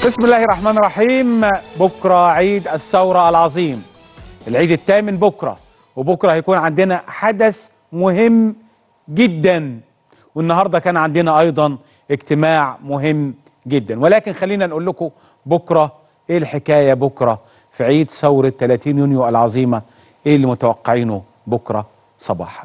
بسم الله الرحمن الرحيم بكرة عيد الثورة العظيم العيد الثامن بكرة وبكرة هيكون عندنا حدث مهم جدا والنهاردة كان عندنا أيضا اجتماع مهم جدا ولكن خلينا نقول لكم بكرة إيه الحكاية بكرة في عيد ثورة 30 يونيو العظيمة إيه اللي متوقعينه بكرة صباحاً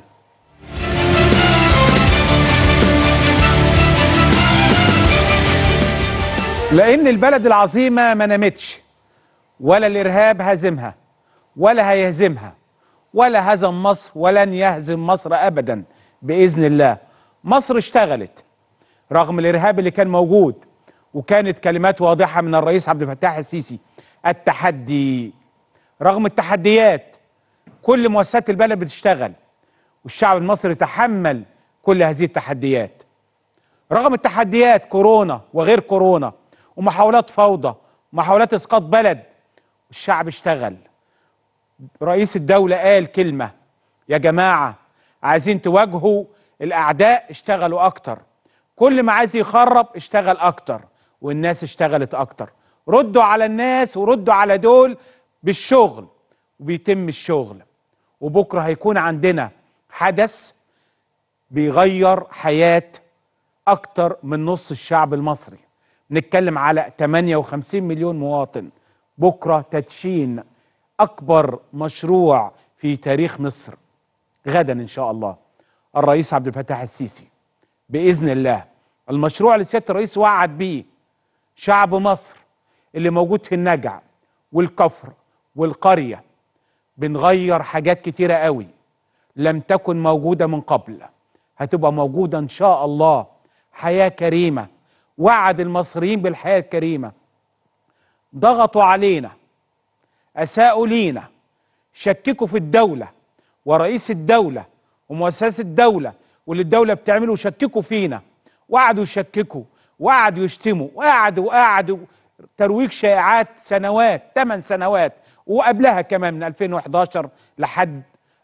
لأن البلد العظيمة ما نامتش ولا الإرهاب هزمها ولا هيهزمها ولا هزم مصر ولن يهزم مصر أبدا بإذن الله مصر اشتغلت رغم الإرهاب اللي كان موجود وكانت كلمات واضحة من الرئيس عبد الفتاح السيسي التحدي رغم التحديات كل مؤسسات البلد بتشتغل والشعب المصري تحمل كل هذه التحديات رغم التحديات كورونا وغير كورونا ومحاولات فوضى ومحاولات اسقاط بلد الشعب اشتغل رئيس الدولة قال كلمة يا جماعة عايزين تواجهوا الأعداء اشتغلوا أكتر كل ما عايز يخرب اشتغل أكتر والناس اشتغلت أكتر ردوا على الناس وردوا على دول بالشغل وبيتم الشغل وبكرة هيكون عندنا حدث بيغير حياة أكتر من نص الشعب المصري نتكلم على 58 مليون مواطن بكرة تدشين أكبر مشروع في تاريخ مصر غدا إن شاء الله الرئيس عبد الفتاح السيسي بإذن الله المشروع اللي سيادة الرئيس وعد بيه شعب مصر اللي موجود في النجع والكفر والقرية بنغير حاجات كتيرة قوي لم تكن موجودة من قبل هتبقى موجودة إن شاء الله حياة كريمة وعد المصريين بالحياة الكريمة ضغطوا علينا أساءوا لينا شككوا في الدولة ورئيس الدولة ومؤسسات الدولة واللي الدولة بتعمله شككوا فينا وقعدوا يشككوا وقعدوا يشتموا وقعدوا وقعدوا ترويج شائعات سنوات ثمان سنوات وقبلها كمان من 2011 لحد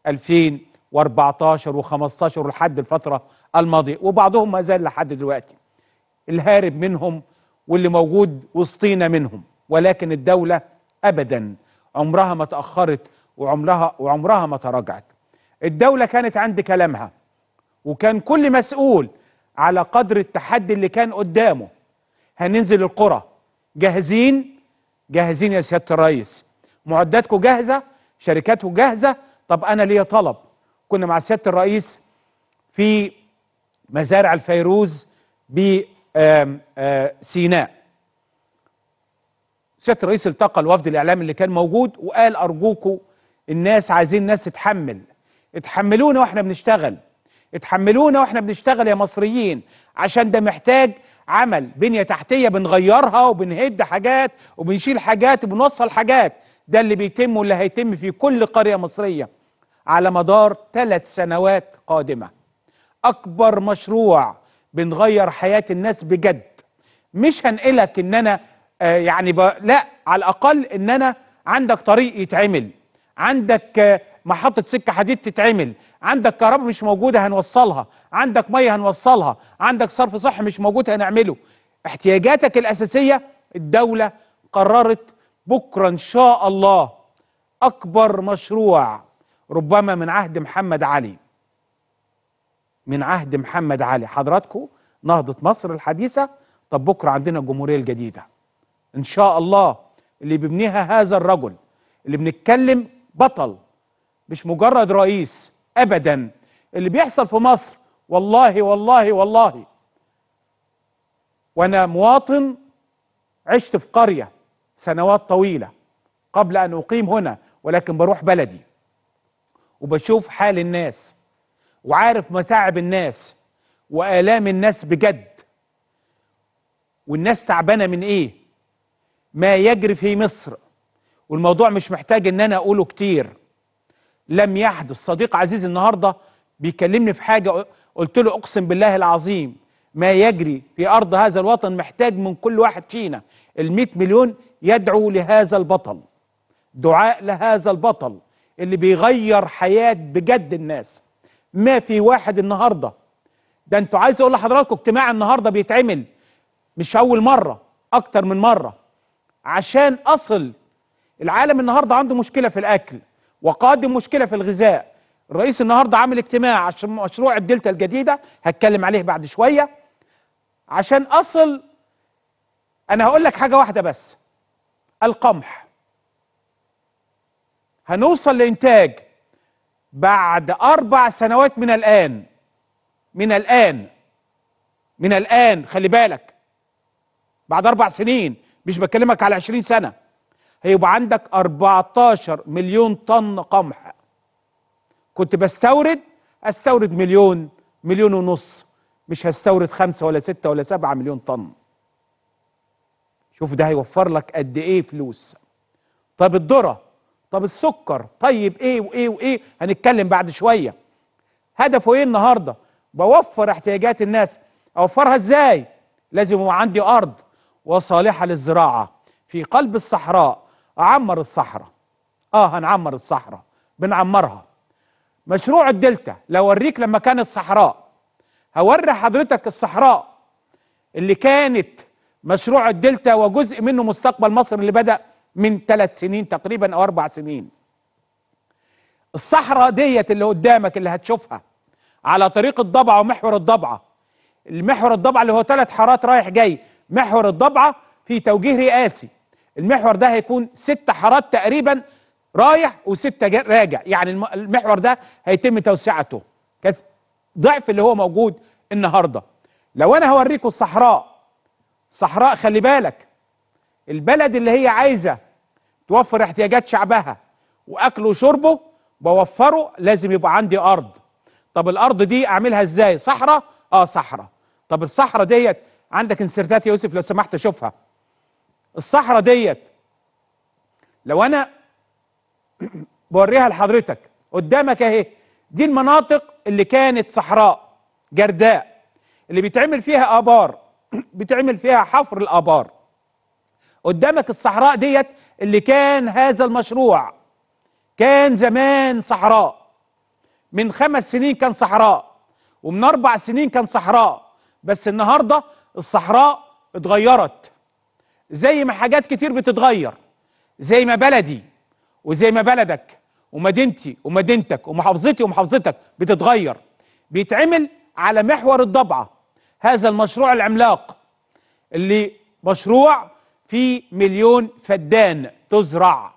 2014 و15 ولحد الفترة الماضية وبعضهم ما زال لحد دلوقتي الهارب منهم واللي موجود وسطينا منهم ولكن الدولة أبدا عمرها ما تأخرت وعمرها وعمرها ما تراجعت الدولة كانت عند كلامها وكان كل مسؤول على قدر التحدي اللي كان قدامه هننزل القرى جاهزين جاهزين يا سيادة الرئيس معداتكم جاهزة شركاتكم جاهزة طب أنا ليا طلب كنا مع سيادة الرئيس في مزارع الفيروز بسيناء سياده الرئيس التقى الوفد الاعلامي اللي كان موجود وقال ارجوكوا الناس عايزين ناس تتحمل اتحملونا واحنا بنشتغل اتحملونا واحنا بنشتغل يا مصريين عشان ده محتاج عمل بنيه تحتيه بنغيرها وبنهد حاجات وبنشيل حاجات وبنوصل حاجات ده اللي بيتم واللي هيتم في كل قريه مصريه على مدار ثلاث سنوات قادمه اكبر مشروع بنغير حياه الناس بجد مش هنقلك ان انا آه يعني ب... لا على الاقل ان انا عندك طريق يتعمل عندك آه محطه سكه حديد تتعمل عندك كهرباء مش موجوده هنوصلها عندك ميه هنوصلها عندك صرف صحي مش موجود هنعمله احتياجاتك الاساسيه الدوله قررت بكره ان شاء الله اكبر مشروع ربما من عهد محمد علي من عهد محمد علي حضراتكم نهضة مصر الحديثة طب بكرة عندنا الجمهورية الجديدة إن شاء الله اللي بيبنيها هذا الرجل اللي بنتكلم بطل مش مجرد رئيس أبدا اللي بيحصل في مصر والله والله والله وأنا مواطن عشت في قرية سنوات طويلة قبل أن أقيم هنا ولكن بروح بلدي وبشوف حال الناس وعارف متاعب الناس وآلام الناس بجد والناس تعبانة من إيه ما يجري في مصر والموضوع مش محتاج إن أنا أقوله كتير لم يحدث صديق عزيز النهاردة بيكلمني في حاجة قلت له أقسم بالله العظيم ما يجري في أرض هذا الوطن محتاج من كل واحد فينا المئة مليون يدعو لهذا البطل دعاء لهذا البطل اللي بيغير حياة بجد الناس ما في واحد النهارده ده انتوا عايز اقول لحضراتكم اجتماع النهارده بيتعمل مش اول مره اكتر من مره عشان اصل العالم النهارده عنده مشكله في الاكل وقادم مشكله في الغذاء الرئيس النهارده عامل اجتماع عشان مشروع الدلتا الجديده هتكلم عليه بعد شويه عشان اصل انا هقول لك حاجه واحده بس القمح هنوصل لانتاج بعد اربع سنوات من الان من الان من الان خلي بالك بعد اربع سنين مش بكلمك على 20 سنه هيبقى عندك 14 مليون طن قمح كنت بستورد استورد مليون مليون ونص مش هستورد خمسة ولا ستة ولا سبعة مليون طن شوف ده هيوفر لك قد ايه فلوس طب الذرة طب السكر طيب ايه وايه وايه هنتكلم بعد شوية هدفه ايه النهاردة بوفر احتياجات الناس اوفرها ازاي لازم يبقى عندي ارض وصالحة للزراعة في قلب الصحراء اعمر الصحراء اه هنعمر الصحراء بنعمرها مشروع الدلتا لو اوريك لما كانت صحراء هوري حضرتك الصحراء اللي كانت مشروع الدلتا وجزء منه مستقبل مصر اللي بدأ من ثلاث سنين تقريبا او اربع سنين الصحراء ديت اللي قدامك اللي هتشوفها على طريق الضبعه ومحور الضبعه المحور الضبعه اللي هو ثلاث حارات رايح جاي محور الضبعه في توجيه رئاسي المحور ده هيكون ست حارات تقريبا رايح وستة جا- راجع يعني الم- المحور ده هيتم توسعته كانت ضعف اللي هو موجود النهارده لو انا هوريكم الصحراء صحراء خلي بالك البلد اللي هي عايزه توفر احتياجات شعبها واكله وشربه بوفره لازم يبقى عندي ارض طب الارض دي اعملها ازاي صحراء اه صحراء طب الصحراء ديت عندك انسرتات يا يوسف لو سمحت اشوفها الصحراء ديت لو انا بوريها لحضرتك قدامك اهي دي المناطق اللي كانت صحراء جرداء اللي بيتعمل فيها ابار بيتعمل فيها حفر الابار قدامك الصحراء ديت اللي كان هذا المشروع كان زمان صحراء من خمس سنين كان صحراء ومن اربع سنين كان صحراء بس النهارده الصحراء اتغيرت زي ما حاجات كتير بتتغير زي ما بلدي وزي ما بلدك ومدينتي ومدينتك ومحافظتي ومحافظتك بتتغير بيتعمل على محور الضبعه هذا المشروع العملاق اللي مشروع فيه مليون فدان تزرع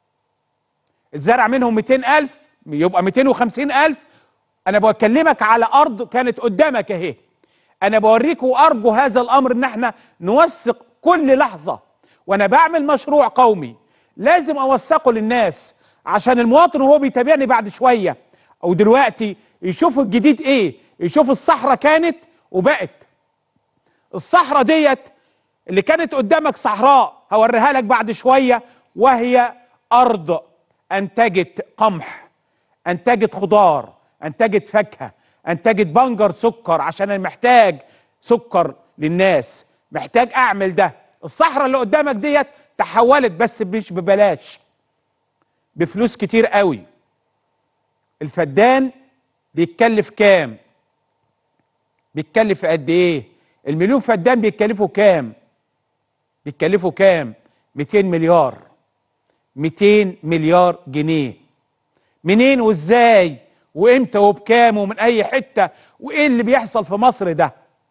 اتزرع منهم 200 ألف يبقى 250 ألف أنا بكلمك على أرض كانت قدامك أهي أنا بوريك وأرجو هذا الأمر إن احنا نوثق كل لحظة وأنا بعمل مشروع قومي لازم أوثقه للناس عشان المواطن وهو بيتابعني بعد شوية أو دلوقتي يشوف الجديد إيه يشوف الصحراء كانت وبقت الصحراء ديت اللي كانت قدامك صحراء هوريها لك بعد شوية وهي أرض أنتجت قمح أنتجت خضار أنتجت فاكهة أنتجت بنجر سكر عشان أنا محتاج سكر للناس محتاج أعمل ده الصحراء اللي قدامك ديت تحولت بس مش ببلاش بفلوس كتير قوي الفدان بيتكلف كام بيتكلف قد ايه المليون فدان بيتكلفوا كام بيتكلفوا كام 200 مليار 200 مليار جنيه منين وازاي وامتى وبكام ومن اي حته وايه اللي بيحصل في مصر ده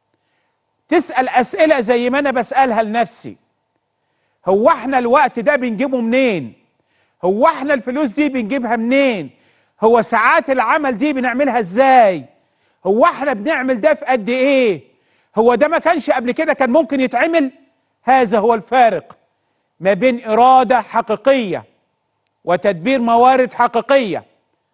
تسال اسئله زي ما انا بسالها لنفسي هو احنا الوقت ده بنجيبه منين هو احنا الفلوس دي بنجيبها منين هو ساعات العمل دي بنعملها ازاي هو احنا بنعمل ده في قد ايه هو ده ما كانش قبل كده كان ممكن يتعمل هذا هو الفارق ما بين اراده حقيقيه وتدبير موارد حقيقيه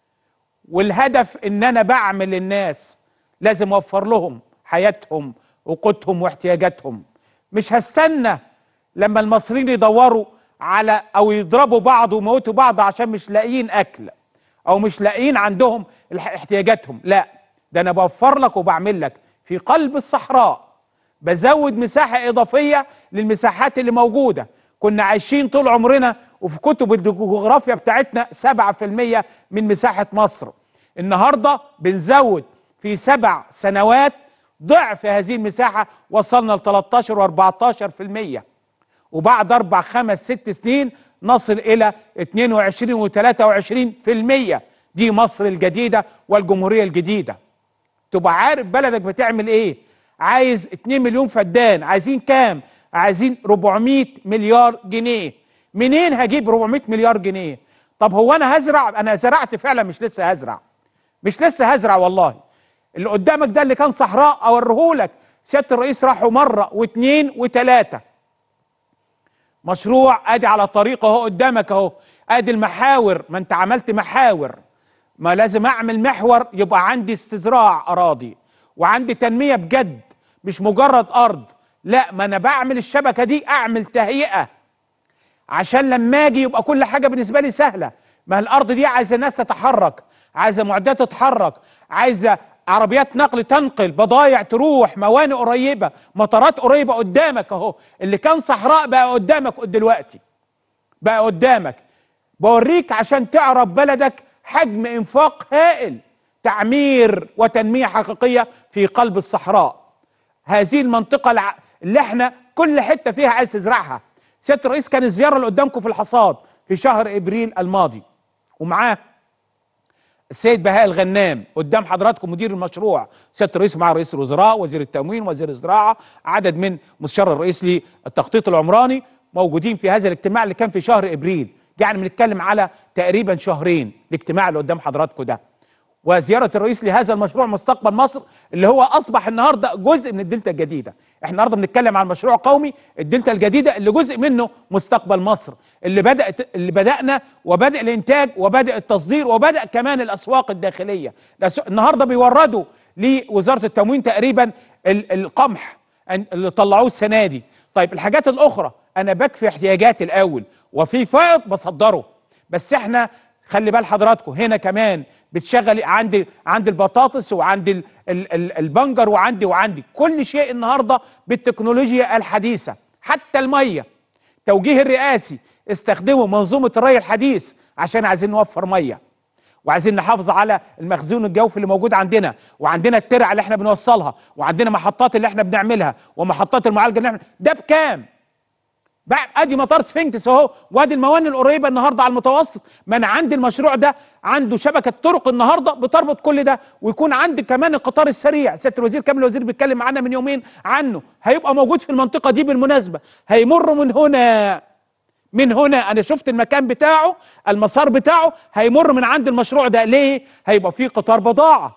والهدف ان انا بعمل للناس لازم اوفر لهم حياتهم وقوتهم واحتياجاتهم مش هستنى لما المصريين يدوروا على او يضربوا بعض ويموتوا بعض عشان مش لاقيين اكل او مش لاقيين عندهم الح- احتياجاتهم لا ده انا بوفر لك وبعمل لك في قلب الصحراء بزود مساحة إضافية للمساحات اللي موجودة كنا عايشين طول عمرنا وفي كتب الجغرافيا بتاعتنا 7% من مساحة مصر النهاردة بنزود في سبع سنوات ضعف هذه المساحة وصلنا ل 13 و 14% وبعد اربع خمس ست سنين نصل الى 22 و23% دي مصر الجديده والجمهوريه الجديده تبقى عارف بلدك بتعمل ايه عايز 2 مليون فدان عايزين كام عايزين 400 مليار جنيه منين هجيب 400 مليار جنيه طب هو انا هزرع انا زرعت فعلا مش لسه هزرع مش لسه هزرع والله اللي قدامك ده اللي كان صحراء اوريهولك سياده الرئيس راحوا مره واثنين وثلاثه مشروع ادي على طريق اهو قدامك اهو ادي المحاور ما انت عملت محاور ما لازم اعمل محور يبقى عندي استزراع اراضي وعندي تنميه بجد مش مجرد ارض لا ما انا بعمل الشبكه دي اعمل تهيئه عشان لما اجي يبقى كل حاجه بالنسبه لي سهله ما الارض دي عايزه ناس تتحرك عايزه معدات تتحرك عايزه عربيات نقل تنقل بضايع تروح موانئ قريبه مطارات قريبه قدامك اهو اللي كان صحراء بقى قدامك دلوقتي بقى قدامك بوريك عشان تعرف بلدك حجم انفاق هائل تعمير وتنميه حقيقيه في قلب الصحراء هذه المنطقه الع... اللي احنا كل حته فيها عايز تزرعها سياده الرئيس كان الزياره اللي قدامكم في الحصاد في شهر ابريل الماضي ومعاه السيد بهاء الغنام قدام حضراتكم مدير المشروع سياده الرئيس مع رئيس الوزراء وزير التموين وزير الزراعه عدد من مستشار الرئيس للتخطيط العمراني موجودين في هذا الاجتماع اللي كان في شهر ابريل يعني بنتكلم على تقريبا شهرين الاجتماع اللي قدام حضراتكم ده وزياره الرئيس لهذا المشروع مستقبل مصر اللي هو اصبح النهارده جزء من الدلتا الجديده احنا النهارده بنتكلم عن مشروع قومي الدلتا الجديده اللي جزء منه مستقبل مصر اللي بدات اللي بدانا وبدا الانتاج وبدا التصدير وبدا كمان الاسواق الداخليه النهارده بيوردوا لوزاره التموين تقريبا القمح اللي طلعوه السنه دي طيب الحاجات الاخرى انا بكفي احتياجاتي الاول وفي فائض بصدره بس احنا خلي بال حضراتكم هنا كمان بتشغل عندي عند البطاطس وعند ال ال ال البنجر وعندي وعندي كل شيء النهارده بالتكنولوجيا الحديثه حتى الميه توجيه الرئاسي استخدموا منظومه الري الحديث عشان عايزين نوفر ميه وعايزين نحافظ على المخزون الجوفي اللي موجود عندنا وعندنا الترع اللي احنا بنوصلها وعندنا محطات اللي احنا بنعملها ومحطات المعالجه اللي احنا ده بكام ادي مطار سفنكس اهو وادي الموانئ القريبه النهارده على المتوسط ما انا عندي المشروع ده عنده شبكه طرق النهارده بتربط كل ده ويكون عندي كمان القطار السريع سياده الوزير كامل الوزير بيتكلم معانا من يومين عنه هيبقى موجود في المنطقه دي بالمناسبه هيمر من هنا من هنا انا شفت المكان بتاعه المسار بتاعه هيمر من عند المشروع ده ليه هيبقى فيه قطار بضاعه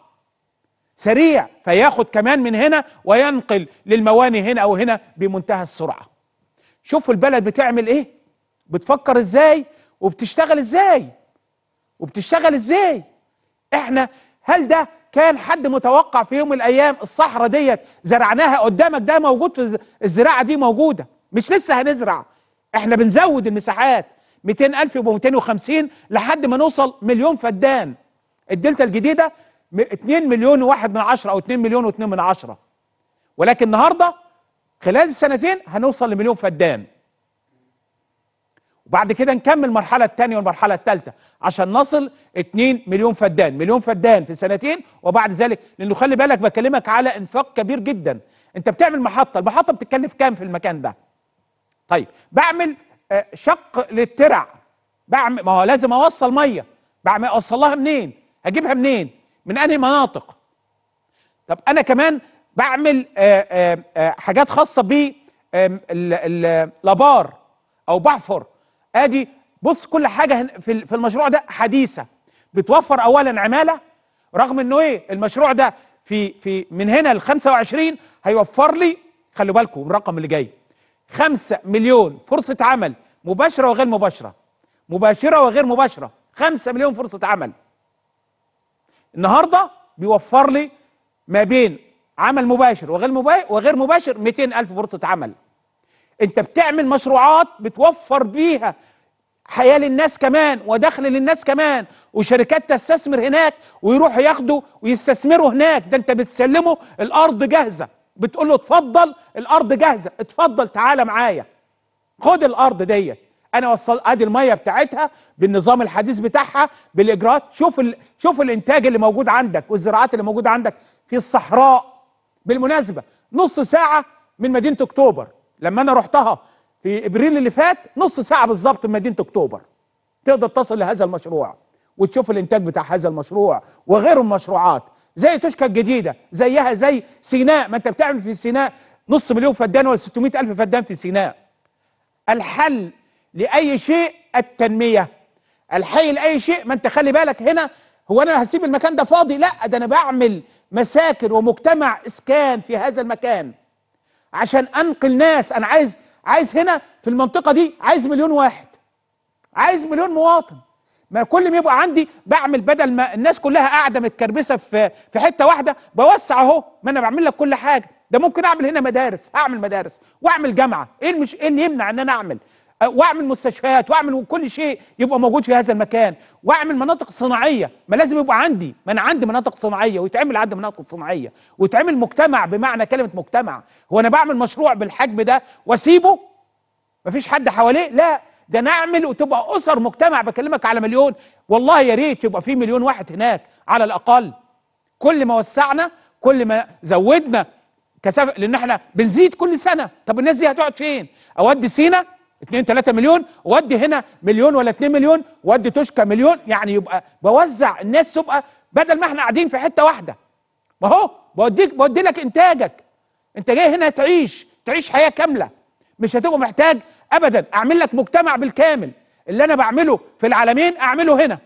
سريع فياخد كمان من هنا وينقل للمواني هنا او هنا بمنتهى السرعه شوفوا البلد بتعمل ايه بتفكر ازاي وبتشتغل ازاي وبتشتغل ازاي احنا هل ده كان حد متوقع في يوم من الايام الصحراء ديت زرعناها قدامك ده موجود في الزراعه دي موجوده مش لسه هنزرع احنا بنزود المساحات 200000 يبقوا 250 لحد ما نوصل مليون فدان الدلتا الجديده 2 مليون وواحد من عشرة او 2 مليون و2 من عشرة ولكن النهارده خلال السنتين هنوصل لمليون فدان وبعد كده نكمل المرحله الثانيه والمرحله الثالثه عشان نصل 2 مليون فدان مليون فدان في سنتين وبعد ذلك لانه خلي بالك بكلمك على انفاق كبير جدا انت بتعمل محطه المحطه بتتكلف كام في المكان ده طيب بعمل شق للترع بعمل ما هو لازم اوصل ميه بعمل اوصلها منين اجيبها منين من انهي مناطق طب انا كمان بعمل آآ آآ حاجات خاصه ب الابار او بحفر ادي بص كل حاجه في في المشروع ده حديثه بتوفر اولا عماله رغم انه ايه المشروع ده في في من هنا ل 25 هيوفر لي خلوا بالكم الرقم اللي جاي 5 مليون فرصه عمل مباشره وغير مباشره مباشره وغير مباشره 5 مليون فرصه عمل النهارده بيوفر لي ما بين عمل مباشر وغير مباشر وغير مباشر 200 ألف فرصة عمل أنت بتعمل مشروعات بتوفر بيها حياة للناس كمان ودخل للناس كمان وشركات تستثمر هناك ويروحوا ياخدوا ويستثمروا هناك ده أنت بتسلمه الأرض جاهزة بتقول له اتفضل الأرض جاهزة اتفضل تعالى معايا خد الأرض ديت انا وصل ادي الميه بتاعتها بالنظام الحديث بتاعها بالاجراءات شوف ال... شوف الانتاج اللي موجود عندك والزراعات اللي موجوده عندك في الصحراء بالمناسبة نص ساعة من مدينة أكتوبر لما أنا رحتها في ابريل اللي فات نص ساعه بالظبط من مدينه اكتوبر تقدر تصل لهذا المشروع وتشوف الانتاج بتاع هذا المشروع وغيره من المشروعات زي توشكا الجديده زيها زي سيناء ما انت بتعمل في سيناء نص مليون فدان ولا 600 الف فدان في سيناء الحل لاي شيء التنميه الحل لاي شيء ما انت خلي بالك هنا هو انا هسيب المكان ده فاضي لا ده انا بعمل مساكن ومجتمع اسكان في هذا المكان عشان انقل ناس انا عايز عايز هنا في المنطقه دي عايز مليون واحد عايز مليون مواطن ما كل ما يبقى عندي بعمل بدل ما الناس كلها قاعده متكربسه في في حته واحده بوسع اهو ما انا بعمل لك كل حاجه ده ممكن اعمل هنا مدارس اعمل مدارس واعمل جامعه ايه المش ايه اللي يمنع ان انا اعمل أه، واعمل مستشفيات واعمل كل شيء يبقى موجود في هذا المكان واعمل مناطق صناعيه ما لازم يبقى عندي ما انا عندي مناطق صناعيه ويتعمل عندي مناطق صناعيه ويتعمل مجتمع بمعنى كلمه مجتمع هو انا بعمل مشروع بالحجم ده واسيبه مفيش حد حواليه لا ده نعمل وتبقى اسر مجتمع بكلمك على مليون والله يا ريت يبقى في مليون واحد هناك على الاقل كل ما وسعنا كل ما زودنا كثافه لان احنا بنزيد كل سنه طب الناس دي هتقعد فين اودي سينا 2 3 مليون وادي هنا مليون ولا 2 مليون وادي توشكا مليون يعني يبقى بوزع الناس تبقى بدل ما احنا قاعدين في حته واحده ما هو بوديك بودي لك انتاجك انت جاي هنا تعيش تعيش حياه كامله مش هتبقى محتاج ابدا اعمل لك مجتمع بالكامل اللي انا بعمله في العالمين اعمله هنا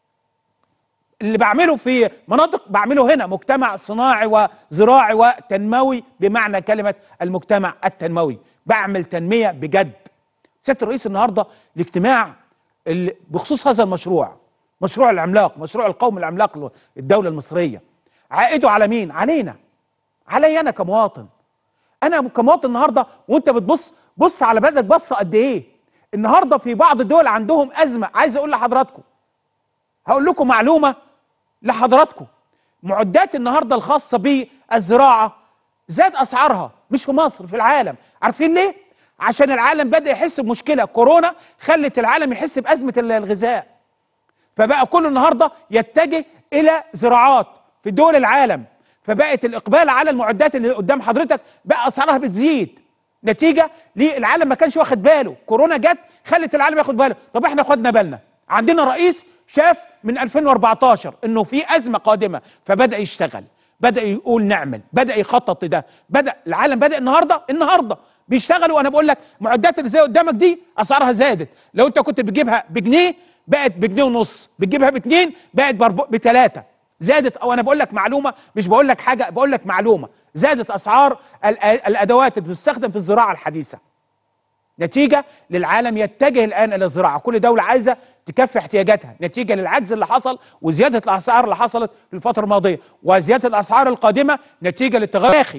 اللي بعمله في مناطق بعمله هنا مجتمع صناعي وزراعي وتنموي بمعنى كلمه المجتمع التنموي بعمل تنميه بجد سياده الرئيس النهارده الاجتماع اللي بخصوص هذا المشروع مشروع العملاق مشروع القوم العملاق الدوله المصريه عائده على مين علينا علي انا كمواطن انا كمواطن النهارده وانت بتبص بص على بلدك بصه قد ايه النهارده في بعض الدول عندهم ازمه عايز اقول لحضراتكم هقول لكم معلومه لحضراتكم معدات النهارده الخاصه بالزراعه زاد اسعارها مش في مصر في العالم عارفين ليه عشان العالم بدا يحس بمشكله كورونا خلت العالم يحس بازمه الغذاء فبقى كل النهارده يتجه الى زراعات في دول العالم فبقت الاقبال على المعدات اللي قدام حضرتك بقى اسعارها بتزيد نتيجه للعالم ما كانش واخد باله كورونا جت خلت العالم ياخد باله طب احنا خدنا بالنا عندنا رئيس شاف من 2014 انه في ازمه قادمه فبدا يشتغل بدا يقول نعمل بدا يخطط لده بدا العالم بدا النهارده النهارده بيشتغلوا وانا بقول لك معدات اللي زي قدامك دي اسعارها زادت لو انت كنت بتجيبها بجنيه بقت بجنيه ونص بتجيبها باتنين بقت بثلاثه زادت او انا بقول لك معلومه مش بقول لك حاجه بقول لك معلومه زادت اسعار الادوات اللي بتستخدم في الزراعه الحديثه نتيجه للعالم يتجه الان الى الزراعه كل دوله عايزه تكفي احتياجاتها نتيجه للعجز اللي حصل وزياده الاسعار اللي حصلت في الفتره الماضيه وزياده الاسعار القادمه نتيجه للتغير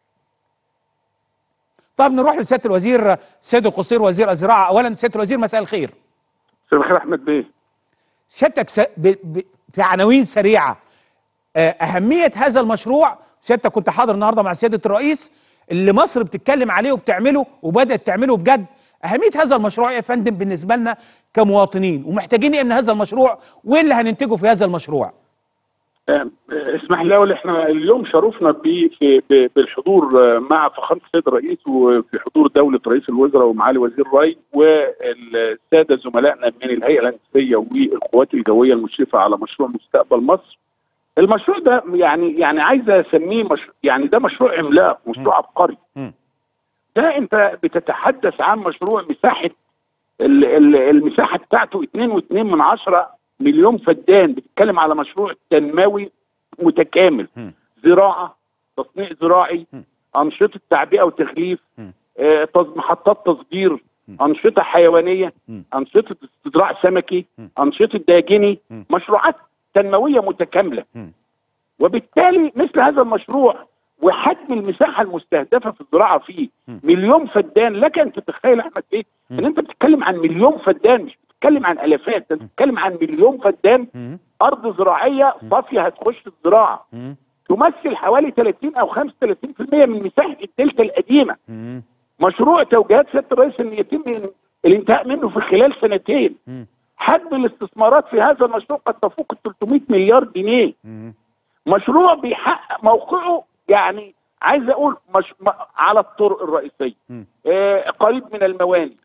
طب نروح لسياده الوزير سيد القصير وزير الزراعه اولا سياده الوزير مساء الخير مساء الخير احمد بيه سيادتك س... ب... ب... في عناوين سريعه آه، اهميه هذا المشروع سيادتك كنت حاضر النهارده مع سياده الرئيس اللي مصر بتتكلم عليه وبتعمله وبدات تعمله بجد اهميه هذا المشروع يا فندم بالنسبه لنا كمواطنين ومحتاجين ايه من هذا المشروع وايه اللي هننتجه في هذا المشروع آه، اسمح لي اقول احنا اليوم شرفنا بالحضور مع فخامه السيد الرئيس وفي حضور دوله رئيس الوزراء ومعالي وزير الري والساده زملائنا من الهيئه الهندسيه والقوات الجويه المشرفه على مشروع مستقبل مصر المشروع ده يعني يعني عايز اسميه مش يعني ده مشروع عملاق مشروع عبقري ده انت بتتحدث عن مشروع مساحه المساحه بتاعته 2.2 من عشرة مليون فدان بتتكلم على مشروع تنموي متكامل زراعه تصنيع زراعي انشطه تعبئه وتغليف آه محطات تصدير انشطه حيوانيه انشطه استزراع سمكي انشطه داجني مشروعات تنمويه متكامله وبالتالي مثل هذا المشروع وحجم المساحه المستهدفه في الزراعه فيه مليون فدان لك ان تتخيل احمد ايه ان انت بتتكلم عن مليون فدان مش بتتكلم عن الافات انت بتتكلم عن مليون فدان ارض زراعيه صافيه هتخش الزراعه تمثل حوالي 30 او 35% من مساحه الدلتا القديمه مشروع توجيهات سياده الرئيس ان يتم الانتهاء منه في خلال سنتين حجم الاستثمارات في هذا المشروع قد تفوق ال 300 مليار جنيه مشروع بيحقق موقعه يعني عايز اقول مش م- على الطرق الرئيسيه مم. آه قريب من المواني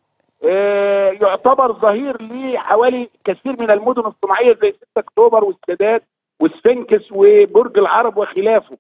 آه يعتبر ظهير لحوالي كثير من المدن الصناعيه زي 6 اكتوبر والسادات والسفنكس وبرج العرب وخلافه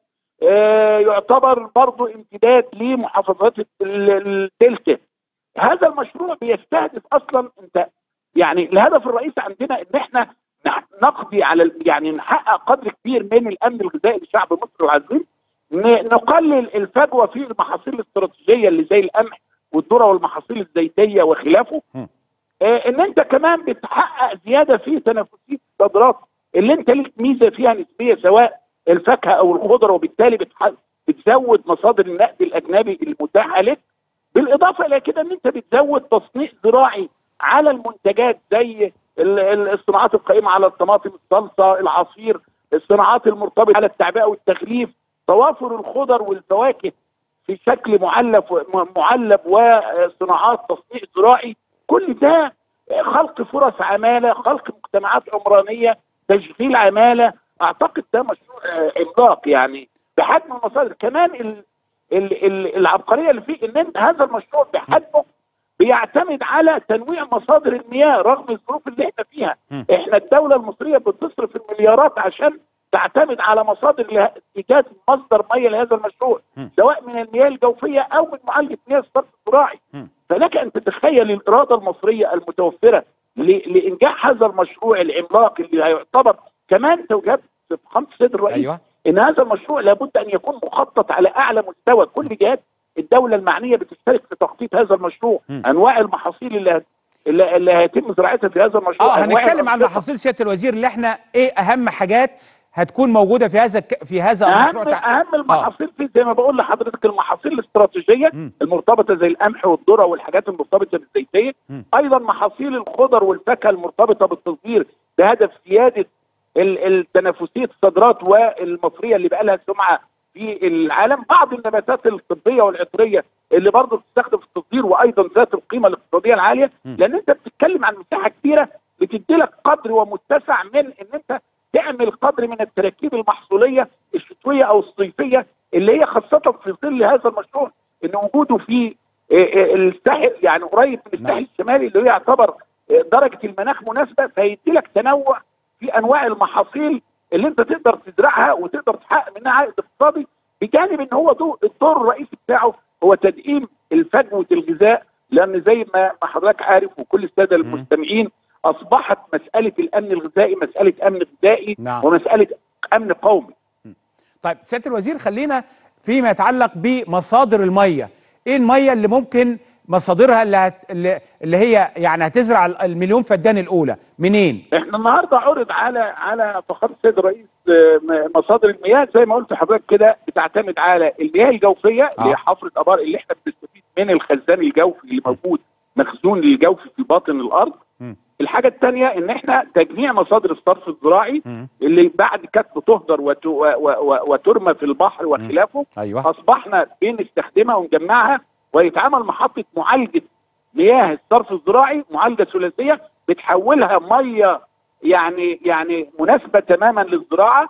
آه يعتبر برضه امتداد لمحافظات ال- الدلتا هذا المشروع بيستهدف اصلا انت يعني الهدف الرئيسي عندنا ان احنا نح- نقضي على ال- يعني نحقق قدر كبير من الامن الغذائي لشعب مصر العظيم ن- نقلل الفجوه في المحاصيل الاستراتيجيه اللي زي القمح والذره والمحاصيل الزيتيه وخلافه م. آه ان انت كمان بتحقق زياده في تنافسيه الصادرات اللي انت ليك ميزه فيها نسبيه سواء الفاكهه او الخضره وبالتالي بتح- بتزود مصادر النقد الاجنبي المتاحه لك بالاضافه الى كده ان انت بتزود تصنيع زراعي على المنتجات زي ال- ال- الصناعات القائمه على الطماطم الصلصه العصير الصناعات المرتبطه على التعبئه والتغليف توافر الخضر والفواكه في شكل معلب م- معلب وصناعات تصنيع زراعي كل ده خلق فرص عماله خلق مجتمعات عمرانيه تشغيل عماله اعتقد ده مشروع آه، عملاق يعني بحجم المصادر كمان ال ال ال العبقريه اللي فيه ان انت هذا المشروع بحجمه بيعتمد على تنويع مصادر المياه رغم الظروف اللي احنا فيها م. احنا الدوله المصريه بتصرف المليارات عشان تعتمد على مصادر له- ايجاد مصدر ميه لهذا المشروع م. سواء من المياه الجوفيه او من معالجه مياه الصرف الزراعي م. فلك ان تتخيل الاراده المصريه المتوفره ل- لانجاح هذا المشروع العملاق اللي هيعتبر كمان توجيهات فخامه السيد الرئيس ايوه ان هذا المشروع لابد ان يكون مخطط على اعلى مستوى كل جهات الدوله المعنيه بتشترك في تخطيط هذا المشروع م. انواع المحاصيل اللي هت- اللي اللي هيتم زراعتها في هذا المشروع اه أنواع هنتكلم عن الأنشطة. محاصيل سياده الوزير اللي احنا ايه اهم حاجات هتكون موجوده في هذا الك- في هذا اهم المشروع تع- اهم المحاصيل في زي ما بقول لحضرتك المحاصيل الاستراتيجيه مم. المرتبطه زي القمح والذره والحاجات المرتبطه بالزيتيه مم. ايضا محاصيل الخضر والفاكهه المرتبطه بالتصدير بهدف زياده ال- التنافسيه الصادرات والمصريه اللي بقى لها سمعه في العالم بعض النباتات الطبيه والعطريه اللي برضه بتستخدم في التصدير وايضا ذات القيمه الاقتصاديه العاليه مم. لان انت بتتكلم عن مساحه كبيره بتدي لك قدر ومتسع من ان انت تعمل قدر من التراكيب المحصوليه الشتويه او الصيفيه اللي هي خاصه في ظل هذا المشروع ان وجوده في آه، آه، الساحل يعني قريب من الساحل نعم. الشمالي اللي هو يعتبر آه، درجه المناخ مناسبه فيدي لك تنوع في انواع المحاصيل اللي انت تقدر تزرعها وتقدر تحقق منها عائد اقتصادي بجانب ان هو دو- الدور الرئيسي بتاعه هو تدعيم الفجوه الغذاء لان زي ما ما حضرتك عارف وكل الساده مم. المستمعين اصبحت مساله الامن الغذائي مساله امن غذائي نعم. ومساله امن قومي طيب سياده الوزير خلينا فيما يتعلق بمصادر الميه ايه الميه اللي ممكن مصادرها اللي, هت... اللي اللي هي يعني هتزرع المليون فدان الاولى منين احنا النهارده عرض على على فخامه السيد الرئيس آه، م- مصادر المياه زي ما قلت لحضرتك كده بتعتمد على المياه الجوفيه اللي هي آه. حفره ابار اللي احنا بنستفيد من الخزان الجوفي اللي موجود مخزون الجوفي في باطن الارض مم. الحاجه الثانيه ان احنا تجميع مصادر الصرف الزراعي مم. اللي بعد كتب تهدر وت- و- و- و- وترمى في البحر وخلافه ايوه اصبحنا بنستخدمها ونجمعها ويتعمل محطه معالجه مياه الصرف الزراعي معالجه ثلاثيه بتحولها ميه يعني يعني مناسبه تماما للزراعه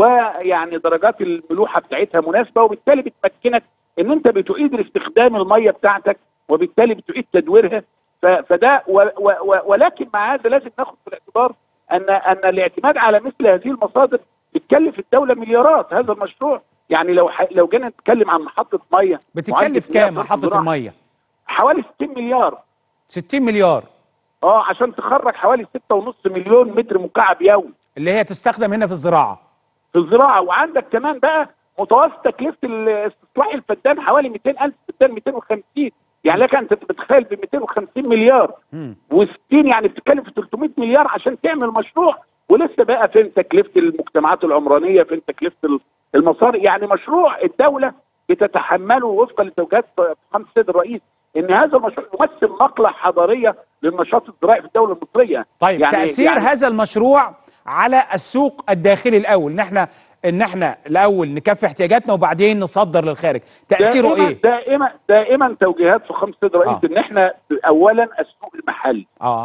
ويعني درجات الملوحه بتاعتها مناسبه وبالتالي بتمكنك ان انت بتعيد استخدام الميه بتاعتك وبالتالي بتعيد تدويرها ف- فده و و و ولكن مع هذا لازم ناخد في الاعتبار ان ان الاعتماد على مثل هذه المصادر بتكلف الدوله مليارات هذا المشروع يعني لو ح... لو جينا نتكلم عن محطه ميه بتتكلف معالجة كام مياه محطه زراعة، الميه حوالي 60 مليار 60 مليار اه عشان تخرج حوالي 6.5 مليون متر مكعب يومي اللي هي تستخدم هنا في الزراعه في الزراعه وعندك كمان بقى متوسط تكلفه الاستصلاح الفدان حوالي 200 الف فدان 250 يعني لك انت بتتخيل ب 250 مليار مم. و60 يعني بتتكلم في 300 مليار عشان تعمل مشروع ولسه بقى فين تكلفه المجتمعات العمرانيه فين تكلفه المصاري يعني مشروع الدوله بتتحمله وفقا لتوجيهات فخامه السيد الرئيس ان هذا المشروع يمثل نقله حضاريه للنشاط الزراعي في الدوله المصريه طيب يعني- تاثير يعني- هذا المشروع على السوق الداخلي الاول ان احنا ان احنا الاول نكفي احتياجاتنا وبعدين نصدر للخارج تاثيره دائما ايه دائما دائما توجيهات فخامه السيد الرئيس آه. ان احنا اولا السوق المحلي اه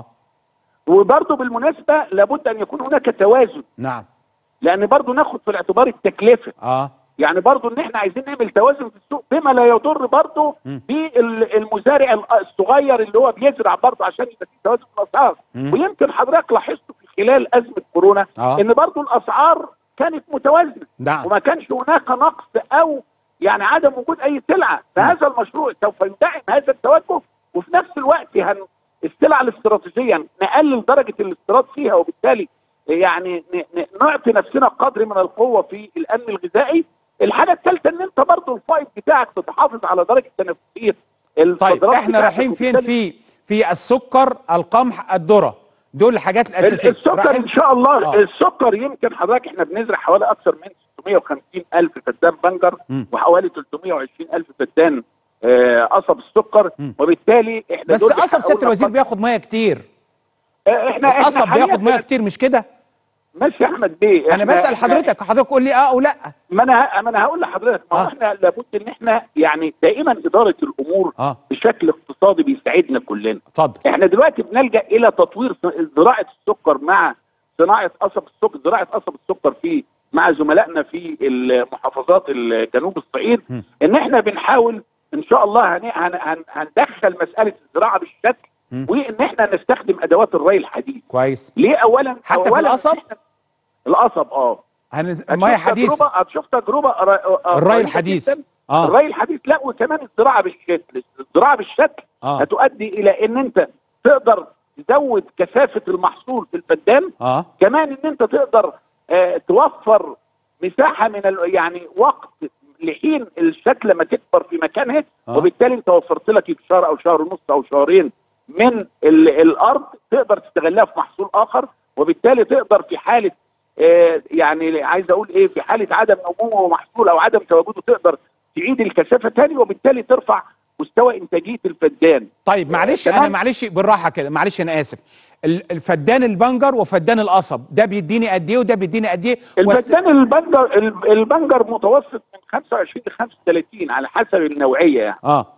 وبرضه بالمناسبه لابد ان يكون هناك توازن نعم لان برضه ناخد في الاعتبار التكلفه اه يعني برضو ان احنا عايزين نعمل توازن في السوق بما لا يضر برضو مم. بالمزارع ال- الصغير اللي هو بيزرع برضو عشان يبقى في توازن في الاسعار مم. ويمكن حضرتك لاحظت في خلال ازمه كورونا آه. ان برضو الاسعار كانت متوازنه نعم وما كانش هناك نقص او يعني عدم وجود اي سلعه فهذا المشروع سوف يدعم هذا التوجه وفي نفس الوقت هن السلع الاستراتيجيه نقلل درجه الاستيراد فيها وبالتالي يعني ن- ن- نعطي نفسنا قدر من القوه في الامن الغذائي الحاجه الثالثه ان انت برضو الفائض بتاعك تتحافظ على درجه تنافسيه طيب الصادرات احنا بتاعتك رايحين فين وبالتالي في في السكر القمح الذره دول الحاجات الاساسيه السكر رايحين- ان شاء الله آه. السكر يمكن حضرتك احنا بنزرع حوالي اكثر من 650 الف فدان بنجر مم. وحوالي 320 الف فدان آه، قصب السكر مم. وبالتالي احنا بس دول قصب بيحققوا سياده الوزير لنا بياخد ميه كتير آه، احنا احنا القصب بياخد حالياً ميه كتير مش كده ماشي يا احمد بيه انا إحنا- بسال إحنا- حضرتك حضرتك قول لي اه او لا ما انا ما انا هقول لحضرتك ما هو آه. احنا لابد ان احنا يعني دائما اداره الامور اه بشكل اقتصادي بيساعدنا كلنا اتفضل احنا دلوقتي بنلجا الى تطوير ص- زراعه السكر مع صناعه قصب السكر زراعه قصب السكر في مع زملائنا في المحافظات ال- جنوب الصعيد م. ان احنا بنحاول ان شاء الله هن هن هن هندخل مساله الزراعه بالشكل م. وان احنا نستخدم ادوات الري الحديث كويس ليه اولا حتى في أولاً القصب؟ إحنا- القصب اه هنز... هتشوف ميه حديثه تجربه هتشوف تجربه ر- الري رهيبة الحديث جداً. اه الري الحديث لا وكمان الزراعه بالشكل الزراعه بالشكل اه هتؤدي الى ان انت تقدر تزود كثافه المحصول في الفدان اه كمان ان انت تقدر آه توفر مساحه من ال... يعني وقت لحين الشكل لما تكبر في مكانها آه. وبالتالي انت وفرت لك شهر او شهر ونص او شهرين من ال... الارض تقدر تستغلها في محصول اخر وبالتالي تقدر في حاله آه يعني عايز اقول ايه في حاله عدم نمو محصول او عدم تواجده تقدر تعيد الكثافه تاني وبالتالي ترفع مستوى انتاجيه الفدان طيب معلش كمان- انا معلش بالراحه كده معلش انا اسف ال- الفدان البنجر وفدان القصب ده بيديني قد ايه وده بيديني قد ايه وس- الفدان البنجر ال- البنجر متوسط من 25 ل 35 على حسب النوعيه يعني اه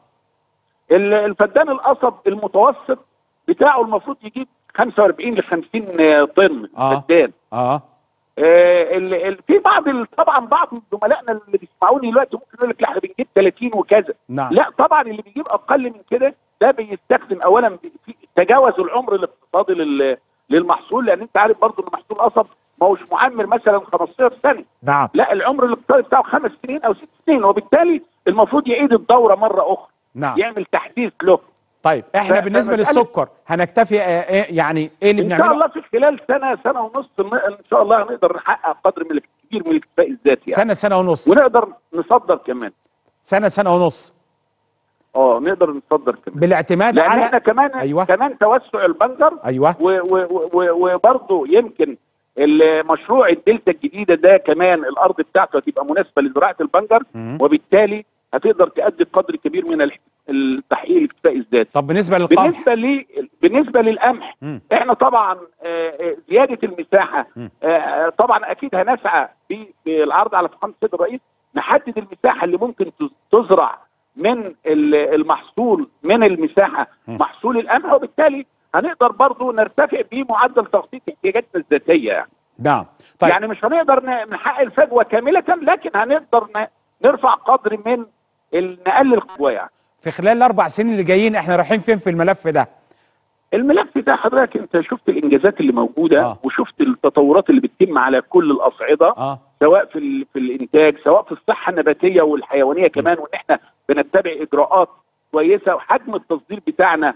ال- الفدان القصب المتوسط بتاعه المفروض يجيب 45 ل 50 طن آه. فدان اه آه، ال- ال- في بعض ال- طبعا بعض من زملائنا اللي بيسمعوني دلوقتي ممكن يقول لك لا احنا بنجيب 30 وكذا نعم لا طبعا اللي بيجيب اقل من كده ده بيستخدم اولا ب- في تجاوز العمر الاقتصادي لل- للمحصول لان انت عارف برضه ان محصول قصب ما هوش معمر مثلا 15 سنه نعم لا العمر الاقتصادي بتاعه خمس سنين او ست سنين وبالتالي المفروض يعيد الدوره مره اخرى نعم يعمل تحديث له طيب احنا ف- بالنسبه فمسألة- للسكر هنكتفي آه إيه يعني ايه اللي ان شاء بنعمله الله في خلال سنه سنه ونص ن- ان شاء الله هنقدر نحقق قدر من الكبير من الاكتفاء الذاتي يعني سنه سنه ونص ونقدر نصدر كمان سنه سنه ونص اه نقدر نصدر كمان بالاعتماد لان على احنا كمان أيوة. كمان توسع البنجر ايوه و- و- و- وبرضه يمكن المشروع الدلتا الجديده ده كمان الارض بتاعته هتبقى مناسبه لزراعه البنجر مم. وبالتالي هتقدر تؤدي قدر كبير من الح- التحقيق الاكتفاء الذاتي طب بالنسبه للقمح بالنسبه لي بالنسبه للقمح مم. احنا طبعا آه، آه، زياده المساحه مم. آه، طبعا اكيد هنسعى في في العرض على فخامه السيد الرئيس نحدد المساحه اللي ممكن تز- تزرع من ال- المحصول من المساحه مم. محصول القمح وبالتالي هنقدر برضو نرتفع بمعدل تغطيه احتياجاتنا الذاتيه يعني. نعم طيب يعني مش هنقدر ن- نحقق الفجوه كامله لكن هنقدر ن- نرفع قدر من ال- نقلل القوه يعني. في خلال الاربع سنين اللي جايين احنا رايحين فين في الملف ده الملف ده حضرتك انت شفت الانجازات اللي موجوده آه. آه. وشفت التطورات اللي بتتم على كل الاصعده اه سواء في ال- في الانتاج سواء في الصحه النباتيه والحيوانيه كمان وان احنا بنتبع اجراءات كويسه وحجم التصدير بتاعنا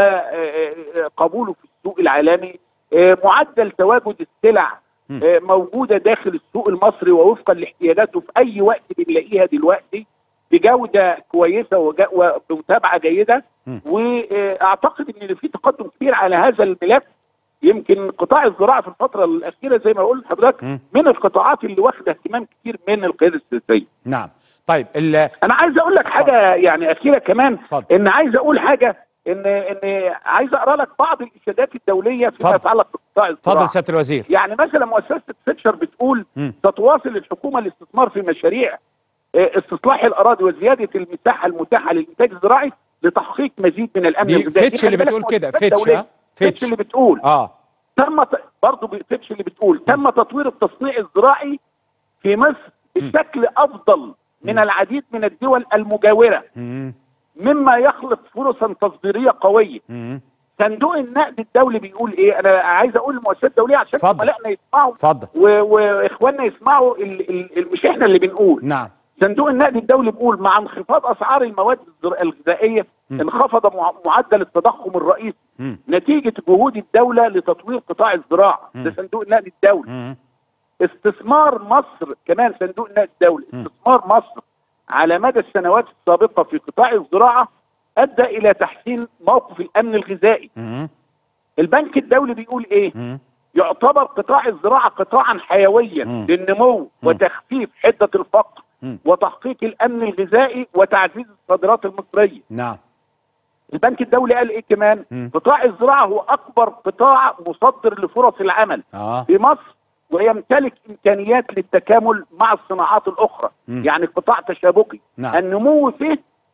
وقبوله في السوق العالمي آه، معدل تواجد السلع م. آه، موجوده داخل السوق المصري ووفقا لاحتياجاته في اي وقت بنلاقيها دلوقتي بجوده كويسه وج- وبمتابعه جيده م. واعتقد ان في تقدم كبير على هذا الملف يمكن قطاع الزراعه في الفتره الاخيره زي ما قلت لحضرتك م. من القطاعات اللي واخده اهتمام كتير من القياده السياسيه. نعم طيب ال انا عايز اقول لك حاجه يعني اخيره كمان اتفضل. ان عايز اقول حاجه ان ان عايز اقرا لك بعض الاشادات الدوليه فيما اتفضل. يتعلق بقطاع الزراعه. اتفضل سياده الوزير يعني مثلا مؤسسه فيتشر بتقول مم. تتواصل الحكومه الاستثمار في مشاريع آه، استصلاح الاراضي وزياده المساحه المتاحه للانتاج الزراعي لتحقيق مزيد من الامن دي الغذائي. فيتش خلي اللي بالك بتقول كده مؤسسات فيتش دولية. ها فيتش فيتش اللي بتقول اه تم ت- برضه فيتش اللي بتقول تم تطوير التصنيع الزراعي في مصر بشكل افضل من العديد من الدول المجاوره مم. مما يخلق فرصا تصديريه قويه مم. صندوق النقد الدولي بيقول ايه انا عايز اقول المؤسسات الدوليه عشان اتفضل. زملائنا يسمعوا اتفضل و- واخواننا يسمعوا ال ال ال مش احنا اللي بنقول نعم صندوق النقد الدولي بيقول مع انخفاض اسعار المواد الزر- الغذائيه م. انخفض مع- معدل التضخم الرئيسي مم. نتيجه جهود الدوله لتطوير قطاع الزراعه م. ده صندوق النقد الدولي مم. استثمار مصر كمان صندوق النقد الدولي م. استثمار مصر على مدى السنوات السابقه في قطاع الزراعه ادى الى تحسين موقف الامن الغذائي مم. البنك الدولي بيقول ايه مم. يعتبر قطاع الزراعه قطاعا حيويا مم. للنمو وتخفيف حده الفقر مم. وتحقيق الامن الغذائي وتعزيز الصادرات المصريه نعم البنك الدولي قال ايه كمان مم. قطاع الزراعه هو اكبر قطاع مصدر لفرص العمل اه في مصر ويمتلك امكانيات للتكامل مع الصناعات الاخرى مم. يعني قطاع تشابكي نعم. النمو فيه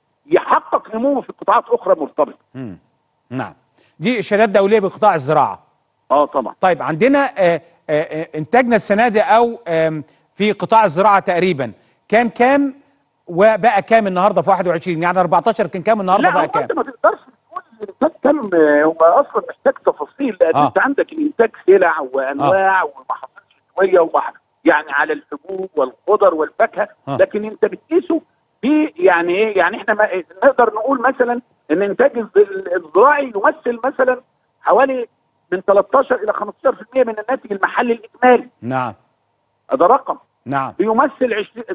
يحقق نمو في قطاعات اخرى مرتبطه مم. نعم دي اشادات دوليه بقطاع الزراعه اه طبعا طيب عندنا آه، آه، آه، انتاجنا السنه دي او آم، في قطاع الزراعه تقريبا كان كام وبقى كام النهارده في 21 يعني 14 كان كام النهارده لا بقى هو كام انت ما تقدرش تقول الانتاج كم هو اصلا محتاج تفاصيل لان آه. انت عندك الانتاج سلع وانواع ومحاصيل شتويه ومح... يعني على الحبوب والخضر والفاكهه آه. لكن انت بتقيسه في يعني ايه يعني احنا ما نقدر نقول مثلا ان انتاج الز- الزراعي يمثل مثلا حوالي من 13 الى 15% من الناتج المحلي الاجمالي نعم ده رقم نعم بيمثل 20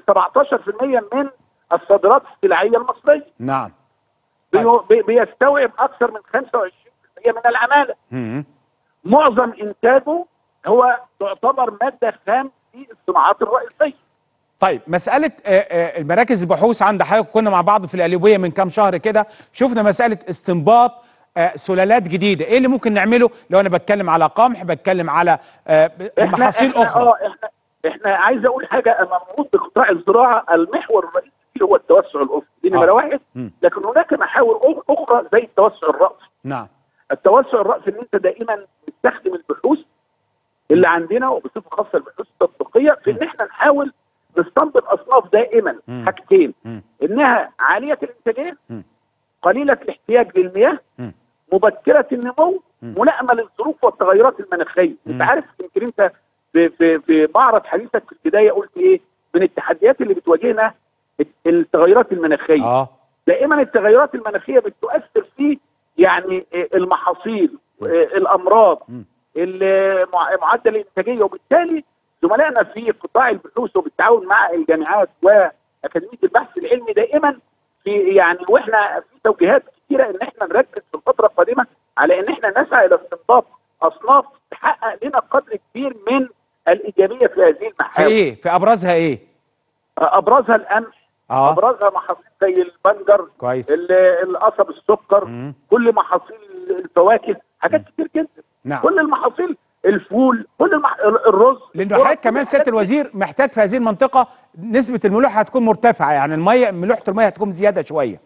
17% من الصادرات السلعيه المصريه نعم بيو- بي- بيستوعب اكثر من 25% من العماله مم. معظم انتاجه هو تعتبر ماده خام في الصناعات الرئيسيه طيب مسألة آه، آه، المراكز البحوث عند حضرتك كنا مع بعض في القليوبية من كام شهر كده شفنا مسألة استنباط آه، سلالات جديدة ايه اللي ممكن نعمله لو انا بتكلم على قمح بتكلم على آه، محاصيل احنا اخرى اه احنا احنا عايز اقول حاجه المفروض بقطاع الزراعه المحور الرئيسي فيه هو التوسع الافقي دي نمره آه. واحد مم. لكن هناك محاور أخ- اخرى زي التوسع الراسي نعم التوسع الراسي ان انت دائما تستخدم البحوث اللي عندنا وبصفه خاصه البحوث التطبيقيه في ان احنا نحاول نستنبط اصناف دائما مم. حاجتين مم. انها عاليه الانتاجيه مم. قليله الاحتياج للمياه مم. مبكره النمو مم. ملائمه للظروف والتغيرات المناخيه انت مم. عارف يمكن انت في في في معرض حديثك في البدايه قلت ايه من التحديات اللي بتواجهنا التغيرات المناخيه اه دائما التغيرات المناخيه بتؤثر في يعني المحاصيل الامراض مم. المع- معدل الانتاجيه وبالتالي زملائنا في قطاع البحوث وبالتعاون مع الجامعات واكاديميه البحث العلمي دائما في يعني واحنا في توجيهات كثيره ان احنا نركز في الفتره القادمه على ان احنا نسعى الى استنباط اصناف تحقق لنا قدر كبير من الايجابيه في هذه في المحاور ايه في ابرزها ايه ابرزها القمح اه ابرزها محاصيل زي البنجر كويس ال- القصب السكر مم. كل محاصيل الفواكه حاجات كتير جدا نعم كل المحاصيل الفول كل المح... الرز لانه الذرة، حضرتك كل كمان الحاجات سياده دي. الوزير محتاج في هذه المنطقه نسبه الملوحه هتكون مرتفعه يعني الميه ملوحه الميه هتكون زياده شويه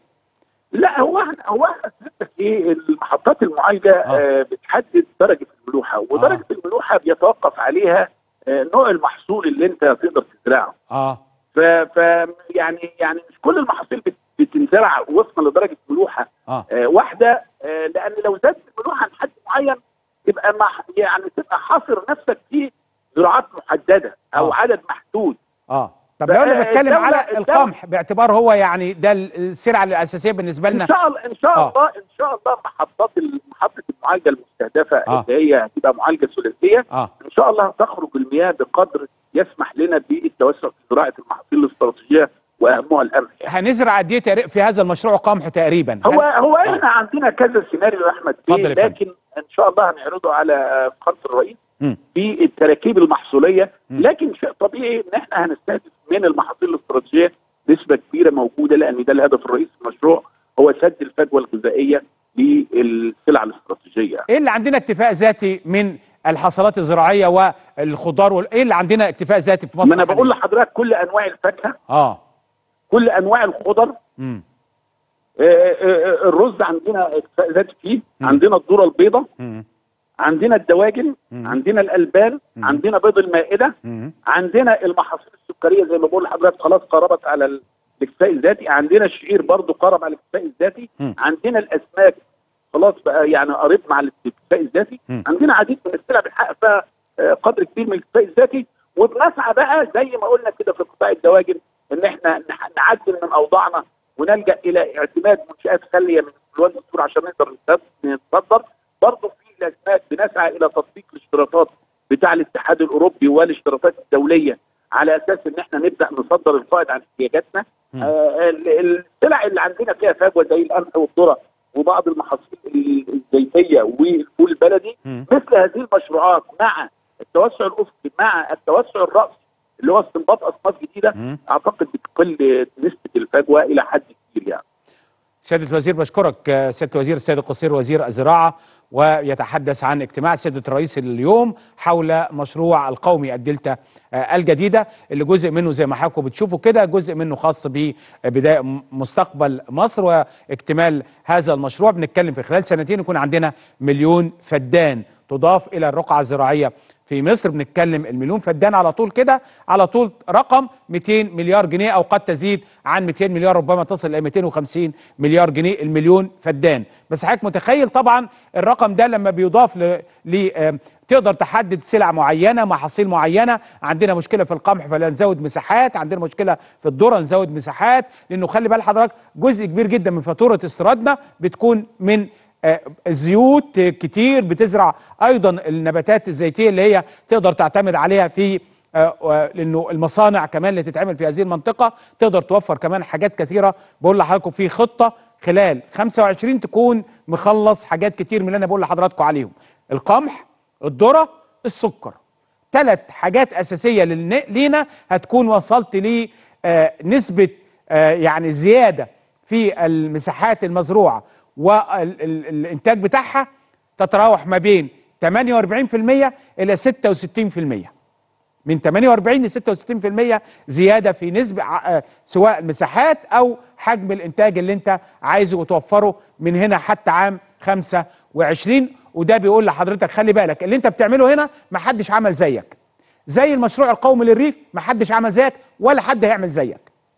لا هو احنا هو احنا سيادتك ايه المحطات المعالجه آه. آه. بتحدد درجه الملوحه ودرجه الملوحه بيتوقف عليها آه نوع المحصول اللي انت تقدر تزرعه اه ف... ف يعني يعني مش كل المحاصيل بت... بتنزرع وفقا لدرجه ملوحه اه آه واحده آه لان لو زادت الملوحه عن حد معين تبقى مح... يعني تبقى حاصر نفسك في زراعات محدده او آه. عدد محدود اه طب لو انا بقى بتكلم الدولة- على الدولة- القمح باعتبار هو يعني ده السلعه الاساسيه بالنسبه ان لنا شاء الله ان شاء آه. الله ان شاء الله محطات ال- محطه المعالجه المستهدفه آه. اللي هي هتبقى معالجه ثلاثيه اه ان شاء الله تخرج المياه بقدر يسمح لنا بالتوسع في زراعه المحاصيل الاستراتيجيه واهمها القمح يعني. هنزرع قد ايه تقريبا في هذا المشروع قمح تقريبا هو هل- هو احنا عندنا كذا سيناريو يا احمد بيه اتفضل يا فندم. لكن ان شاء الله هنعرضه على فخامه الرئيس مم. في التراكيب المحصوليه مم. لكن شيء طبيعي ان احنا هنستهدف من المحاصيل الاستراتيجيه نسبه كبيره موجوده لان ده الهدف الرئيسي من المشروع هو سد الفجوه الغذائيه للسلع الاستراتيجيه ايه اللي عندنا اكتفاء ذاتي من الحصلات الزراعيه والخضار وال... ايه اللي عندنا اكتفاء ذاتي في مصر ما انا بقول حالياً؟ لحضرتك كل انواع الفاكهه اه كل انواع الخضر امم آه، آه، آه، الرز عندنا اكتفاء ذاتي فيه مم. عندنا الذره البيضاء امم عندنا الدواجن مم. عندنا الالبان مم. عندنا بيض المائده مم. عندنا المحاصيل السكريه زي ما بقول لحضرتك خلاص قربت على ال- الاكتفاء الذاتي عندنا الشعير برضو قرب على الاكتفاء الذاتي مم. عندنا الاسماك خلاص بقى يعني قريب مع الاكتفاء الذاتي مم. عندنا عديد من السلع بنحقق فيها آه، قدر كبير من الاكتفاء الذاتي وبنسعى بقى زي ما قلنا كده في قطاع الدواجن ان احنا نح- نعدل من اوضاعنا ونلجا الى اعتماد منشات خاليه من الوان الدستور عشان نقدر نتص- نتصدر برضه في الاسماك بنسعى الى تطبيق الاشتراطات بتاع الاتحاد الاوروبي والاشتراطات الدوليه على اساس ان احنا نبدا نصدر الفائض عن احتياجاتنا مم. آه ال- السلع اللي عندنا فيها فجوه زي القمح والذره وبعض المحاصيل ال- الزيتيه والفول البلدي مم. مثل هذه المشروعات مع التوسع الافقي مع التوسع الراسي اللي هو استنباط اصناف جديده مم. اعتقد بتقل نسبه الفجوه الى حد كبير يعني سيادة الوزير بشكرك آه، سيادة الوزير السيد القصير وزير الزراعة ويتحدث عن اجتماع سيادة الرئيس اليوم حول مشروع القومي الدلتا آه، الجديدة اللي جزء منه زي ما حضراتكم بتشوفوا كده جزء منه خاص ببداية م- مستقبل مصر واكتمال هذا المشروع بنتكلم في خلال سنتين يكون عندنا مليون فدان تضاف إلى الرقعة الزراعية في مصر بنتكلم المليون فدان على طول كده على طول رقم 200 مليار جنيه او قد تزيد عن 200 مليار ربما تصل الى 250 مليار جنيه المليون فدان بس حضرتك متخيل طبعا الرقم ده لما بيضاف ل, ل... آه، تقدر تحدد سلع معينه محاصيل معينه عندنا مشكله في القمح فلا نزود مساحات عندنا مشكله في الذره نزود مساحات لانه خلي بال حضرتك جزء كبير جدا من فاتوره استيرادنا بتكون من آه، زيوت كتير بتزرع ايضا النباتات الزيتيه اللي هي تقدر تعتمد عليها في آه، آه، لانه المصانع كمان اللي تتعمل في هذه المنطقه تقدر توفر كمان حاجات كثيره بقول لحضراتكم في خطه خلال 25 تكون مخلص حاجات كتير من اللي انا بقول لحضراتكم عليهم القمح الذره السكر ثلاث حاجات اساسيه للن- لينا هتكون وصلت لنسبه يعني زياده في المساحات المزروعه والانتاج بتاعها تتراوح ما بين 48% الى 66% من 48 ل 66% زياده في نسبه ع- آه، سواء المساحات او حجم الانتاج اللي انت عايزه وتوفره من هنا حتى عام 25 وده بيقول لحضرتك خلي بالك اللي انت بتعمله هنا ما حدش عمل زيك زي المشروع القومي للريف ما حدش عمل زيك ولا حد هيعمل زيك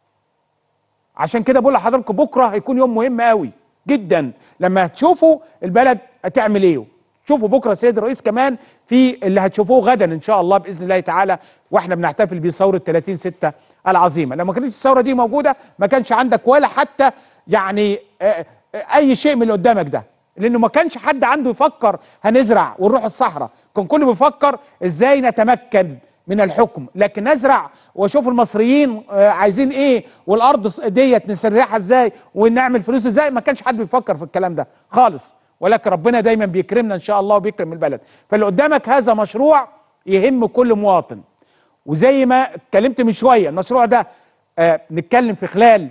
عشان كده بقول لحضراتكم بكره هيكون يوم مهم قوي جدا لما هتشوفوا البلد هتعمل ايه شوفوا بكره السيد الرئيس كمان في اللي هتشوفوه غدا ان شاء الله باذن الله تعالى واحنا بنحتفل بثوره 30 6 العظيمه لو ما كانتش الثوره دي موجوده ما كانش عندك ولا حتى يعني آه، آه، اي شيء من اللي قدامك ده لانه ما كانش حد عنده يفكر هنزرع ونروح الصحراء كان كله بيفكر ازاي نتمكن من الحكم لكن نزرع واشوف المصريين آه، عايزين ايه والارض ص- ديت نسرحها ازاي ونعمل فلوس ازاي ما كانش حد بيفكر في الكلام ده خالص ولكن ربنا دايما بيكرمنا ان شاء الله وبيكرم البلد فاللي قدامك هذا مشروع يهم كل مواطن وزي ما اتكلمت من شويه المشروع ده آه نتكلم في خلال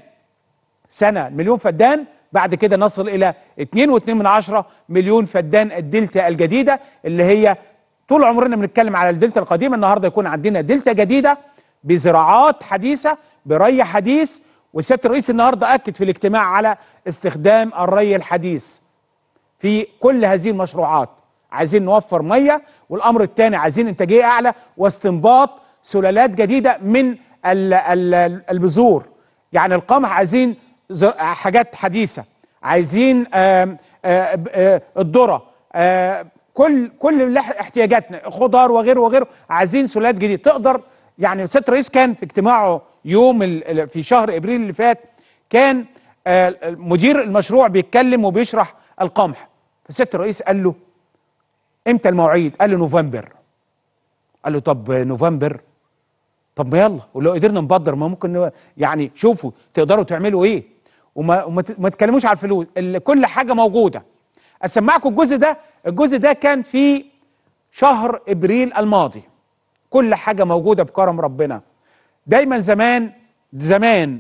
سنة مليون فدان بعد كده نصل إلى 2.2 من عشرة مليون فدان الدلتا الجديدة اللي هي طول عمرنا بنتكلم على الدلتا القديمة النهاردة يكون عندنا دلتا جديدة بزراعات حديثة بري حديث وسيادة الرئيس النهاردة أكد في الاجتماع على استخدام الري الحديث في كل هذه المشروعات عايزين نوفر ميه والامر الثاني عايزين انتاجيه اعلى واستنباط سلالات جديده من ال- ال- البذور يعني القمح عايزين ز- حاجات حديثه عايزين آم، آه، ب- آه، الذره آه، كل كل اللي إح- احتياجاتنا خضار وغيره وغيره عايزين سلالات جديده تقدر يعني سياده الرئيس كان في اجتماعه يوم ال- ال- في شهر ابريل اللي فات كان آه، مدير المشروع بيتكلم وبيشرح القمح فسياده الرئيس قال له امتى المواعيد قال له نوفمبر قال له طب نوفمبر طب ما يلا ولو قدرنا نبدر ما ممكن نو- يعني شوفوا تقدروا تعملوا ايه وما وما ت- ما تتكلموش على الفلوس ال- كل حاجه موجوده اسمعكم الجزء ده الجزء ده كان في شهر ابريل الماضي كل حاجه موجوده بكرم ربنا دايما زمان زمان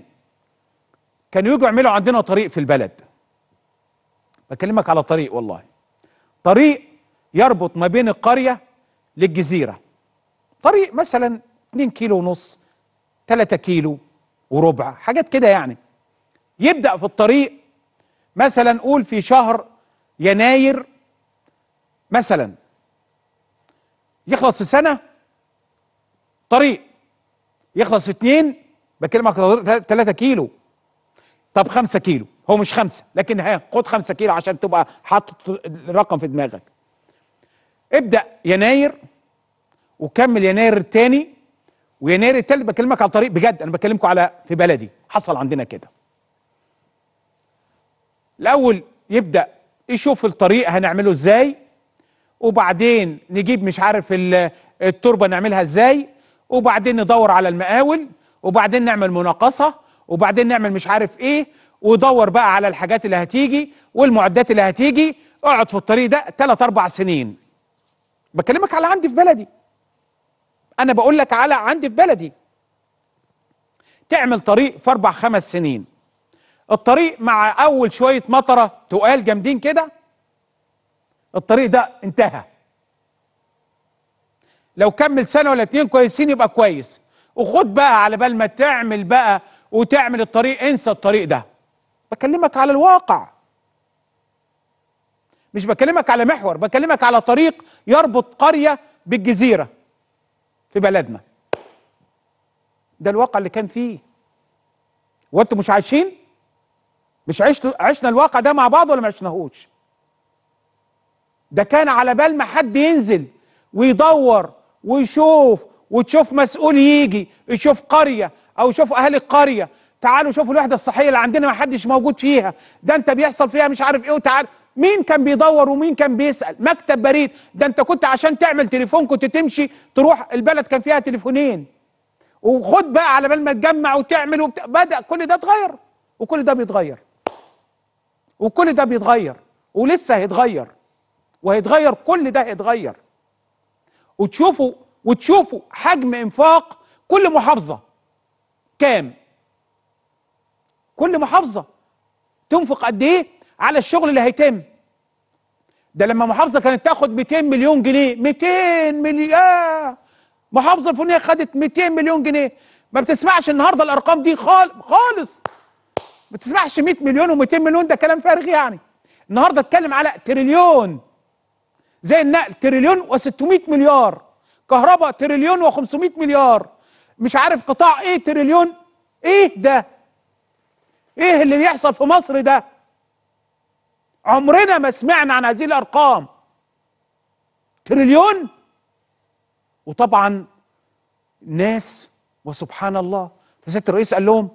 كانوا يجوا يعملوا عندنا طريق في البلد بكلمك على طريق والله طريق يربط ما بين القرية للجزيرة طريق مثلا 2 كيلو ونص 3 كيلو وربع حاجات كده يعني يبدأ في الطريق مثلا قول في شهر يناير مثلا يخلص في سنه طريق يخلص في اتنين بكلمك 3 كيلو طب 5 كيلو هو مش خمسة لكن ها خد 5 كيلو عشان تبقى حاطط الرقم في دماغك ابدأ يناير وكمل يناير التاني ويناير التالت بكلمك على الطريق بجد انا بكلمكم على في بلدي حصل عندنا كده الاول يبدأ يشوف الطريق هنعمله ازاي وبعدين نجيب مش عارف ال- التربة نعملها ازاي وبعدين ندور على المقاول وبعدين نعمل مناقصة وبعدين نعمل مش عارف ايه ودور بقى على الحاجات اللي هتيجي والمعدات اللي هتيجي اقعد في الطريق ده ثلاث اربع سنين بكلمك على عندي في بلدي انا بقول لك على عندي في بلدي تعمل طريق في اربع خمس سنين الطريق مع اول شويه مطره تقال جامدين كده الطريق ده انتهى لو كمل سنه ولا اتنين كويسين يبقى كويس وخد بقى على بال ما تعمل بقى وتعمل الطريق انسى الطريق ده بكلمك على الواقع مش بكلمك على محور بكلمك على طريق يربط قريه بالجزيره في بلدنا ده الواقع اللي كان فيه وانتم مش عايشين مش عشتوا عشنا الواقع ده مع بعض ولا ما عشناهوش ده كان على بال ما حد ينزل ويدور ويشوف وتشوف مسؤول يجي يشوف قريه او يشوف اهالي القريه تعالوا شوفوا الوحده الصحيه اللي عندنا ما حدش موجود فيها ده انت بيحصل فيها مش عارف ايه وتعال مين كان بيدور ومين كان بيسال مكتب بريد ده انت كنت عشان تعمل تليفون كنت تمشي تروح البلد كان فيها تليفونين وخد بقى على بال ما تجمع وتعمل وبت... بدا كل ده اتغير وكل ده بيتغير وكل ده بيتغير ولسه هيتغير وهيتغير كل ده هيتغير وتشوفوا وتشوفوا حجم انفاق كل محافظه كام كل محافظه تنفق قد ايه على الشغل اللي هيتم ده لما محافظه كانت تاخد 200 مليون جنيه 200 مليون محافظه الفلانيه خدت 200 مليون جنيه ما بتسمعش النهارده الارقام دي خال- خالص ما بتسمعش 100 مليون و200 مليون ده كلام فارغ يعني النهارده اتكلم على تريليون زي النقل تريليون و600 مليار كهرباء تريليون و500 مليار مش عارف قطاع ايه تريليون ايه ده ايه اللي بيحصل في مصر ده عمرنا ما سمعنا عن هذه الارقام تريليون وطبعا ناس وسبحان الله فسياده الرئيس قال لهم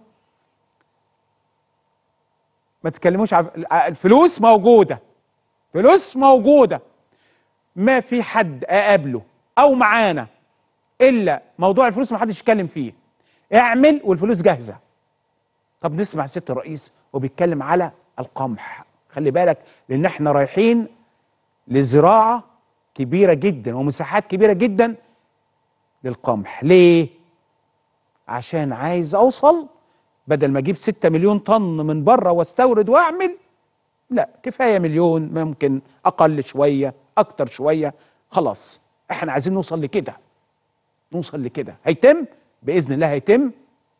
ما تتكلموش عن الفلوس موجوده فلوس موجوده ما في حد اقابله او معانا الا موضوع الفلوس ما حدش يتكلم فيه اعمل والفلوس جاهزه طب نسمع سياده الرئيس وبيتكلم على القمح خلي بالك لان احنا رايحين لزراعه كبيره جدا ومساحات كبيره جدا للقمح ليه عشان عايز اوصل بدل ما اجيب 6 مليون طن من بره واستورد واعمل لا كفايه مليون ممكن اقل شويه اكتر شويه خلاص احنا عايزين نوصل لكده نوصل لكده هيتم باذن الله هيتم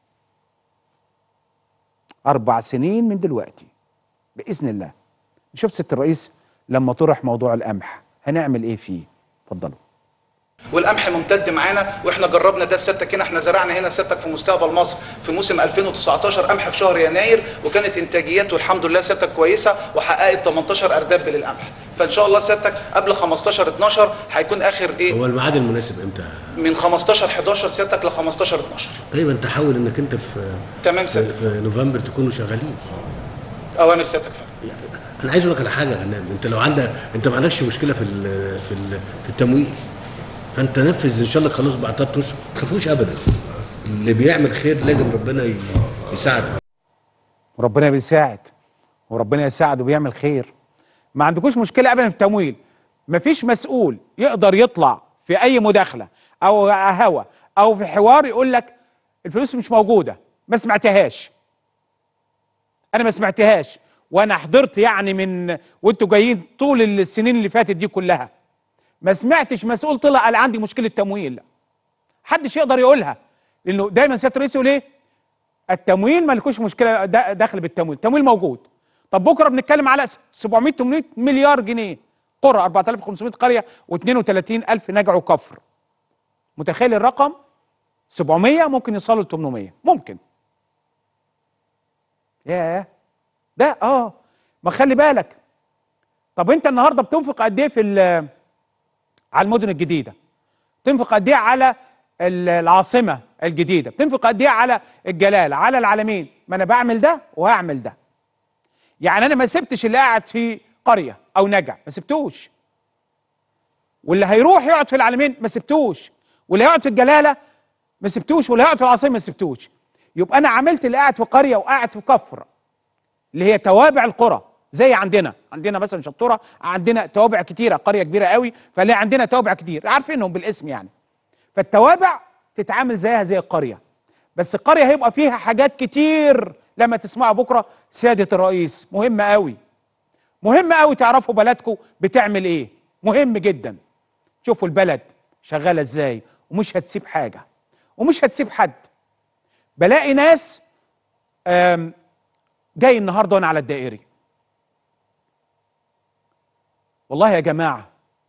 اربع سنين من دلوقتي باذن الله شوف ست الرئيس لما طرح موضوع القمح هنعمل ايه فيه اتفضلوا والقمح ممتد معانا واحنا جربنا ده سيادتك هنا احنا زرعنا هنا سيادتك في مستقبل مصر في موسم 2019 قمح في شهر يناير وكانت انتاجياته الحمد لله سيادتك كويسه وحققت 18 ارداب للقمح فان شاء الله سيادتك قبل 15 12 هيكون اخر ايه هو الميعاد المناسب امتى؟ من 15 11 سيادتك ل 15 12 طيب انت حاول انك انت في تمام في, سيادتك في نوفمبر تكونوا شغالين اوامر سيادتك فعلا يعني انا عايز اقول لك على حاجه يا غنام انت لو عندك انت ما عندكش مشكله في ال في ال في التمويل فانت نفذ ان شاء الله خلاص بعد ثلاث اشهر ما تخافوش ابدا اللي بيعمل خير لازم ربنا ي- يساعده وربنا بيساعد وربنا يساعد وبيعمل خير ما عندكوش مشكله ابدا في التمويل مفيش مسؤول يقدر يطلع في اي مداخله او هوا او في حوار يقول لك الفلوس مش موجوده ما سمعتهاش انا ما سمعتهاش وانا حضرت يعني من وانتوا جايين طول السنين اللي فاتت دي كلها ما سمعتش مسؤول طلع قال عندي مشكله تمويل لا حدش يقدر يقولها لانه دايما سياده الرئيس يقول ايه التمويل مالكوش مشكله دا- داخل بالتمويل التمويل موجود طب بكره بنتكلم على 700 800 مليار جنيه قرى 4500 قريه و32 الف نجعوا كفر متخيل الرقم 700 ممكن يوصلوا ل 800 ممكن ياه ده اه ما خلي بالك طب انت النهارده بتنفق قد ايه في ال- على المدن الجديده تنفق قد ايه على ال- العاصمه الجديده بتنفق قد ايه على الجلاله على العالمين ما انا بعمل ده وهعمل ده يعني انا ما سبتش اللي قاعد في قريه او نجع ما سبتوش واللي هيروح يقعد في العالمين ما سبتوش واللي هيقعد في الجلاله ما سبتوش واللي هيقعد في العاصمه ما سبتوش يبقى انا عملت اللي قاعد في قريه وقاعد في كفر اللي هي توابع القرى زي عندنا عندنا مثلا شطوره عندنا توابع كتيره قريه كبيره قوي فليه عندنا توابع كتير عارفينهم بالاسم يعني فالتوابع تتعامل زيها زي القريه بس القريه هيبقى فيها حاجات كتير لما تسمعوا بكره سياده الرئيس مهمه قوي مهم قوي تعرفوا بلدكم بتعمل ايه مهم جدا شوفوا البلد شغاله ازاي ومش هتسيب حاجه ومش هتسيب حد بلاقي ناس آم، جاي النهارده وانا على الدائري والله يا جماعه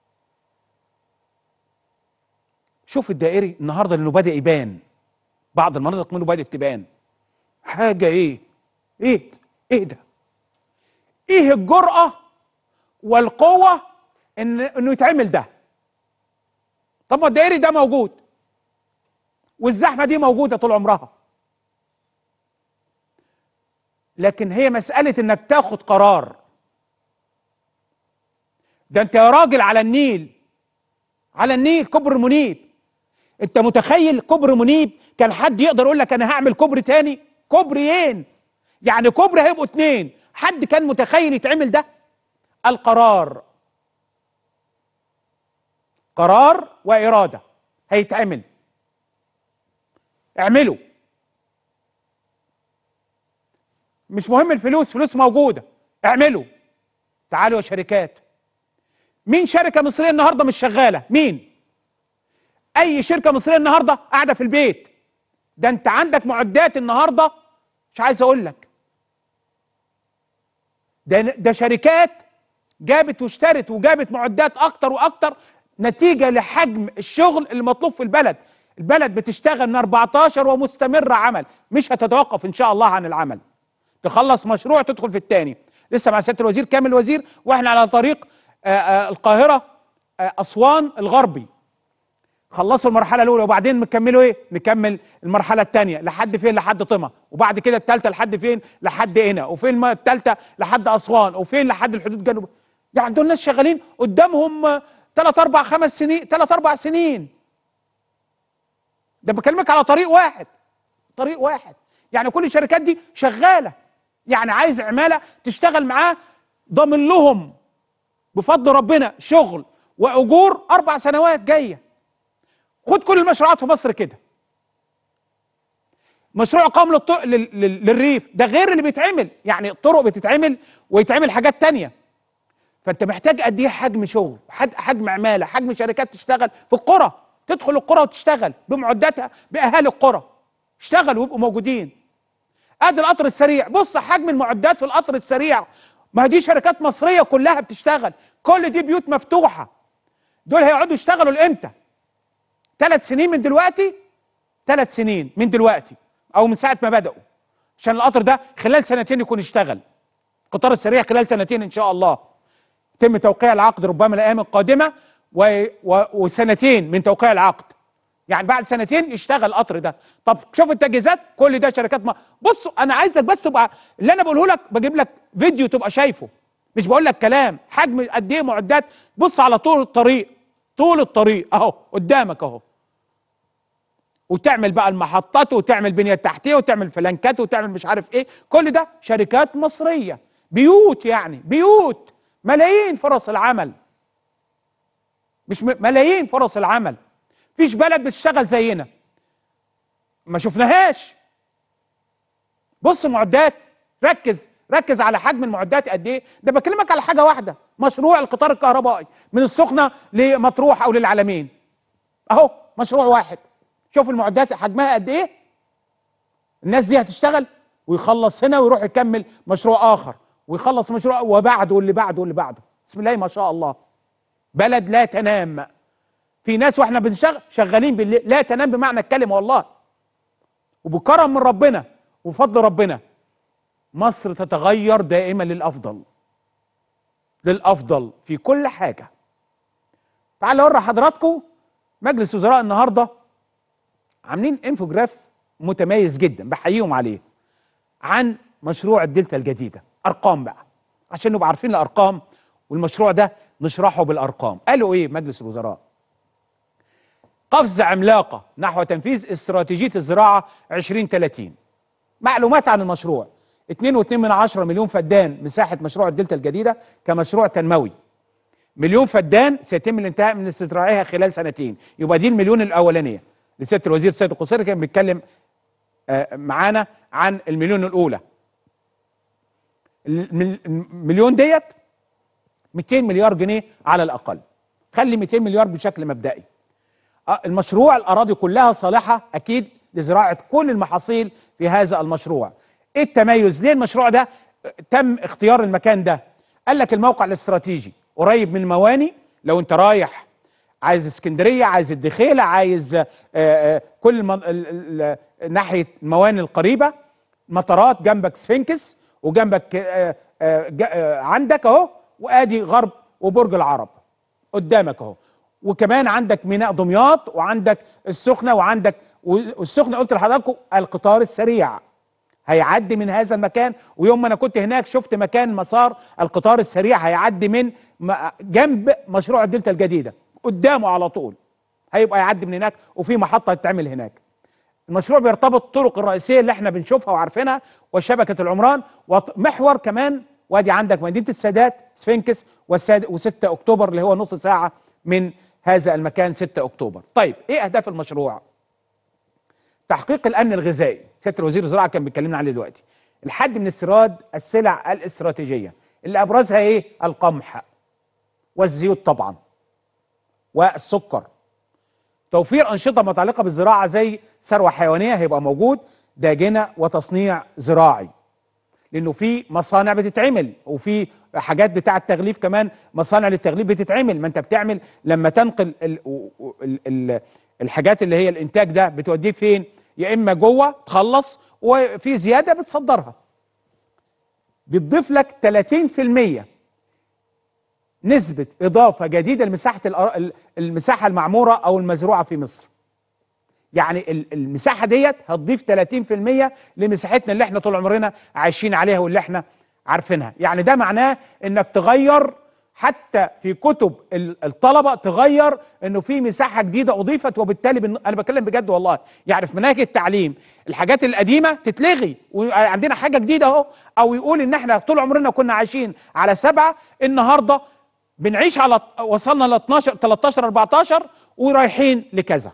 شوف الدائري النهارده لانه بدا يبان بعض المناطق منه بدات تبان حاجه ايه ايه ايه ده ايه الجرأة والقوة ان انه يتعمل ده طب ما الدائري ده موجود والزحمة دي موجودة طول عمرها لكن هي مسألة انك تاخد قرار ده انت يا راجل على النيل على النيل كبر منيب انت متخيل كبر منيب كان حد يقدر يقول لك انا هعمل كوبري تاني كوبريين يعني كوبري هيبقوا اتنين حد كان متخيل يتعمل ده القرار قرار وإرادة هيتعمل اعملوا مش مهم الفلوس فلوس موجودة اعملوا تعالوا يا شركات مين شركة مصرية النهاردة مش شغالة مين اي شركة مصرية النهاردة قاعدة في البيت ده انت عندك معدات النهاردة مش عايز اقول لك ده ده شركات جابت واشترت وجابت معدات اكتر واكتر نتيجه لحجم الشغل المطلوب في البلد البلد بتشتغل من 14 ومستمره عمل مش هتتوقف ان شاء الله عن العمل تخلص مشروع تدخل في الثاني لسه مع سياده الوزير كامل الوزير واحنا على طريق آه، آه، القاهره آه، اسوان الغربي خلصوا المرحله الاولى وبعدين نكملوا ايه نكمل المرحله الثانيه لحد فين لحد طمع وبعد كده الثالثه لحد فين لحد هنا وفين الثالثه لحد اسوان وفين لحد الحدود الجنوبيه يعني دول ناس شغالين قدامهم ثلاث اربع خمس سنين ثلاث اربع سنين ده بكلمك على طريق واحد طريق واحد يعني كل الشركات دي شغاله يعني عايز عماله تشتغل معاه ضامن لهم بفضل ربنا شغل واجور اربع سنوات جايه خد كل المشروعات في مصر كده مشروع قام للط... لل... لل... للريف ده غير اللي بيتعمل يعني طرق بتتعمل ويتعمل حاجات تانية فانت محتاج قد ايه حجم شغل حد... حجم عماله حجم شركات تشتغل في القرى تدخل القرى وتشتغل بمعداتها باهالي القرى اشتغلوا ويبقوا موجودين ادي القطر السريع بص حجم المعدات في القطر السريع ما دي شركات مصريه كلها بتشتغل كل دي بيوت مفتوحه دول هيقعدوا يشتغلوا لامتى ثلاث سنين من دلوقتي ثلاث سنين من دلوقتي او من ساعه ما بداوا عشان القطر ده خلال سنتين يكون اشتغل القطار السريع خلال سنتين ان شاء الله يتم توقيع العقد ربما الايام القادمه و... و... وسنتين من توقيع العقد يعني بعد سنتين يشتغل القطر ده طب شوف التجهيزات كل ده شركات ما بصوا انا عايزك بس تبقى اللي انا بقوله لك بجيب لك فيديو تبقى شايفه مش بقول لك كلام حجم قد ايه معدات بص على طول الطريق طول الطريق اهو قدامك اهو وتعمل بقى المحطات وتعمل بنيه تحتيه وتعمل فلانكات وتعمل مش عارف ايه كل ده شركات مصريه بيوت يعني بيوت ملايين فرص العمل مش م- ملايين فرص العمل فيش بلد بتشتغل زينا ما شفناهاش بص معدات ركز ركز على حجم المعدات قد ايه ده بكلمك على حاجه واحده مشروع القطار الكهربائي من السخنه لمطروح او للعلمين اهو مشروع واحد شوف المعدات حجمها قد ايه الناس دي هتشتغل ويخلص هنا ويروح يكمل مشروع اخر ويخلص مشروع وبعده واللي بعده واللي بعده بسم الله ما شاء الله بلد لا تنام في ناس واحنا بنشغل شغالين بالليل لا تنام بمعنى الكلمه والله وبكرم من ربنا وفضل ربنا مصر تتغير دائما للافضل للافضل في كل حاجه تعال اوري حضراتكم مجلس وزراء النهارده عاملين انفوجراف متميز جدا بحييهم عليه عن مشروع الدلتا الجديده ارقام بقى عشان نبقى عارفين الارقام والمشروع ده نشرحه بالارقام قالوا ايه مجلس الوزراء قفزه عملاقه نحو تنفيذ استراتيجيه الزراعه 2030 معلومات عن المشروع 2.2 من عشرة مليون فدان مساحه مشروع الدلتا الجديده كمشروع تنموي مليون فدان سيتم الانتهاء من استزراعها خلال سنتين يبقى دي المليون الاولانيه لسياده الوزير سيد القصيري كان بيتكلم آه، معانا عن المليون الاولى المل- المليون ديت 200 مليار جنيه على الاقل خلي 200 مليار بشكل مبدئي آه، المشروع الاراضي كلها صالحه اكيد لزراعه كل المحاصيل في هذا المشروع ايه التميز ليه المشروع ده آه، تم اختيار المكان ده قال لك الموقع الاستراتيجي قريب من المواني لو انت رايح عايز اسكندريه عايز الدخيله عايز آه، آه، كل المن... ال- ال- ال- ناحيه المواني القريبه مطارات جنبك سفنكس وجنبك آه، آه، ج- آه، عندك اهو وادي غرب وبرج العرب قدامك اهو وكمان عندك ميناء دمياط وعندك السخنه وعندك والسخنه قلت لحضراتكم القطار السريع هيعدي من هذا المكان ويوم ما انا كنت هناك شفت مكان مسار القطار السريع هيعدي من م- جنب مشروع الدلتا الجديده قدامه على طول هيبقى يعدي من هناك وفي محطه هتتعمل هناك المشروع بيرتبط الطرق الرئيسيه اللي احنا بنشوفها وعارفينها وشبكه العمران ومحور كمان وادي عندك مدينه السادات سفنكس والساد و6 اكتوبر اللي هو نص ساعه من هذا المكان 6 اكتوبر. طيب ايه اهداف المشروع؟ تحقيق الامن الغذائي، سياده الوزير الزراعه كان بيكلمنا عليه دلوقتي. الحد من استيراد السلع الاستراتيجيه اللي ابرزها ايه؟ القمح والزيوت طبعا والسكر توفير أنشطة متعلقة بالزراعة زي ثروة حيوانية هيبقى موجود داجنة وتصنيع زراعي لأنه في مصانع بتتعمل وفي حاجات بتاعة تغليف كمان مصانع للتغليف بتتعمل ما أنت بتعمل لما تنقل ال ال ال الحاجات اللي هي الإنتاج ده بتوديه فين يا إما جوه تخلص وفي زيادة بتصدرها بتضيف لك 30% نسبة إضافة جديدة لمساحة الأر- ال- المساحة المعمورة أو المزروعة في مصر. يعني ال- المساحة ديت هتضيف 30% لمساحتنا اللي احنا طول عمرنا عايشين عليها واللي احنا عارفينها، يعني ده معناه انك تغير حتى في كتب ال- الطلبة تغير انه في مساحة جديدة اضيفت وبالتالي بن... انا بتكلم بجد والله، يعني في مناهج التعليم الحاجات القديمة تتلغي وعندنا حاجة جديدة اهو او يقول ان احنا طول عمرنا كنا عايشين على سبعة النهارده بنعيش على وصلنا ل 12 13 14 ورايحين لكذا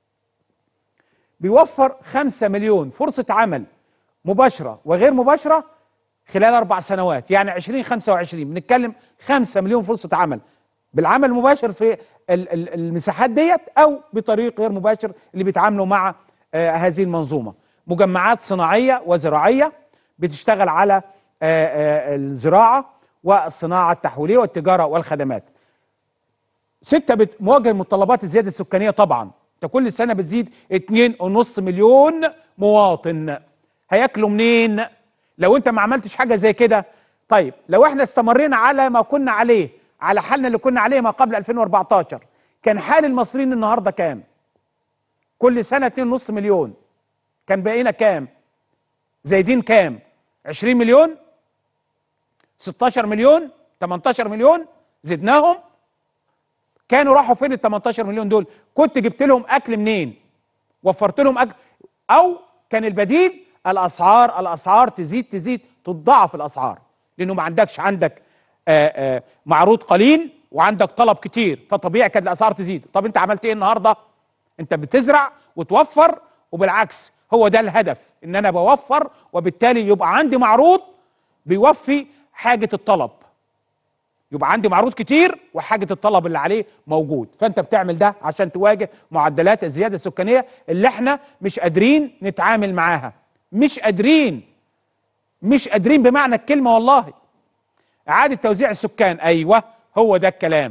بيوفر 5 مليون فرصة عمل مباشرة وغير مباشرة خلال أربع سنوات يعني 2025 بنتكلم 5 مليون فرصة عمل بالعمل المباشر في ال- ال- المساحات ديت أو بطريق غير مباشر اللي بيتعاملوا مع آه، هذه المنظومة مجمعات صناعية وزراعية بتشتغل على آه، آه، الزراعة والصناعة التحويلية والتجارة والخدمات ستة بت- مواجهة متطلبات الزيادة السكانية طبعا انت كل سنة بتزيد اتنين ونص مليون مواطن هياكلوا منين لو انت ما عملتش حاجة زي كده طيب لو احنا استمرينا على ما كنا عليه على حالنا اللي كنا عليه ما قبل 2014 كان حال المصريين النهاردة كام كل سنة اتنين ونص مليون كان بقينا كام زايدين كام 20 مليون 16 مليون 18 مليون زدناهم كانوا راحوا فين ال 18 مليون دول كنت جبت لهم اكل منين وفرت لهم اكل او كان البديل الاسعار الاسعار تزيد تزيد تضاعف الاسعار لانه ما عندكش عندك آآ آآ معروض قليل وعندك طلب كتير فطبيعي كانت الاسعار تزيد طب انت عملت ايه النهارده انت بتزرع وتوفر وبالعكس هو ده الهدف ان انا بوفر وبالتالي يبقى عندي معروض بيوفي حاجه الطلب يبقى عندي معروض كتير وحاجه الطلب اللي عليه موجود فانت بتعمل ده عشان تواجه معدلات الزياده السكانيه اللي احنا مش قادرين نتعامل معاها مش قادرين مش قادرين بمعنى الكلمه والله اعاده توزيع السكان ايوه هو ده الكلام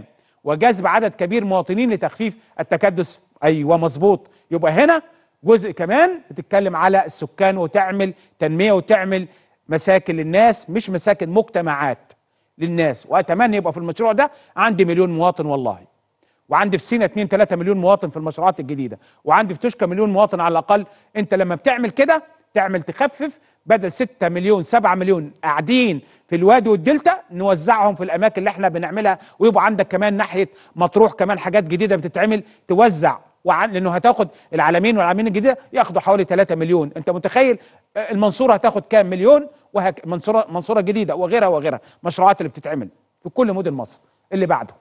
وجذب عدد كبير مواطنين لتخفيف التكدس ايوه مظبوط يبقى هنا جزء كمان بتتكلم على السكان وتعمل تنميه وتعمل مساكن للناس مش مساكن مجتمعات للناس واتمنى يبقى في المشروع ده عندي مليون مواطن والله وعندي في سينا 2 3 مليون مواطن في المشروعات الجديده وعندي في توشكا مليون مواطن على الاقل انت لما بتعمل كده تعمل تخفف بدل 6 مليون 7 مليون قاعدين في الوادي والدلتا نوزعهم في الاماكن اللي احنا بنعملها ويبقى عندك كمان ناحيه مطروح كمان حاجات جديده بتتعمل توزع وعن لانه هتاخد العالمين والعالمين الجديده ياخدوا حوالي 3 مليون انت متخيل آه، المنصوره هتاخد كام مليون وهك منصوره منصوره جديده وغيرها وغيرها مشروعات اللي بتتعمل في كل مدن مصر اللي بعده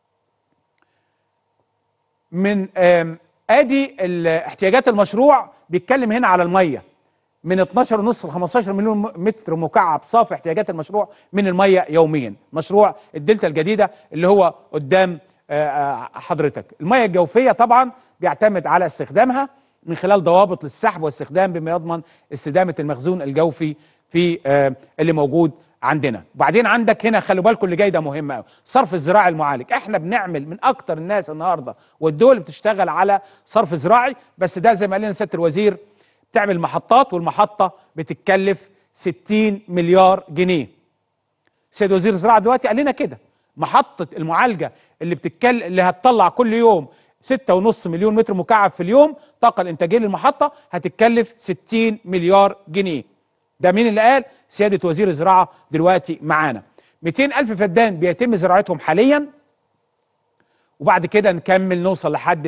من آم، ادي ال- احتياجات المشروع بيتكلم هنا على الميه من 12 ونص ل 15 مليون م- متر مكعب صافي احتياجات المشروع من الميه يوميا مشروع الدلتا الجديده اللي هو قدام آه، آه، حضرتك الميه الجوفيه طبعا بيعتمد على استخدامها من خلال ضوابط للسحب والاستخدام بما يضمن استدامه المخزون الجوفي في آه، اللي موجود عندنا وبعدين عندك هنا خلوا بالكم اللي جاي ده مهم قوي صرف الزراعي المعالج احنا بنعمل من اكتر الناس النهارده والدول بتشتغل على صرف زراعي بس ده زي ما قال لنا سياده الوزير بتعمل محطات والمحطه بتتكلف 60 مليار جنيه سيد وزير الزراعه دلوقتي قال لنا كده محطه المعالجه اللي بتتكلم اللي هتطلع كل يوم ستة ونص مليون متر مكعب في اليوم طاقة الإنتاجية للمحطة هتتكلف 60 مليار جنيه ده مين اللي قال سيادة وزير الزراعة دلوقتي معانا 200 ألف فدان بيتم زراعتهم حاليا وبعد كده نكمل نوصل لحد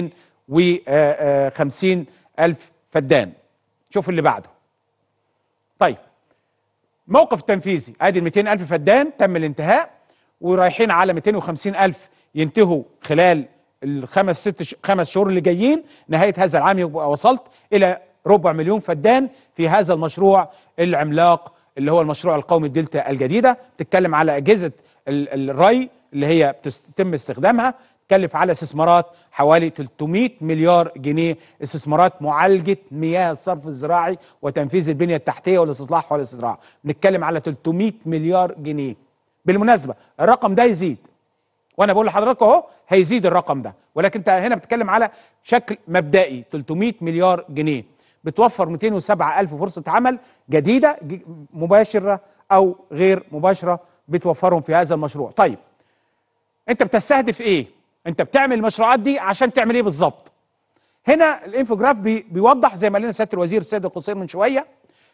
250 ألف فدان شوف اللي بعده طيب موقف التنفيذي ادي ال 200 الف فدان تم الانتهاء ورايحين على 250 الف ينتهوا خلال الخمس ست ش... خمس شهور اللي جايين نهايه هذا العام يبقى وصلت الى ربع مليون فدان في هذا المشروع العملاق اللي هو المشروع القومي الدلتا الجديده تتكلم على اجهزه ال- الري اللي هي بتتم استخدامها تكلف على استثمارات حوالي 300 مليار جنيه استثمارات معالجه مياه الصرف الزراعي وتنفيذ البنيه التحتيه والاستصلاح والاستزراع بنتكلم على 300 مليار جنيه بالمناسبه الرقم ده يزيد وانا بقول لحضراتكم اهو هيزيد الرقم ده ولكن انت هنا بتتكلم على شكل مبدئي 300 مليار جنيه بتوفر 207 الف فرصه عمل جديده ج- مباشره او غير مباشره بتوفرهم في هذا المشروع طيب انت بتستهدف ايه انت بتعمل المشروعات دي عشان تعمل ايه بالظبط هنا الانفوجراف بي بيوضح زي ما قال لنا سياده الوزير السيد القصير من شويه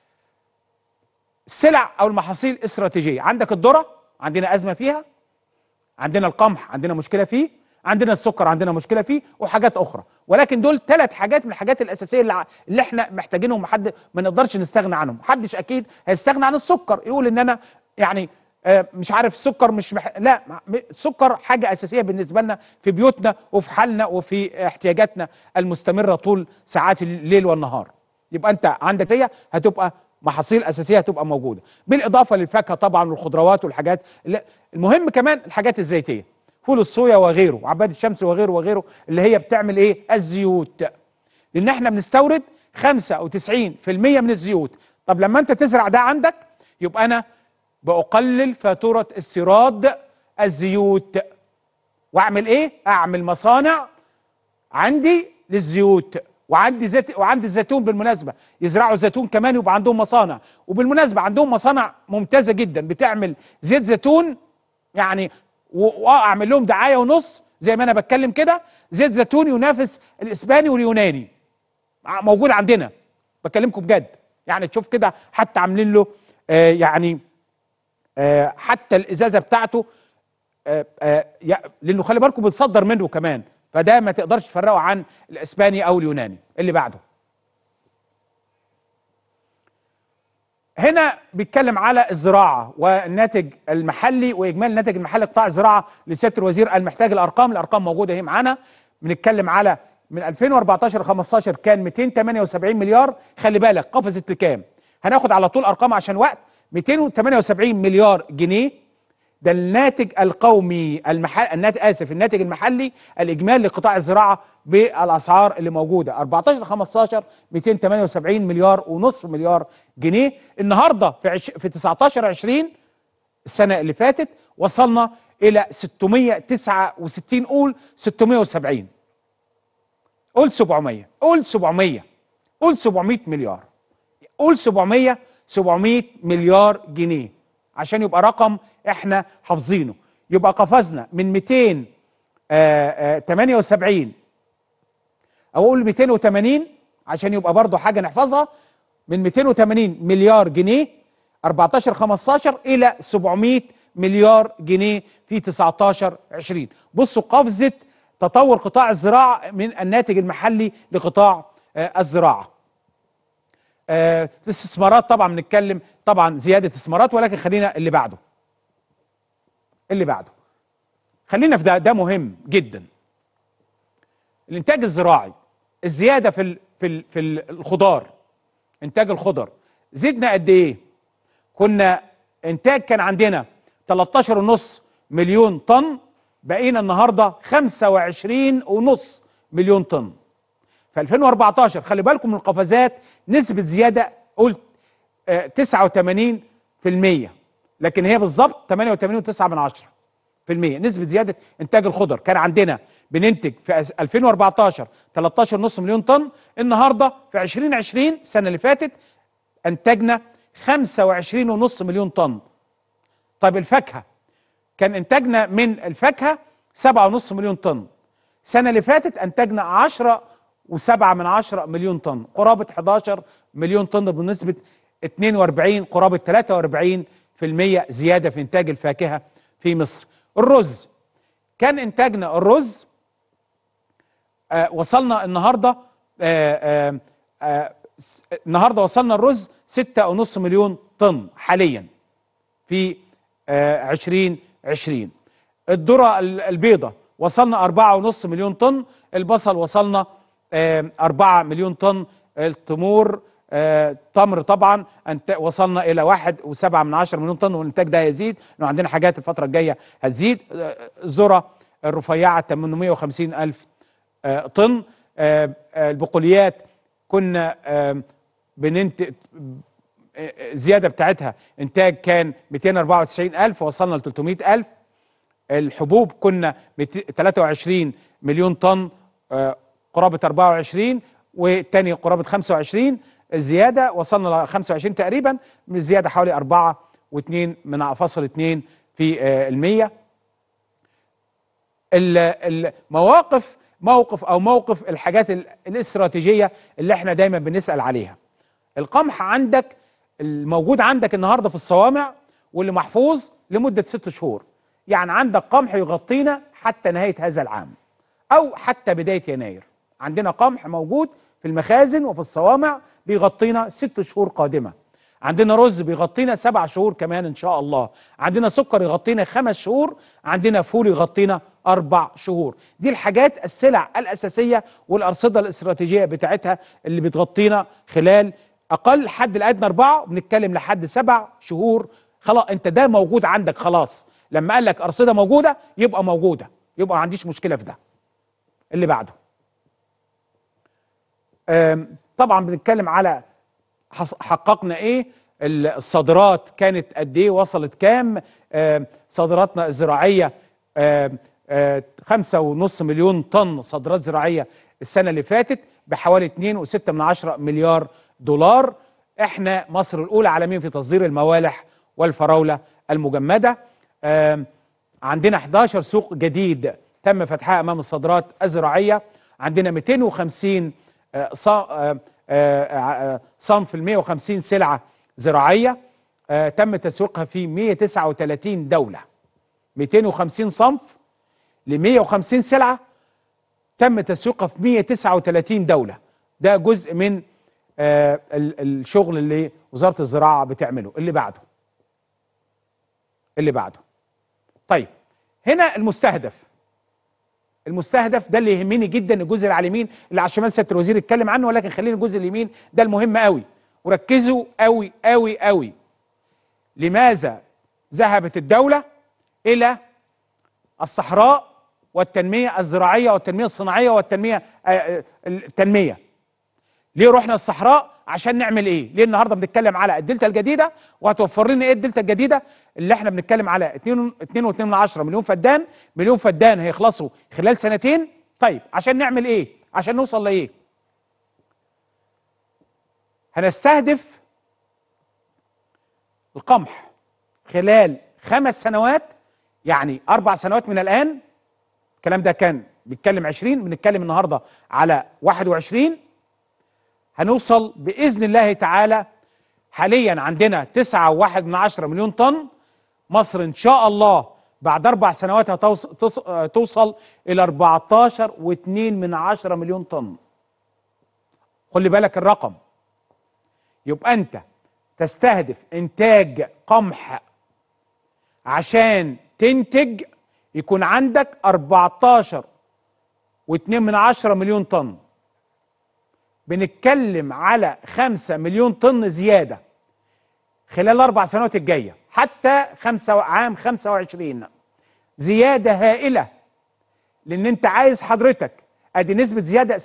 السلع او المحاصيل الاستراتيجيه عندك الذره عندنا ازمه فيها عندنا القمح عندنا مشكله فيه عندنا السكر عندنا مشكله فيه وحاجات اخرى ولكن دول ثلاث حاجات من الحاجات الاساسيه اللي, ع- اللي احنا محتاجينهم محد ما نقدرش نستغنى عنهم محدش اكيد هيستغنى عن السكر يقول ان انا يعني آه، مش عارف السكر مش مح... لا م- م- السكر حاجه اساسيه بالنسبه لنا في بيوتنا وفي حالنا وفي احتياجاتنا المستمره طول ساعات الليل والنهار يبقى انت عندك هي هتبقى محاصيل اساسيه هتبقى موجوده بالاضافه للفاكهه طبعا والخضروات والحاجات اللي المهم كمان الحاجات الزيتيه فول الصويا وغيره وعباد الشمس وغيره وغيره اللي هي بتعمل ايه الزيوت لان احنا بنستورد 95% من الزيوت طب لما انت تزرع ده عندك يبقى انا بقلل فاتوره استيراد الزيوت واعمل ايه اعمل مصانع عندي للزيوت وعندي زيت وعندي الزيتون بالمناسبه يزرعوا زيتون كمان يبقى عندهم مصانع وبالمناسبه عندهم مصانع ممتازه جدا بتعمل زيت زيتون يعني و- واعمل لهم دعايه ونص زي ما انا بتكلم كده زيت زيتون ينافس الاسباني واليوناني ع- موجود عندنا بكلمكم بجد يعني تشوف كده حتى عاملين له آه يعني آه حتى الازازه بتاعته آه، آه، يا- لانه خلي بالكم بتصدر منه كمان فده ما تقدرش تفرقه عن الاسباني او اليوناني اللي بعده هنا بيتكلم على الزراعه والناتج المحلي واجمالي الناتج المحلي قطاع الزراعه لسياده الوزير المحتاج الارقام الارقام موجوده اهي معانا بنتكلم على من 2014 ل 15 كان 278 مليار خلي بالك قفزت لكام هناخد على طول ارقام عشان وقت 278 مليار جنيه ده الناتج القومي المحل الناتج اسف الناتج المحلي الاجمالي لقطاع الزراعه بالاسعار اللي موجوده 14 15 278 مليار ونصف مليار جنيه النهارده في عش... في 19 20 السنه اللي فاتت وصلنا الى 669 قول 670 قول 700 قول 700 قول 700 مليار قول 700 700 مليار جنيه عشان يبقى رقم احنا حافظينه يبقى قفزنا من 278 او اقول 280 عشان يبقى برضه حاجه نحفظها من 280 مليار جنيه 14 15 الى 700 مليار جنيه في 19 20 بصوا قفزه تطور قطاع الزراعه من الناتج المحلي لقطاع آه، الزراعه آه، الاستثمارات طبعا بنتكلم طبعا زياده استثمارات ولكن خلينا اللي بعده اللي بعده خلينا في ده ده مهم جدا الانتاج الزراعي الزياده في ال في ال في ال- الخضار انتاج الخضر زدنا قد ايه كنا انتاج كان عندنا 13.5 مليون طن بقينا النهارده 25.5 مليون طن في 2014 خلي بالكم من القفزات نسبة زيادة قلت آه، 89% لكن هي بالظبط 88.9 من عشرة في المية نسبة زيادة إنتاج الخضر كان عندنا بننتج في أس- 2014 13.5 مليون طن النهاردة في 2020 السنة اللي فاتت أنتجنا 25.5 مليون طن طيب الفاكهة كان إنتاجنا من الفاكهة 7.5 مليون طن السنة اللي فاتت أنتجنا 10 وسبعة من عشرة مليون طن قرابة 11 مليون طن بنسبة 42 قرابة 43 في المية زيادة في إنتاج الفاكهة في مصر الرز كان إنتاجنا الرز آه وصلنا النهاردة آه آه آه س- النهاردة وصلنا الرز 6.5 مليون طن حاليا في آه 2020 الذرة ال- البيضة وصلنا 4.5 مليون طن البصل وصلنا آه 4 مليون طن التمور آه تمر طبعا أنت وصلنا إلى واحد وسبعة من عشر مليون طن والإنتاج ده هيزيد لأنه عندنا حاجات الفترة الجاية هتزيد آه، الذرة الرفيعة 850 ألف آه، طن آه، آه، البقوليات كنا آه، بننتج الزياده بتاعتها انتاج كان 294 الف وصلنا ل 300 الف الحبوب كنا 200 23 مليون طن آه، قرابه 24 والتاني قرابه 25 الزياده وصلنا ل 25 تقريبا من الزياده حوالي 4 و2 من فاصل 2 في آه، المية ال- المواقف موقف او موقف الحاجات ال- الاستراتيجيه اللي احنا دايما بنسال عليها القمح عندك الموجود عندك النهارده في الصوامع واللي محفوظ لمده ست شهور يعني عندك قمح يغطينا حتى نهايه هذا العام او حتى بدايه يناير عندنا قمح موجود في المخازن وفي الصوامع بيغطينا ست شهور قادمه عندنا رز بيغطينا سبع شهور كمان ان شاء الله عندنا سكر يغطينا خمس شهور عندنا فول يغطينا اربع شهور دي الحاجات السلع الاساسيه والارصده الاستراتيجيه بتاعتها اللي بتغطينا خلال اقل حد الادنى اربعه وبنتكلم لحد سبع شهور خلاص انت ده موجود عندك خلاص لما قال لك ارصده موجوده يبقى موجوده يبقى ما عنديش مشكله في ده اللي بعده آم، طبعا بنتكلم على حص- حققنا ايه ال- الصادرات كانت قد ايه وصلت كام آم، صادراتنا الزراعيه آم، آه، خمسة ونص مليون طن صادرات زراعيه السنه اللي فاتت بحوالي 2.6 من عشرة مليار دولار احنا مصر الاولى عالميا في تصدير الموالح والفراوله المجمده آم، عندنا 11 سوق جديد تم فتحها امام الصادرات الزراعيه عندنا 250 آه، ص- آه، آه، آه، صنف ال 150 سلعه زراعيه آه، تم تسويقها في 139 دوله 250 صنف ل 150 سلعه تم تسويقها في 139 دوله ده جزء من آه، ال- الشغل اللي وزاره الزراعه بتعمله اللي بعده اللي بعده طيب هنا المستهدف المستهدف ده اللي يهمني جدا الجزء على اليمين اللي على الشمال سياده الوزير اتكلم عنه ولكن خلينا الجزء اليمين ده المهم قوي وركزوا قوي قوي قوي لماذا ذهبت الدوله الى الصحراء والتنميه الزراعيه والتنميه الصناعيه والتنميه آه، آه، التنميه ليه رحنا الصحراء عشان نعمل ايه ليه النهارده بنتكلم على الدلتا الجديده وهتوفر لنا ايه الدلتا الجديده اللي احنا بنتكلم على 2 2.2 من عشرة مليون فدان مليون فدان هيخلصوا خلال سنتين طيب عشان نعمل ايه عشان نوصل لايه هنستهدف القمح خلال خمس سنوات يعني اربع سنوات من الان الكلام ده كان بيتكلم 20 بنتكلم النهارده على 21 هنوصل باذن الله تعالى حاليا عندنا 9.1 من عشرة مليون طن مصر ان شاء الله بعد اربع سنوات هتوصل الى 14.2 من عشرة مليون طن خلي بالك الرقم يبقى انت تستهدف انتاج قمح عشان تنتج يكون عندك 14 و2 من عشرة مليون طن بنتكلم على 5 مليون طن زيادة خلال الأربع سنوات الجاية حتى خمسة عام 25 زيادة هائلة لأن أنت عايز حضرتك أدي نسبة زيادة 56%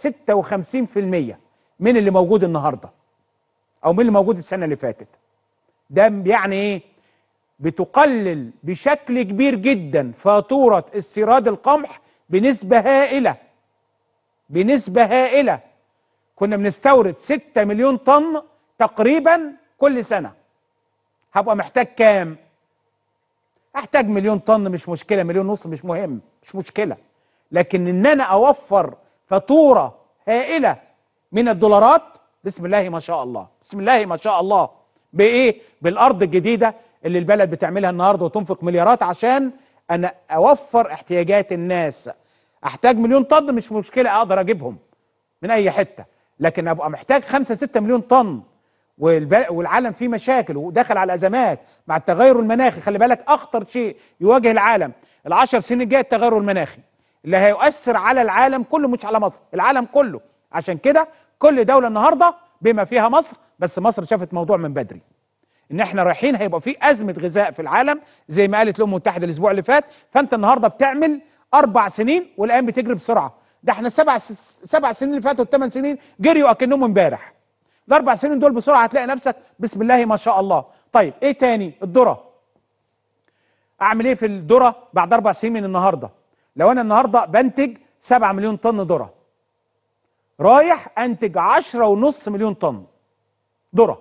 من اللي موجود النهاردة أو من اللي موجود السنة اللي فاتت ده يعني إيه؟ بتقلل بشكل كبير جدا فاتورة استيراد القمح بنسبة هائلة بنسبة هائلة كنا بنستورد 6 مليون طن تقريبا كل سنة هبقى محتاج كام؟ احتاج مليون طن مش مشكلة مليون ونص مش مهم مش مشكلة لكن ان انا اوفر فاتورة هائلة من الدولارات بسم الله ما شاء الله بسم الله ما شاء الله بايه؟ بالارض الجديدة اللي البلد بتعملها النهارده وتنفق مليارات عشان انا اوفر احتياجات الناس احتاج مليون طن مش مشكله اقدر اجيبهم من اي حته لكن ابقى محتاج 5 6 مليون طن والعالم فيه مشاكل ودخل على ازمات مع التغير المناخي خلي بالك اخطر شيء يواجه العالم العشر سنين الجايه التغير المناخي اللي هيؤثر على العالم كله مش على مصر العالم كله عشان كده كل دوله النهارده بما فيها مصر بس مصر شافت موضوع من بدري ان احنا رايحين هيبقى في ازمه غذاء في العالم زي ما قالت الامم المتحده الاسبوع اللي فات فانت النهارده بتعمل اربع سنين والايام بتجري بسرعه ده احنا السبع سبع سنين اللي فاتوا الثمان سنين جريوا اكنهم امبارح الاربع سنين دول بسرعه هتلاقي نفسك بسم الله ما شاء الله طيب ايه تاني الذره اعمل ايه في الذره بعد اربع سنين من النهارده لو انا النهارده بنتج 7 مليون طن ذره رايح انتج 10 ونص مليون طن ذره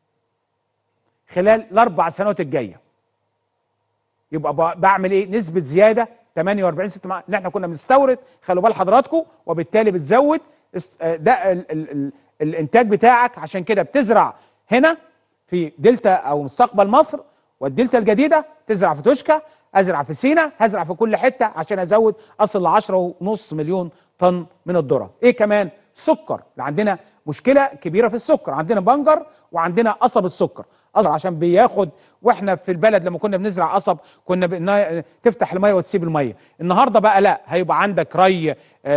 خلال الاربع سنوات الجايه يبقى بعمل ايه نسبه زياده 48 6 اللي احنا كنا بنستورد خلوا بال حضراتكم وبالتالي بتزود ده ال ال ال الانتاج بتاعك عشان كده بتزرع هنا في دلتا او مستقبل مصر والدلتا الجديده تزرع في توشكا ازرع في سينا هزرع في كل حته عشان ازود اصل ل 10 ونص مليون طن من الذره ايه كمان سكر عندنا مشكله كبيره في السكر عندنا بنجر وعندنا قصب السكر قصب عشان بياخد واحنا في البلد لما كنا بنزرع قصب كنا بنا تفتح الميه وتسيب الميه النهارده بقى لا هيبقى عندك ري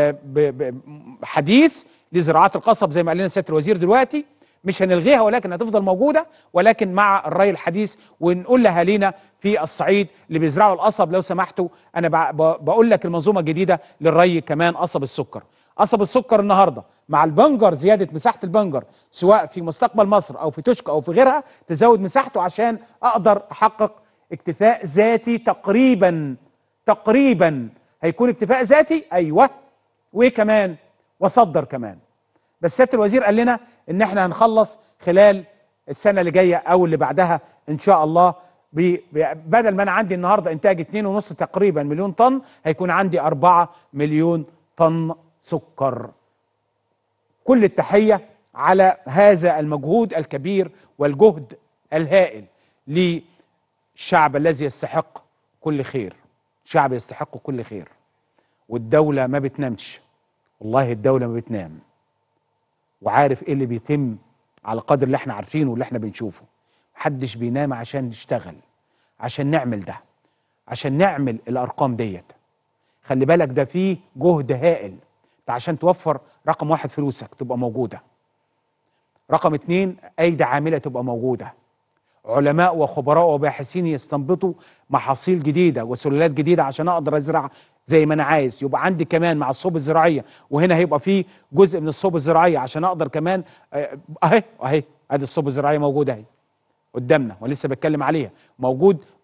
حديث لزراعات القصب زي ما قال لنا سياده الوزير دلوقتي مش هنلغيها ولكن هتفضل موجوده ولكن مع الري الحديث ونقول لاهالينا في الصعيد اللي بيزرعوا القصب لو سمحتوا انا بقول لك المنظومه الجديده للري كمان قصب السكر قصب السكر النهارده مع البنجر زياده مساحه البنجر سواء في مستقبل مصر او في توشكا او في غيرها تزود مساحته عشان اقدر احقق اكتفاء ذاتي تقريبا تقريبا هيكون اكتفاء ذاتي ايوه وايه كمان واصدر كمان بس سياده الوزير قال لنا ان احنا هنخلص خلال السنه اللي جايه او اللي بعدها ان شاء الله بدل ما انا عندي النهارده انتاج 2.5 تقريبا مليون طن هيكون عندي 4 مليون طن سكر كل التحيه على هذا المجهود الكبير والجهد الهائل للشعب الذي يستحق كل خير شعب يستحق كل خير والدوله ما بتنامش والله الدوله ما بتنام وعارف ايه اللي بيتم على قدر اللي احنا عارفينه واللي احنا بنشوفه محدش بينام عشان نشتغل عشان نعمل ده عشان نعمل الارقام ديت خلي بالك ده فيه جهد هائل ده عشان توفر رقم واحد فلوسك تبقى موجوده رقم اتنين ايدي عامله تبقى موجوده علماء وخبراء وباحثين يستنبطوا محاصيل جديده وسلالات جديده عشان اقدر ازرع زي ما انا عايز يبقى عندي كمان مع الصوب الزراعيه وهنا هيبقى في جزء من الصوب الزراعيه عشان اقدر كمان اهي اهي ادي الصوب الزراعيه موجوده اهي قدامنا ولسه بتكلم عليها موجود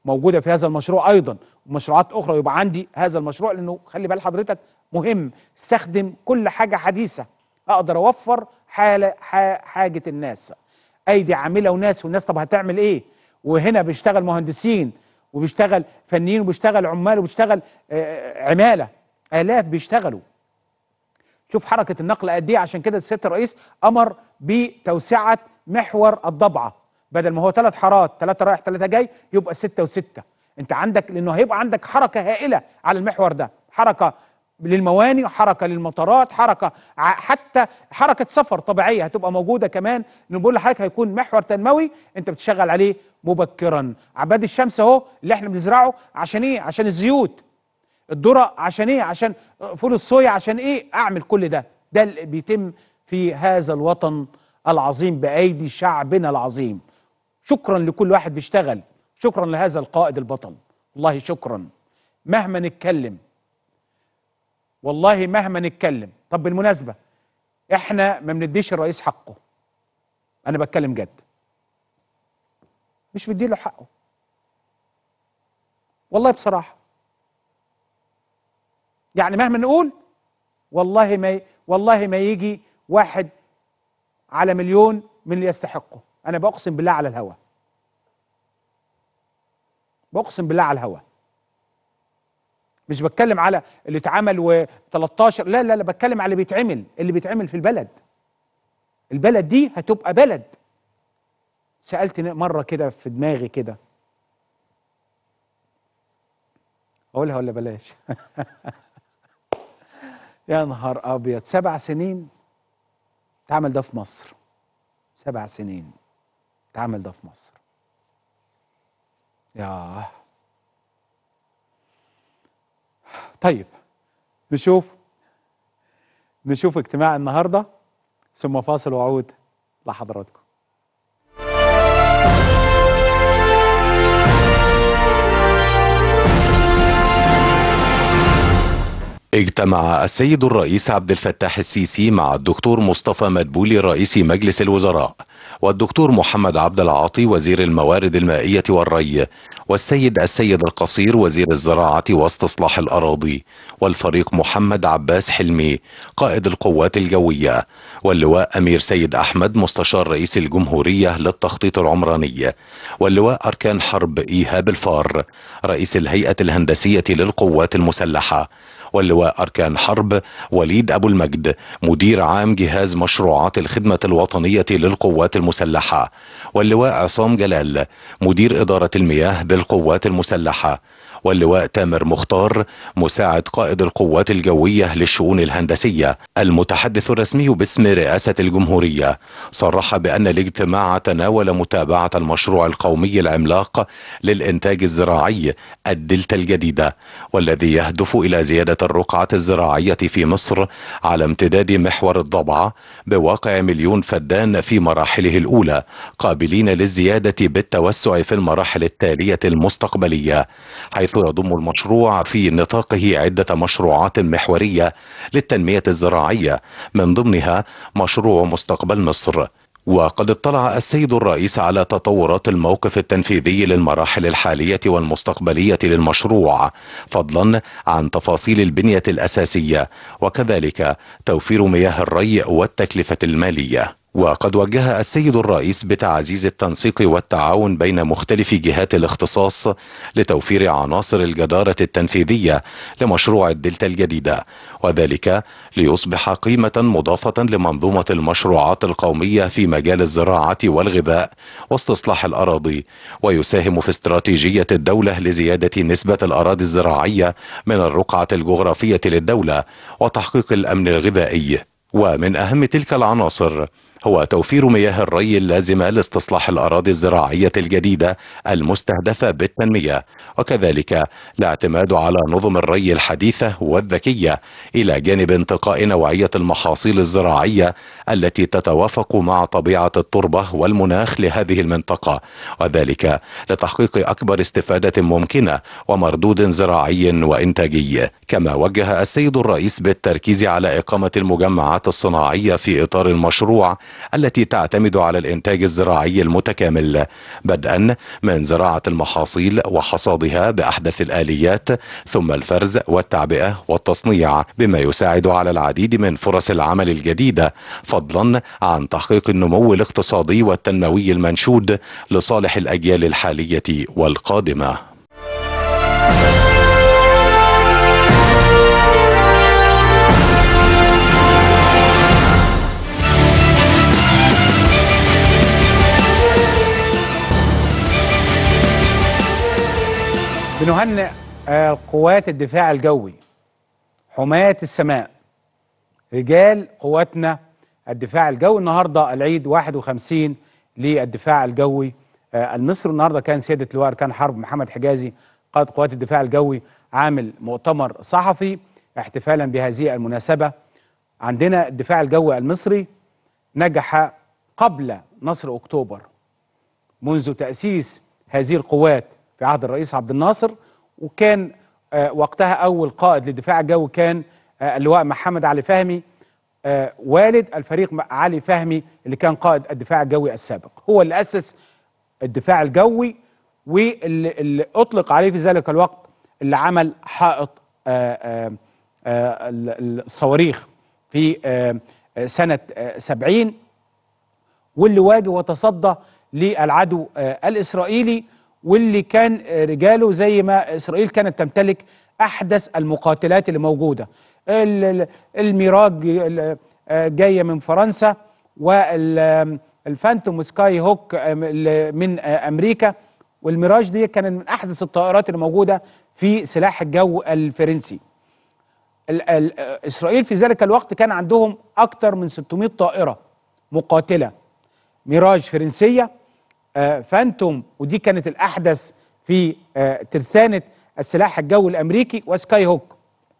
موجوده في هذا المشروع ايضا ومشروعات اخرى يبقى عندي هذا المشروع لانه خلي بال حضرتك مهم استخدم كل حاجه حديثه اقدر اوفر حاله ح- حاجه الناس ايدي عامله وناس والناس طب هتعمل ايه وهنا بيشتغل مهندسين وبيشتغل فنيين وبيشتغل عمال وبيشتغل آه، عماله الاف بيشتغلوا شوف حركه النقل قد ايه عشان كده السيد الرئيس امر بتوسعه محور الضبعه بدل ما هو ثلاث حارات ثلاثه رايح ثلاثه جاي يبقى سته وسته انت عندك لانه هيبقى عندك حركه هائله على المحور ده حركه للمواني حركه للمطارات حركه ع- حتى حركه سفر طبيعيه هتبقى موجوده كمان لأنه بقول لحضرتك هيكون محور تنموي انت بتشتغل عليه مبكرا عباد الشمس اهو اللي احنا بنزرعه عشان ايه عشان الزيوت الذره عشان ايه عشان فول الصويا عشان ايه اعمل كل ده ده اللي بيتم في هذا الوطن العظيم بايدي شعبنا العظيم شكرا لكل واحد بيشتغل شكرا لهذا القائد البطل والله شكرا مهما نتكلم والله مهما نتكلم طب بالمناسبه احنا ما بنديش الرئيس حقه انا بتكلم جد مش بديله حقه والله بصراحه يعني مهما نقول والله ما ي... والله ما يجي واحد على مليون من اللي يستحقه انا بقسم بالله على الهوى بقسم بالله على الهوى مش بتكلم على اللي اتعمل و13 لا لا لا بتكلم على اللي بيتعمل اللي بيتعمل في البلد البلد دي هتبقى بلد سألت مرة كده في دماغي كده أقولها ولا بلاش يا نهار أبيض سبع سنين اتعمل ده في مصر سبع سنين اتعمل ده في مصر ياه طيب نشوف نشوف اجتماع النهارده ثم فاصل وعود لحضراتكم اجتمع السيد الرئيس عبد الفتاح السيسي مع الدكتور مصطفى مدبولي رئيس مجلس الوزراء والدكتور محمد عبد العاطي وزير الموارد المائية والري والسيد السيد القصير وزير الزراعة واستصلاح الأراضي والفريق محمد عباس حلمي قائد القوات الجوية واللواء أمير سيد أحمد مستشار رئيس الجمهورية للتخطيط العمراني واللواء أركان حرب إيهاب الفار رئيس الهيئة الهندسية للقوات المسلحة واللواء أركان حرب وليد أبو المجد مدير عام جهاز مشروعات الخدمة الوطنية للقوات المسلحة واللواء عصام جلال مدير إدارة المياه بالقوات المسلحة واللواء تامر مختار مساعد قائد القوات الجوية للشؤون الهندسية المتحدث الرسمي باسم رئاسة الجمهورية صرح بأن الاجتماع تناول متابعة المشروع القومي العملاق للإنتاج الزراعي الدلتا الجديدة والذي يهدف إلى زيادة الرقعة الزراعية في مصر على امتداد محور الضبعة بواقع مليون فدان في مراحله الأولى قابلين للزيادة بالتوسع في المراحل التالية المستقبلية حيث يضم المشروع في نطاقه عدة مشروعات محورية للتنمية الزراعية من ضمنها مشروع مستقبل مصر وقد اطلع السيد الرئيس على تطورات الموقف التنفيذي للمراحل الحالية والمستقبلية للمشروع فضلا عن تفاصيل البنية الأساسية وكذلك توفير مياه الري والتكلفة المالية وقد وجه السيد الرئيس بتعزيز التنسيق والتعاون بين مختلف جهات الاختصاص لتوفير عناصر الجدارة التنفيذية لمشروع الدلتا الجديدة وذلك ليصبح قيمة مضافة لمنظومة المشروعات القومية في مجال الزراعة والغذاء واستصلاح الأراضي ويساهم في استراتيجية الدولة لزيادة نسبة الأراضي الزراعية من الرقعة الجغرافية للدولة وتحقيق الأمن الغذائي ومن أهم تلك العناصر هو توفير مياه الري اللازمة لاستصلاح الأراضي الزراعية الجديدة المستهدفة بالتنمية وكذلك الاعتماد على نظم الري الحديثة والذكية إلى جانب انتقاء نوعية المحاصيل الزراعية التي تتوافق مع طبيعة التربة والمناخ لهذه المنطقة وذلك لتحقيق أكبر استفادة ممكنة ومردود زراعي وإنتاجي كما وجه السيد الرئيس بالتركيز على إقامة المجمعات الصناعية في إطار المشروع التي تعتمد على الإنتاج الزراعي المتكامل بدءا من زراعة المحاصيل وحصادها بأحدث الآليات ثم الفرز والتعبئة والتصنيع بما يساعد على العديد من فرص العمل الجديدة فضلا عن تحقيق النمو الاقتصادي والتنموي المنشود لصالح الأجيال الحالية والقادمة بنهنئ آه، قوات الدفاع الجوي حماة السماء رجال قواتنا الدفاع الجوي النهارده العيد 51 للدفاع الجوي آه، المصري النهارده كان سياده لواء اركان حرب محمد حجازي قائد قوات الدفاع الجوي عامل مؤتمر صحفي احتفالا بهذه المناسبه عندنا الدفاع الجوي المصري نجح قبل نصر اكتوبر منذ تأسيس هذه القوات في عهد الرئيس عبد الناصر وكان آه، وقتها أول قائد للدفاع الجوي كان آه، اللواء محمد علي فهمي آه، والد الفريق م- علي فهمي اللي كان قائد الدفاع الجوي السابق هو اللي أسس الدفاع الجوي واللي اللي أطلق عليه في ذلك الوقت اللي عمل حائط آه، آه، آه، ال- ال- الصواريخ في آه، آه، سنة آه، 70 واللي واجه وتصدى للعدو آه، الاسرائيلي واللي كان آه، رجاله زي ما اسرائيل كانت تمتلك احدث المقاتلات اللي موجوده ال- ال- الميراج ال- آه، جايه من فرنسا والفانتوم سكاي هوك آه، ال- من آه، امريكا والميراج دي كانت من احدث الطائرات اللي موجوده في سلاح الجو الفرنسي ال- ال- آه، اسرائيل في ذلك الوقت كان عندهم اكثر من 600 طائره مقاتله ميراج فرنسيه آه، فانتوم ودي كانت الاحدث في آه، ترسانه السلاح الجوي الامريكي وسكاي هوك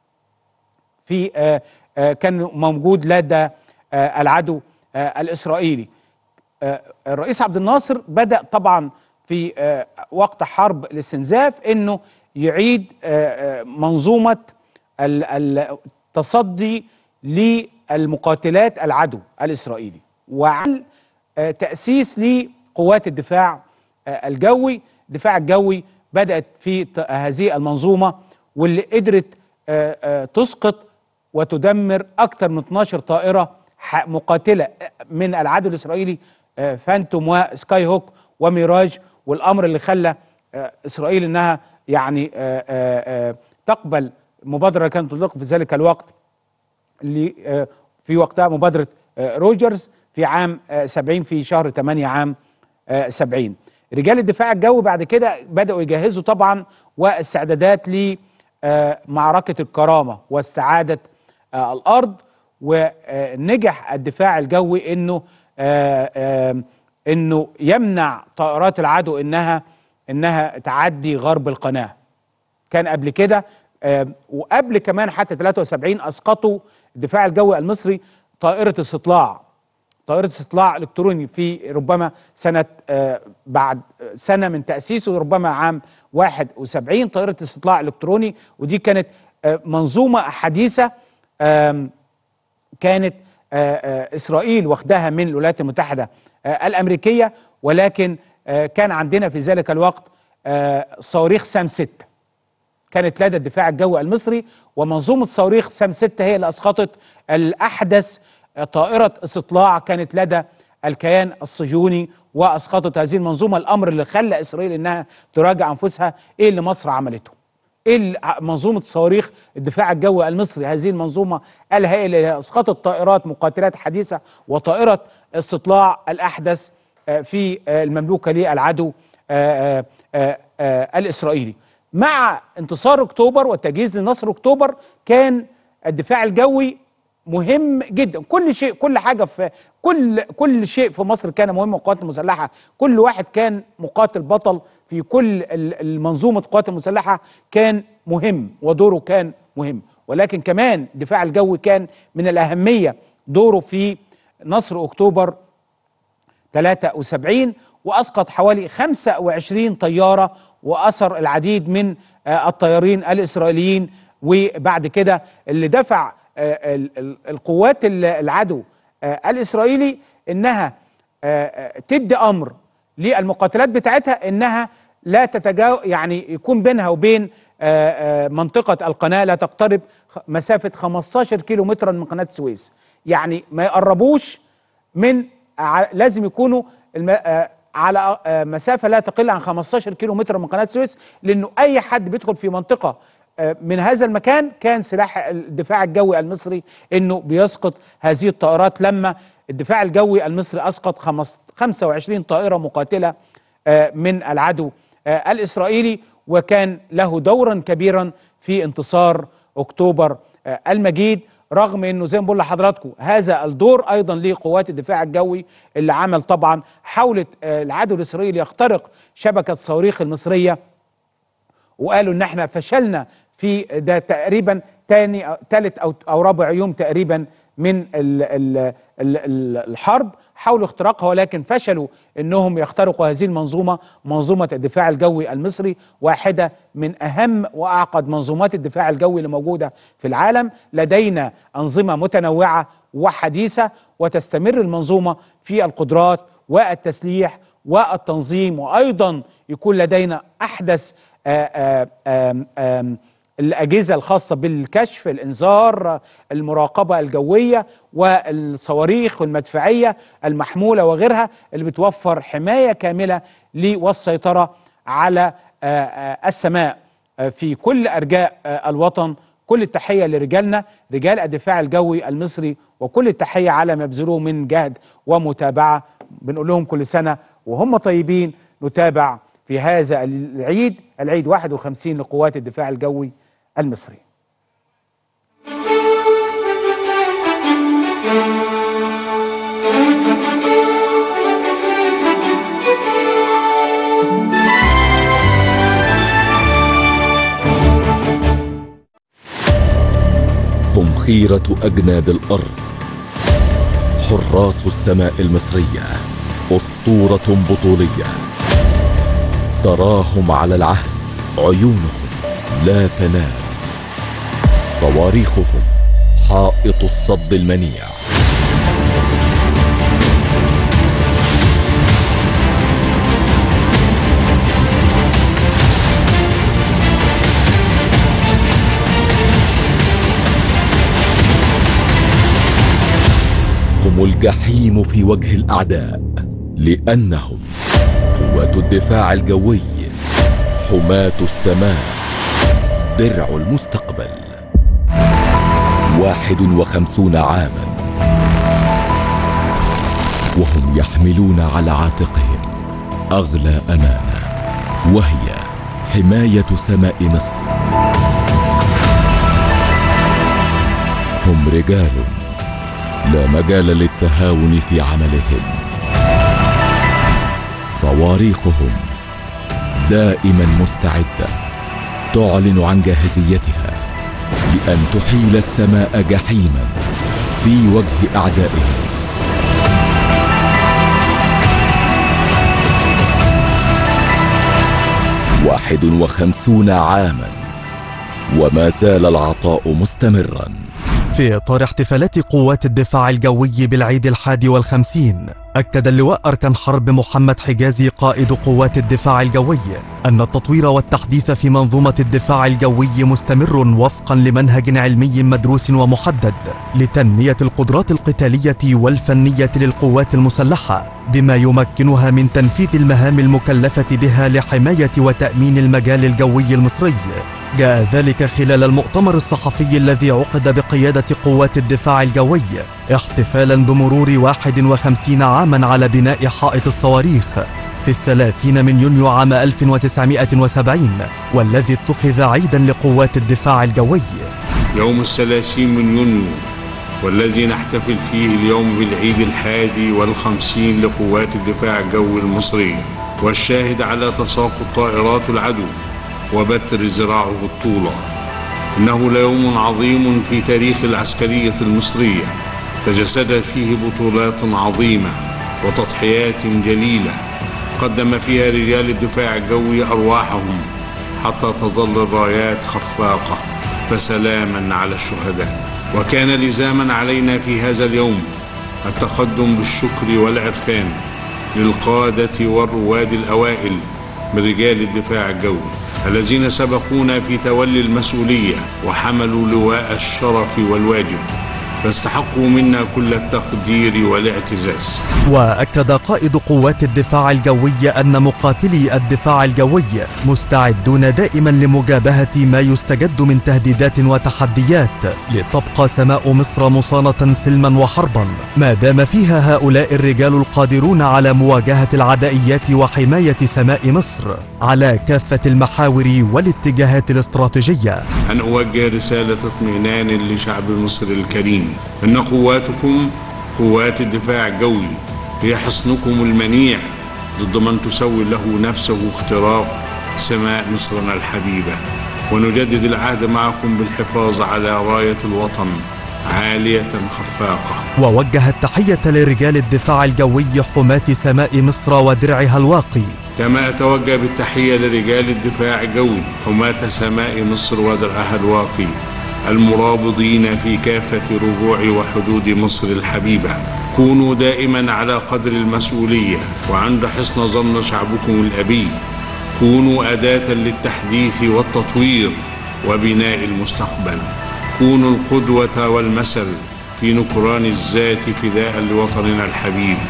في آه، آه، كان موجود لدى آه، العدو آه، الاسرائيلي آه، الرئيس عبد الناصر بدا طبعا في آه، وقت حرب الاستنزاف انه يعيد آه، آه، منظومه ال- ال- التصدي للمقاتلات العدو الاسرائيلي وعمل آه، تاسيس لقوات الدفاع آه، الجوي الدفاع الجوي بدات في ت- هذه المنظومه واللي قدرت آه، آه، تسقط وتدمر اكثر من 12 طائره ح- مقاتله من العدو الاسرائيلي آه، فانتوم وسكاي هوك وميراج والامر اللي خلى آه، اسرائيل انها يعني آه، آه، آه، تقبل مبادره كانت تطلق في ذلك الوقت اللي آه، في وقتها مبادره آه، روجرز في عام آه، 70 في شهر 8 عام آه، 70 رجال الدفاع الجوي بعد كده بدأوا يجهزوا طبعا واستعدادات لمعركة الكرامة واستعادة آه، الأرض ونجح الدفاع الجوي انه آه، آه، انه يمنع طائرات العدو انها انها تعدي غرب القناه كان قبل كده آه، وقبل كمان حتى 73 اسقطوا الدفاع الجوي المصري طائره استطلاع طائره استطلاع الكتروني في ربما سنه آه، بعد آه، سنه من تاسيسه ربما عام 71 طائره استطلاع الكتروني ودي كانت آه، منظومه حديثه آم، كانت آه، آه، اسرائيل واخداها من الولايات المتحده آه، الامريكيه ولكن آه، كان عندنا في ذلك الوقت آه، صواريخ سام 6 كانت لدى الدفاع الجوي المصري ومنظومه صواريخ سام 6 هي اللي اسقطت الاحدث آه، طائره استطلاع كانت لدى الكيان الصهيوني واسقطت هذه المنظومه الامر اللي خلى اسرائيل انها تراجع انفسها ايه اللي مصر عملته ايه ال- منظومه صواريخ الدفاع الجوي المصري هذه المنظومه الهائله اللي اسقطت طائرات مقاتلات حديثه وطائره استطلاع الاحدث آه، في آه، المملوكه للعدو آه، آه، آه، آه، الاسرائيلي مع انتصار اكتوبر والتجهيز لنصر اكتوبر كان الدفاع الجوي مهم جدا كل شيء كل حاجه في كل كل شيء في مصر كان مهم القوات المسلحه كل واحد كان مقاتل بطل في كل ال- المنظومه القوات المسلحه كان مهم ودوره كان مهم ولكن كمان الدفاع الجوي كان من الاهميه دوره في نصر اكتوبر 73 واسقط حوالي 25 طياره واثر العديد من آه، الطيارين الاسرائيليين وبعد كده اللي دفع آه، ال- ال- القوات ال- العدو آه، الاسرائيلي انها آه، آه، تدي امر للمقاتلات بتاعتها انها لا تتجاوز يعني يكون بينها وبين آه، آه، منطقه القناه لا تقترب خ- مسافه 15 كيلو مترا من قناه السويس يعني ما يقربوش من ع- لازم يكونوا الم... آه، على آه، مسافه لا تقل عن 15 كيلو متر من قناه السويس لانه اي حد بيدخل في منطقه آه، من هذا المكان كان سلاح الدفاع الجوي المصري انه بيسقط هذه الطائرات لما الدفاع الجوي المصري اسقط خمس- 25 طائره مقاتله آه، من العدو آه، الاسرائيلي وكان له دورا كبيرا في انتصار اكتوبر آه، المجيد رغم انه زي ما بقول لحضراتكم هذا الدور ايضا لقوات الدفاع الجوي اللي عمل طبعا حاولت آه، العدو الاسرائيلي يخترق شبكه الصواريخ المصريه وقالوا ان احنا فشلنا في ده تقريبا تاني أو تالت او او رابع يوم تقريبا من ال ال ال ال الحرب حاولوا اختراقها ولكن فشلوا انهم يخترقوا هذه المنظومه منظومه الدفاع الجوي المصري واحده من اهم واعقد منظومات الدفاع الجوي اللي موجوده في العالم لدينا انظمه متنوعه وحديثه وتستمر المنظومه في القدرات والتسليح والتنظيم وايضا يكون لدينا احدث آآ آآ آآ الأجهزة الخاصة بالكشف الإنذار المراقبة الجوية والصواريخ والمدفعية المحمولة وغيرها اللي بتوفر حماية كاملة لي والسيطرة على آه، آه، السماء آه، في كل أرجاء آه، الوطن كل التحية لرجالنا رجال الدفاع الجوي المصري وكل التحية على ما يبذلوه من جهد ومتابعة بنقول لهم كل سنة وهم طيبين نتابع في هذا العيد العيد 51 لقوات الدفاع الجوي المصري هم خيرة أجناد الأرض حراس السماء المصرية أسطورة بطولية تراهم على العهد عيونهم لا تنام صواريخهم حائط الصد المنيع هم الجحيم في وجه الأعداء لأنهم قوات الدفاع الجوي حماة السماء درع المستقبل واحد وخمسون عاما وهم يحملون على عاتقهم أغلى أمانة وهي حماية سماء مصر هم رجال لا مجال للتهاون في عملهم صواريخهم دائما مستعده تعلن عن جاهزيتها لان تحيل السماء جحيما في وجه اعدائهم واحد وخمسون عاما وما زال العطاء مستمرا في إطار احتفالات قوات الدفاع الجوي بالعيد الحادي والخمسين أكد اللواء أركان حرب محمد حجازي قائد قوات الدفاع الجوي أن التطوير والتحديث في منظومة الدفاع الجوي مستمر وفقا لمنهج علمي مدروس ومحدد لتنمية القدرات القتالية والفنية للقوات المسلحة بما يمكنها من تنفيذ المهام المكلفة بها لحماية وتأمين المجال الجوي المصري جاء ذلك خلال المؤتمر الصحفي الذي عقد بقيادة قوات الدفاع الجوي احتفالا بمرور 51 عاما على بناء حائط الصواريخ في الثلاثين من يونيو عام 1970 والذي اتخذ عيدا لقوات الدفاع الجوي يوم الثلاثين من يونيو والذي نحتفل فيه اليوم بالعيد الحادي والخمسين لقوات الدفاع الجوي المصري والشاهد على تساقط طائرات العدو وبتر ذراعه بالطولة إنه ليوم عظيم في تاريخ العسكرية المصرية تجسدت فيه بطولات عظيمة وتضحيات جليلة قدم فيها رجال الدفاع الجوي أرواحهم حتى تظل الرايات خفاقة فسلاما على الشهداء وكان لزاما علينا في هذا اليوم التقدم بالشكر والعرفان للقادة والرواد الأوائل من رجال الدفاع الجوي الذين سبقونا في تولي المسؤولية وحملوا لواء الشرف والواجب فاستحقوا منا كل التقدير والاعتزاز وأكد قائد قوات الدفاع الجوي أن مقاتلي الدفاع الجوي مستعدون دائما لمجابهة ما يستجد من تهديدات وتحديات لتبقى سماء مصر مصانة سلما وحربا ما دام فيها هؤلاء الرجال القادرون على مواجهة العدائيات وحماية سماء مصر على كافة المحاور والاتجاهات الاستراتيجية أن أوجه رسالة اطمئنان لشعب مصر الكريم إن قواتكم قوات الدفاع الجوي هي حصنكم المنيع ضد من تسول له نفسه اختراق سماء مصرنا الحبيبة ونجدد العهد معكم بالحفاظ على راية الوطن عالية خفاقة ووجه التحية لرجال الدفاع الجوي حماة سماء مصر ودرعها الواقي كما أتوجه بالتحية لرجال الدفاع الجوي حماة سماء مصر ودرعها الواقي المرابضين في كافة ربوع وحدود مصر الحبيبة كونوا دائما على قدر المسؤولية وعند حسن ظن شعبكم الأبي كونوا أداة للتحديث والتطوير وبناء المستقبل كونوا القدوة والمثل في نكران الذات فداء لوطننا الحبيب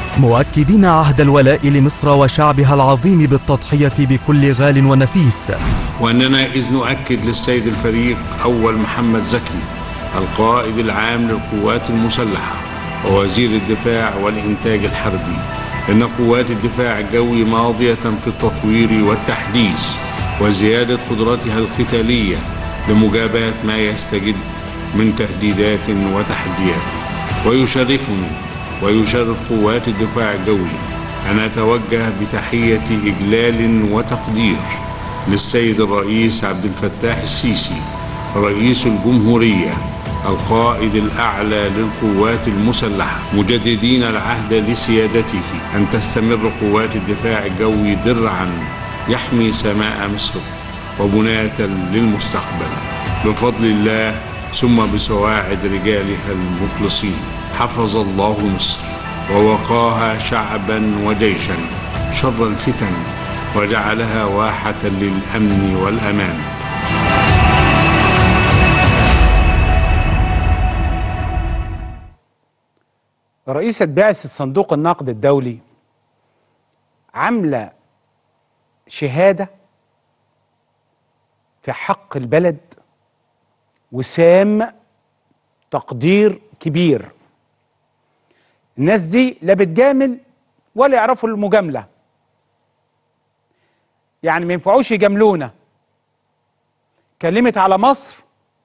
مؤكدين عهد الولاء لمصر وشعبها العظيم بالتضحية بكل غال ونفيس وأننا إذ نؤكد للسيد الفريق أول محمد زكي القائد العام للقوات المسلحة ووزير الدفاع والإنتاج الحربي إن قوات الدفاع الجوي ماضية في التطوير والتحديث وزيادة قدرتها القتالية لمجابهة ما يستجد من تهديدات وتحديات ويشرفني ويشرف قوات الدفاع الجوي أن أتوجه بتحية إجلال وتقدير للسيد الرئيس عبد الفتاح السيسي رئيس الجمهورية القائد الأعلى للقوات المسلحة مجددين العهد لسيادته أن تستمر قوات الدفاع الجوي درعا يحمي سماء مصر وبناة للمستقبل بفضل الله ثم بسواعد رجالها المخلصين حفظ الله مصر ووقاها شعبا وجيشا شر الفتن وجعلها واحة للأمن والأمان رئيسة بعثة صندوق النقد الدولي عاملة شهادة في حق البلد وسام تقدير كبير الناس دي لا بتجامل ولا يعرفوا المجاملة يعني ما ينفعوش يجاملونا كلمت على مصر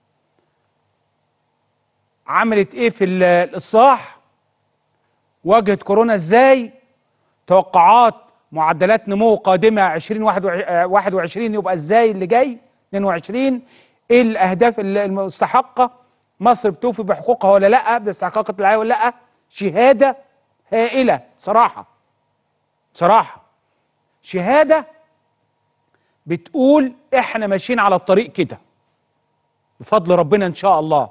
عملت ايه في ال- الاصلاح واجهت كورونا ازاي توقعات معدلات نمو قادمه 2021 يبقى ازاي اللي جاي 22 ايه الاهداف ال- المستحقه مصر بتوفي بحقوقها ولا لا باستحقاقات العالم ولا لا شهاده هائله صراحه صراحه شهاده بتقول احنا ماشيين على الطريق كده بفضل ربنا ان شاء الله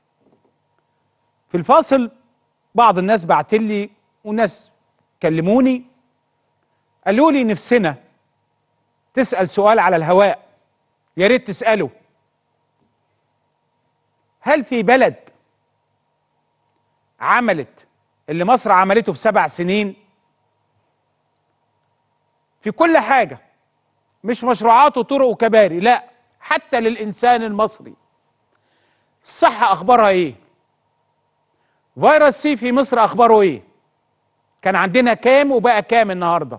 في الفاصل بعض الناس بعت لي وناس كلموني قالوا لي نفسنا تسأل سؤال على الهواء يا ريت تسأله هل في بلد عملت اللي مصر عملته في سبع سنين في كل حاجة مش مشروعات وطرق وكباري لا حتى للإنسان المصري الصحة أخبارها إيه فيروس سي في مصر أخباره إيه كان عندنا كام وبقى كام النهاردة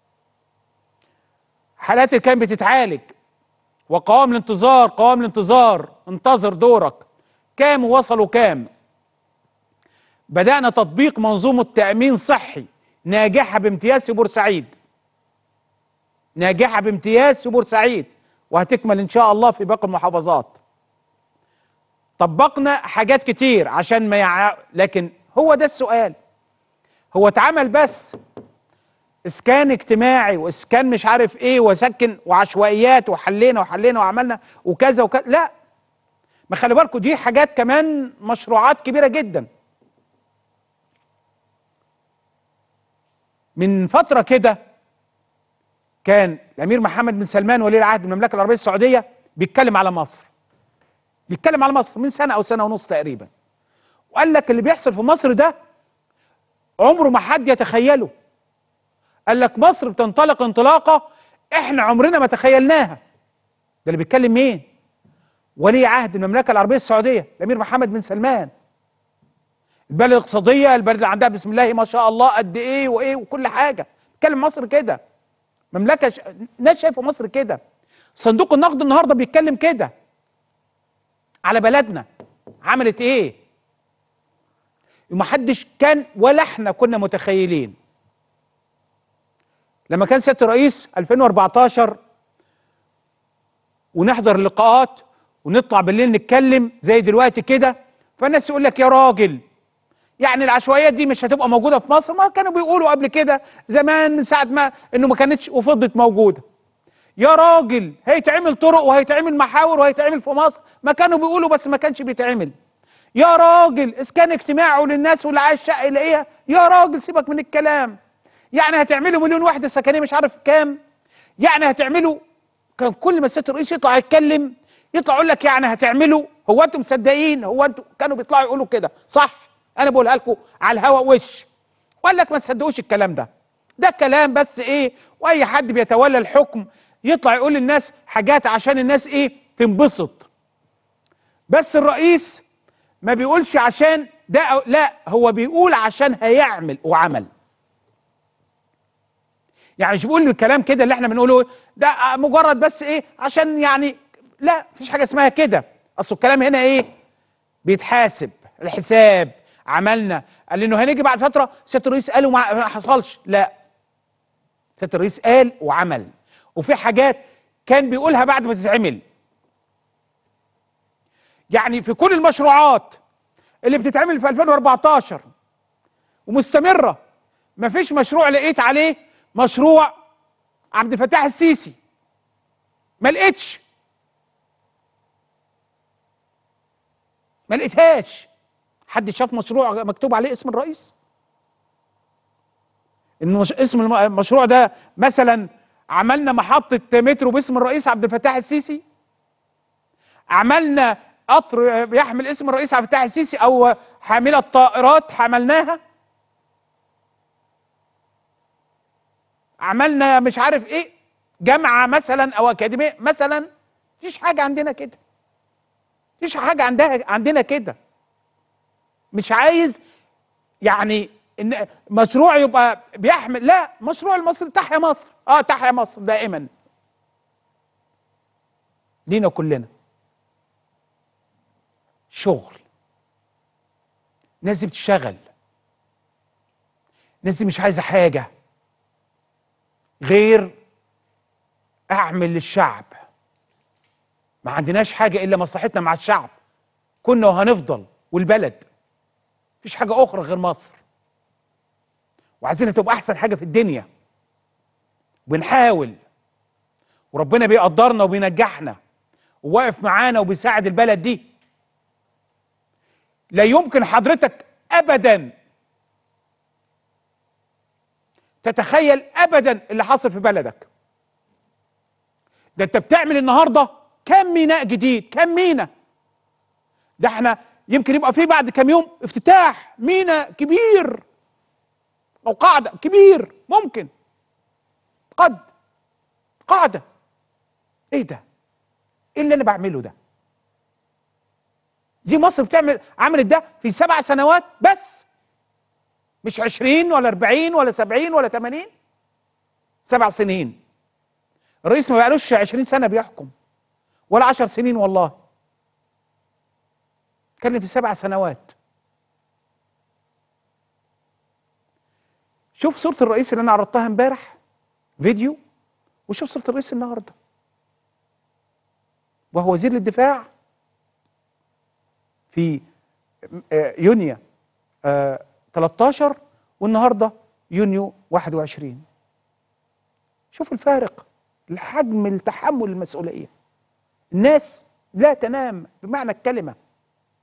حالات الكام بتتعالج وقوام الانتظار قوام الانتظار انتظر دورك كام وصلوا كام بدأنا تطبيق منظومة تأمين صحي ناجحة بامتياز في بورسعيد ناجحة بامتياز في بورسعيد وهتكمل إن شاء الله في باقي المحافظات طبقنا حاجات كتير عشان ما يع... لكن هو ده السؤال هو اتعمل بس اسكان اجتماعي واسكان مش عارف ايه وسكن وعشوائيات وحلينا وحلينا وعملنا وكذا وكذا لا ما خلي بالكم دي حاجات كمان مشروعات كبيره جدا من فتره كده كان الامير محمد بن سلمان ولي العهد المملكه العربيه السعوديه بيتكلم على مصر بيتكلم على مصر من سنه او سنه ونص تقريبا وقال لك اللي بيحصل في مصر ده عمره ما حد يتخيله قال لك مصر بتنطلق انطلاقه احنا عمرنا ما تخيلناها ده اللي بيتكلم مين ولي عهد المملكه العربيه السعوديه الامير محمد بن سلمان البلد الاقتصاديه البلد اللي عندها بسم الله ما شاء الله قد ايه وايه وكل حاجه بيتكلم مصر كده مملكه ش... ناس شايفه مصر كده صندوق النقد النهارده بيتكلم كده على بلدنا عملت ايه ومحدش كان ولا احنا كنا متخيلين لما كان سياده الرئيس 2014 ونحضر لقاءات ونطلع بالليل نتكلم زي دلوقتي كده فالناس يقول لك يا راجل يعني العشوائيات دي مش هتبقى موجوده في مصر ما كانوا بيقولوا قبل كده زمان من ساعه ما انه ما كانتش وفضلت موجوده يا راجل هيتعمل طرق وهيتعمل محاور وهيتعمل في مصر ما كانوا بيقولوا بس ما كانش بيتعمل يا راجل اسكان اجتماعي للناس واللي عايز شقه يلاقيها يا راجل سيبك من الكلام يعني هتعملوا مليون وحده سكنيه مش عارف كام يعني هتعملوا كان كل ما السيد الرئيس يطلع يتكلم يطلع يقول لك يعني هتعملوا هو انتم مصدقين هو انتم كانوا بيطلعوا يقولوا كده صح انا بقولها لكم على الهوا وش وقال لك ما تصدقوش الكلام ده ده كلام بس ايه واي حد بيتولى الحكم يطلع يقول للناس حاجات عشان الناس ايه تنبسط بس الرئيس ما بيقولش عشان ده أو لا هو بيقول عشان هيعمل وعمل يعني مش بيقول الكلام كده اللي احنا بنقوله ده مجرد بس ايه عشان يعني لا مفيش حاجه اسمها كده اصل الكلام هنا ايه بيتحاسب الحساب عملنا قال لي انه هنيجي بعد فتره سياده الرئيس قال وما ما حصلش لا سياده الرئيس قال وعمل وفي حاجات كان بيقولها بعد ما تتعمل يعني في كل المشروعات اللي بتتعمل في 2014 ومستمره ما فيش مشروع لقيت عليه مشروع عبد الفتاح السيسي ما لقيتش ما لقيتهاش حد شاف مشروع مكتوب عليه اسم الرئيس المش... اسم الم- المشروع ده مثلا عملنا محطة مترو باسم الرئيس عبد الفتاح السيسي عملنا قطر بيحمل اسم الرئيس عبد الفتاح السيسي او حاملة طائرات حملناها عملنا مش عارف ايه جامعة مثلا او اكاديمية مثلا مفيش حاجة عندنا كده مفيش حاجة عندها عندنا كده مش عايز يعني ان مشروع يبقى بيحمل لا مشروع المصري تحيا مصر اه تحيا مصر دائما لينا كلنا شغل ناس دي بتشتغل ناس دي مش عايزه حاجه غير اعمل للشعب ما عندناش حاجه الا مصلحتنا مع الشعب كنا وهنفضل والبلد مفيش حاجه اخرى غير مصر وعايزينها تبقى احسن حاجه في الدنيا بنحاول وربنا بيقدرنا وبينجحنا وواقف معانا وبيساعد البلد دي لا يمكن حضرتك ابدا تتخيل ابدا اللي حاصل في بلدك ده انت بتعمل النهارده كم ميناء جديد كم ميناء ده احنا يمكن يبقى في بعد كام يوم افتتاح ميناء كبير او قاعده كبير ممكن قد قاعده ايه ده ايه اللي انا بعمله ده دي مصر بتعمل عملت ده في سبع سنوات بس مش عشرين ولا اربعين ولا سبعين ولا تمانين سبع سنين الرئيس ما بقالوش عشرين سنة بيحكم ولا عشر سنين والله اتكلم في سبع سنوات شوف صورة الرئيس اللي انا عرضتها امبارح فيديو وشوف صورة الرئيس النهارده وهو وزير للدفاع في آه، يونيو آه، 13 والنهارده يونيو 21 شوف الفارق الحجم التحمل المسؤوليه الناس لا تنام بمعنى الكلمه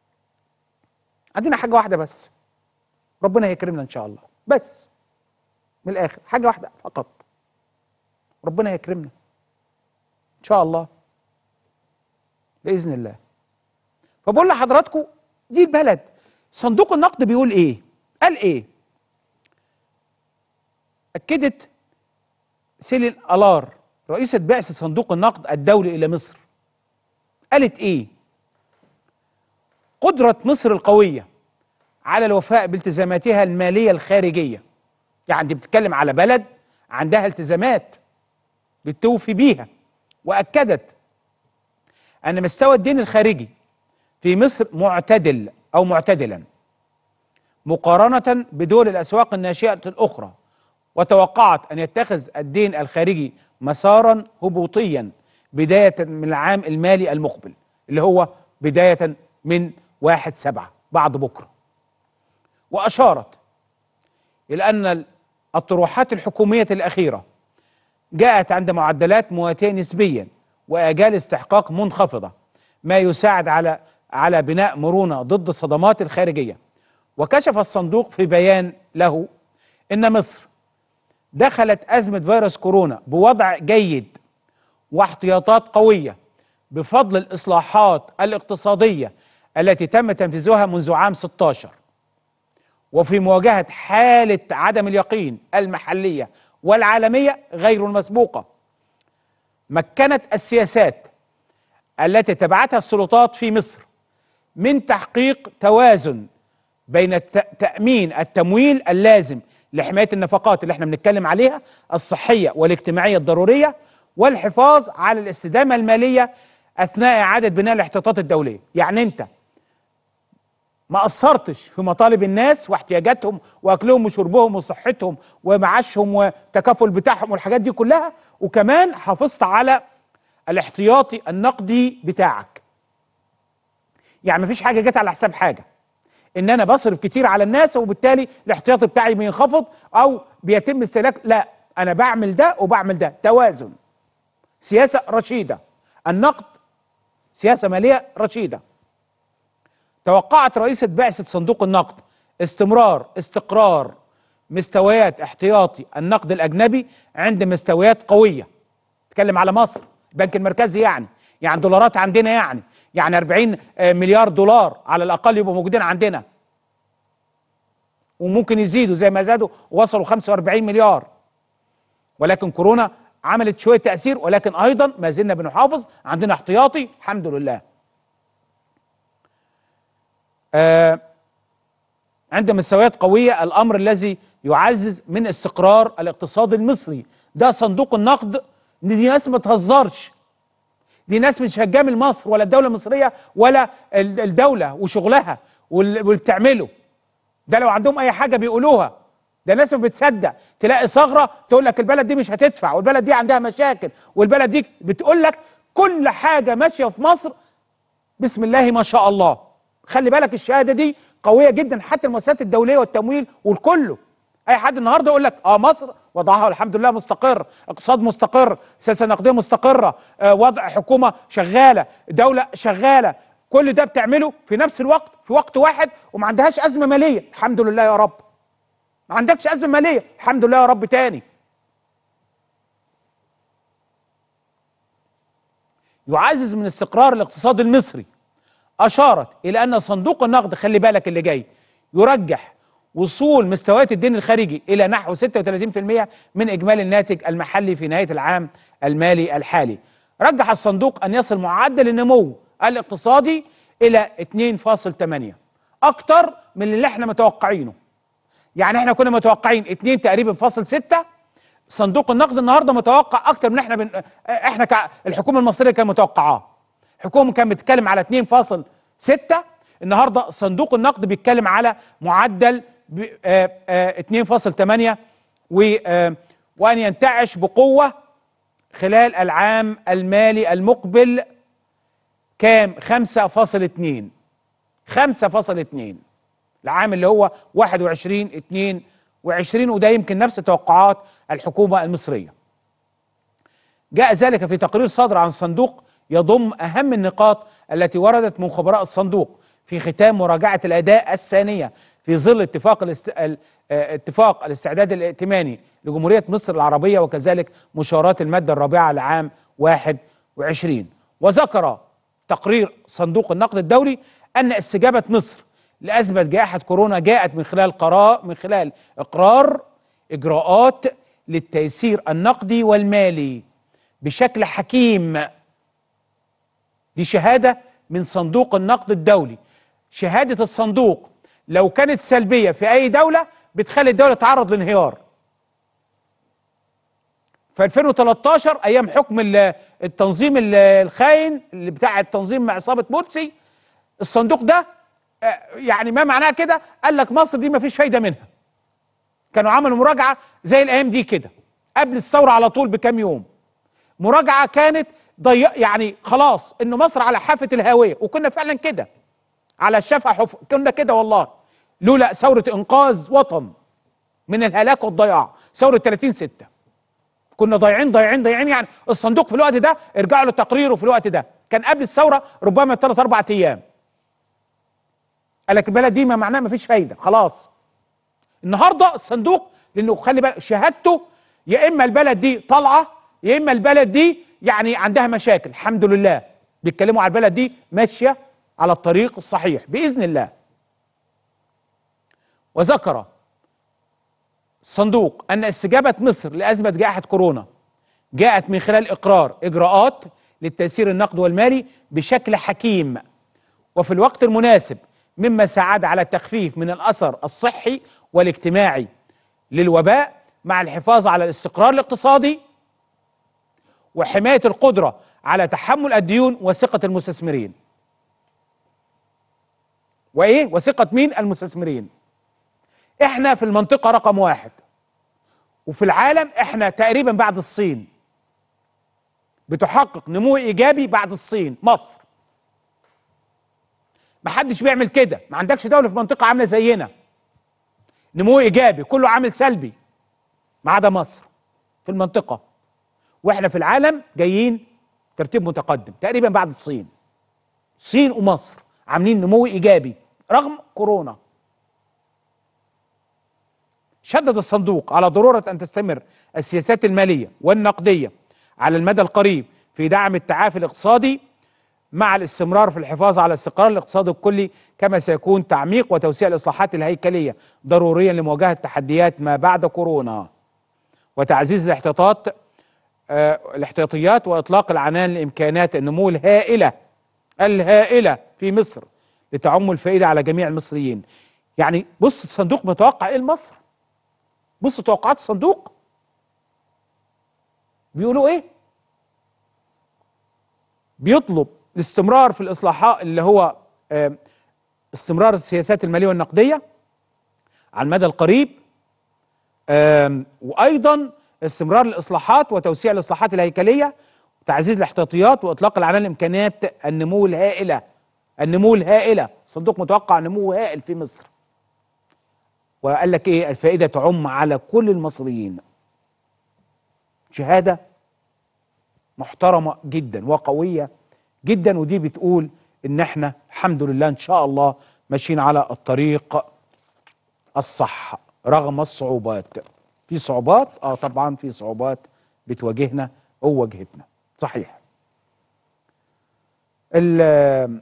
عندنا حاجه واحده بس ربنا هيكرمنا ان شاء الله بس من الاخر حاجه واحده فقط ربنا يكرمنا ان شاء الله باذن الله فبقول لحضراتكم دي البلد صندوق النقد بيقول ايه قال ايه اكدت سيلي الالار رئيسه بعثه صندوق النقد الدولي الى مصر قالت ايه قدره مصر القويه على الوفاء بالتزاماتها الماليه الخارجيه يعني دي بتتكلم على بلد عندها التزامات بتوفي بيها واكدت ان مستوى الدين الخارجي في مصر معتدل او معتدلا مقارنه بدول الاسواق الناشئه الاخرى وتوقعت ان يتخذ الدين الخارجي مسارا هبوطيا بدايه من العام المالي المقبل اللي هو بدايه من واحد سبعة بعد بكره واشارت الى ان الطروحات الحكوميه الاخيره جاءت عند معدلات مواتيه نسبيا واجال استحقاق منخفضه ما يساعد على على بناء مرونه ضد الصدمات الخارجيه وكشف الصندوق في بيان له ان مصر دخلت ازمه فيروس كورونا بوضع جيد واحتياطات قويه بفضل الاصلاحات الاقتصاديه التي تم تنفيذها منذ عام 16 وفي مواجهه حاله عدم اليقين المحليه والعالميه غير المسبوقه مكنت السياسات التي تبعتها السلطات في مصر من تحقيق توازن بين الت- تامين التمويل اللازم لحمايه النفقات اللي احنا بنتكلم عليها الصحيه والاجتماعيه الضروريه والحفاظ على الاستدامه الماليه اثناء اعاده بناء الاحتياطات الدوليه يعني انت ما قصرتش في مطالب الناس واحتياجاتهم واكلهم وشربهم وصحتهم ومعاشهم والتكافل بتاعهم والحاجات دي كلها وكمان حافظت على الاحتياطي النقدي بتاعك يعني مفيش حاجه جت على حساب حاجه ان انا بصرف كتير على الناس وبالتالي الاحتياطي بتاعي بينخفض او بيتم استهلاك لا انا بعمل ده وبعمل ده توازن سياسه رشيده النقد سياسه ماليه رشيده توقعت رئيسة بعثة صندوق النقد استمرار استقرار مستويات احتياطي النقد الأجنبي عند مستويات قوية تكلم على مصر البنك المركزي يعني يعني دولارات عندنا يعني يعني 40 آه، مليار دولار على الأقل يبقوا موجودين عندنا وممكن يزيدوا زي ما زادوا وصلوا 45 مليار ولكن كورونا عملت شوية تأثير ولكن أيضا ما زلنا بنحافظ عندنا احتياطي الحمد لله آه، عند مستويات قوية الأمر الذي يعزز من استقرار الاقتصاد المصري ده صندوق النقد دي ناس ما تهزرش دي ناس مش هتجامل مصر ولا الدولة المصرية ولا ال- الدولة وشغلها وال- واللي بتعمله ده لو عندهم أي حاجة بيقولوها ده ناس ما بتصدق تلاقي ثغرة تقول لك البلد دي مش هتدفع والبلد دي عندها مشاكل والبلد دي بتقول لك كل حاجة ماشية في مصر بسم الله ما شاء الله خلي بالك الشهاده دي قويه جدا حتى المؤسسات الدوليه والتمويل والكله اي حد النهارده يقول لك اه مصر وضعها الحمد لله مستقر اقتصاد مستقر سياسه نقديه مستقره آه وضع حكومه شغاله دوله شغاله كل ده بتعمله في نفس الوقت في وقت واحد وما عندهاش ازمه ماليه الحمد لله يا رب ما عندكش ازمه ماليه الحمد لله يا رب تاني يعزز من استقرار الاقتصاد المصري أشارت إلى أن صندوق النقد خلي بالك اللي جاي يرجح وصول مستويات الدين الخارجي إلى نحو 36% من إجمالي الناتج المحلي في نهاية العام المالي الحالي رجح الصندوق أن يصل معدل النمو الاقتصادي إلى 2.8 أكتر من اللي احنا متوقعينه يعني احنا كنا متوقعين 2 تقريبا فاصل 6 صندوق النقد النهارده متوقع اكتر من احنا بن... احنا ك... الحكومه المصريه كانت متوقعاه الحكومه كانت بتتكلم على 2.6 النهارده صندوق النقد بيتكلم على معدل ب... آه آه 2.8 و... آه وان ينتعش بقوه خلال العام المالي المقبل كام 5.2 5.2 العام اللي هو 21 22 وده يمكن نفس توقعات الحكومه المصريه. جاء ذلك في تقرير صادر عن صندوق يضم اهم النقاط التي وردت من خبراء الصندوق في ختام مراجعه الاداء الثانيه في في ظل اتفاق الاست... ال- آه، اتفاق الاستعداد الائتماني لجمهورية مصر العربية وكذلك مشاورات المادة الرابعة لعام 21 وذكر تقرير صندوق النقد الدولي أن استجابة مصر لأزمة جائحة كورونا جاءت من خلال قرار من خلال إقرار إجراءات للتيسير النقدي والمالي بشكل حكيم دي شهادة من صندوق النقد الدولي شهادة الصندوق لو كانت سلبية في أي دولة بتخلي الدولة تتعرض لانهيار في 2013 أيام حكم ال- التنظيم ال- الخاين اللي بتاع التنظيم مع عصابة مرسي الصندوق ده آه، يعني ما معناه كده قال لك مصر دي ما فيش فايدة منها كانوا عملوا مراجعة زي الأيام دي كده قبل الثورة على طول بكام يوم مراجعه كانت ضي... يعني خلاص ان مصر على حافه الهاويه وكنا فعلا كده على الشفا حف كنا كده والله لولا ثوره انقاذ وطن من الهلاك والضياع ثوره 30 6 كنا ضايعين ضايعين ضايعين يعني الصندوق في الوقت ده ارجعوا له تقريره في الوقت ده كان قبل الثوره ربما ثلاث اربع ايام قال لك البلد دي ما معناها ما فيش فايده خلاص النهارده الصندوق لانه خلي بالك شهادته يا اما البلد دي طالعه يا اما البلد دي يعني عندها مشاكل الحمد لله بيتكلموا على البلد دي ماشيه على الطريق الصحيح باذن الله وذكر الصندوق ان استجابه مصر لازمه جائحه كورونا جاءت من خلال اقرار اجراءات للتيسير النقد والمالي بشكل حكيم وفي الوقت المناسب مما ساعد على التخفيف من الاثر الصحي والاجتماعي للوباء مع الحفاظ على الاستقرار الاقتصادي وحمايه القدره على تحمل الديون وثقه المستثمرين. وايه؟ وثقه مين؟ المستثمرين. احنا في المنطقه رقم واحد وفي العالم احنا تقريبا بعد الصين. بتحقق نمو ايجابي بعد الصين مصر. محدش بيعمل كده، ما عندكش دوله في منطقه عامله زينا. نمو ايجابي كله عامل سلبي ما عدا مصر في المنطقه واحنا في العالم جايين ترتيب متقدم تقريبا بعد الصين الصين ومصر عاملين نمو ايجابي رغم كورونا شدد الصندوق على ضروره ان تستمر السياسات الماليه والنقديه على المدى القريب في دعم التعافي الاقتصادي مع الاستمرار في الحفاظ على استقرار الاقتصاد الكلي كما سيكون تعميق وتوسيع الاصلاحات الهيكليه ضروريا لمواجهه تحديات ما بعد كورونا وتعزيز الاحتياطات آه، الاحتياطيات واطلاق العنان لامكانات النمو الهائله الهائله في مصر لتعم الفائده على جميع المصريين. يعني بص الصندوق متوقع ايه لمصر؟ بص توقعات الصندوق بيقولوا ايه؟ بيطلب الاستمرار في الاصلاحات اللي هو آه، استمرار السياسات الماليه والنقديه على المدى القريب آم، وايضا استمرار الاصلاحات وتوسيع الاصلاحات الهيكليه وتعزيز الاحتياطيات واطلاق العنان لامكانيات النمو الهائله النمو الهائله الصندوق متوقع نمو هائل في مصر وقال لك ايه الفائده تعم على كل المصريين شهاده محترمه جدا وقويه جدا ودي بتقول ان احنا الحمد لله ان شاء الله ماشيين على الطريق الصح رغم الصعوبات في صعوبات اه طبعا في صعوبات بتواجهنا او واجهتنا صحيح ال-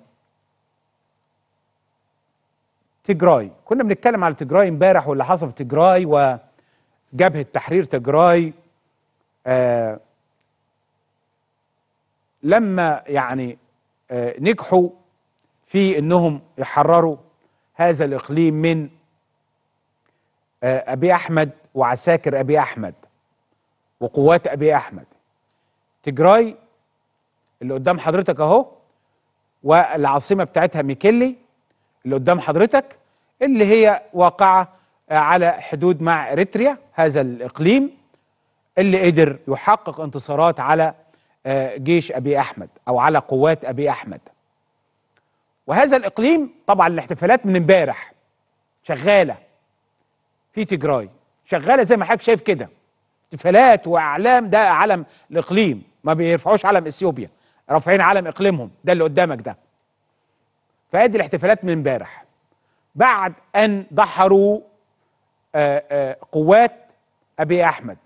تجراي كنا بنتكلم على تجراي امبارح واللي حصل في تجراي وجبهة تحرير تجراي آه لما يعني آه نجحوا في انهم يحرروا هذا الاقليم من آه ابي احمد وعساكر ابي احمد وقوات ابي احمد تجراي اللي قدام حضرتك اهو والعاصمه بتاعتها ميكيلي اللي قدام حضرتك اللي هي واقعه آه، على حدود مع اريتريا هذا الاقليم اللي قدر يحقق انتصارات على آه، جيش ابي احمد او على قوات ابي احمد وهذا الاقليم طبعا الاحتفالات من امبارح شغاله في تجراي شغاله زي ما حضرتك شايف كده احتفالات واعلام ده علم الاقليم ما بيرفعوش علم اثيوبيا رافعين علم اقليمهم ده اللي قدامك ده فادي الاحتفالات من امبارح بعد ان دحروا آه، آه، قوات ابي احمد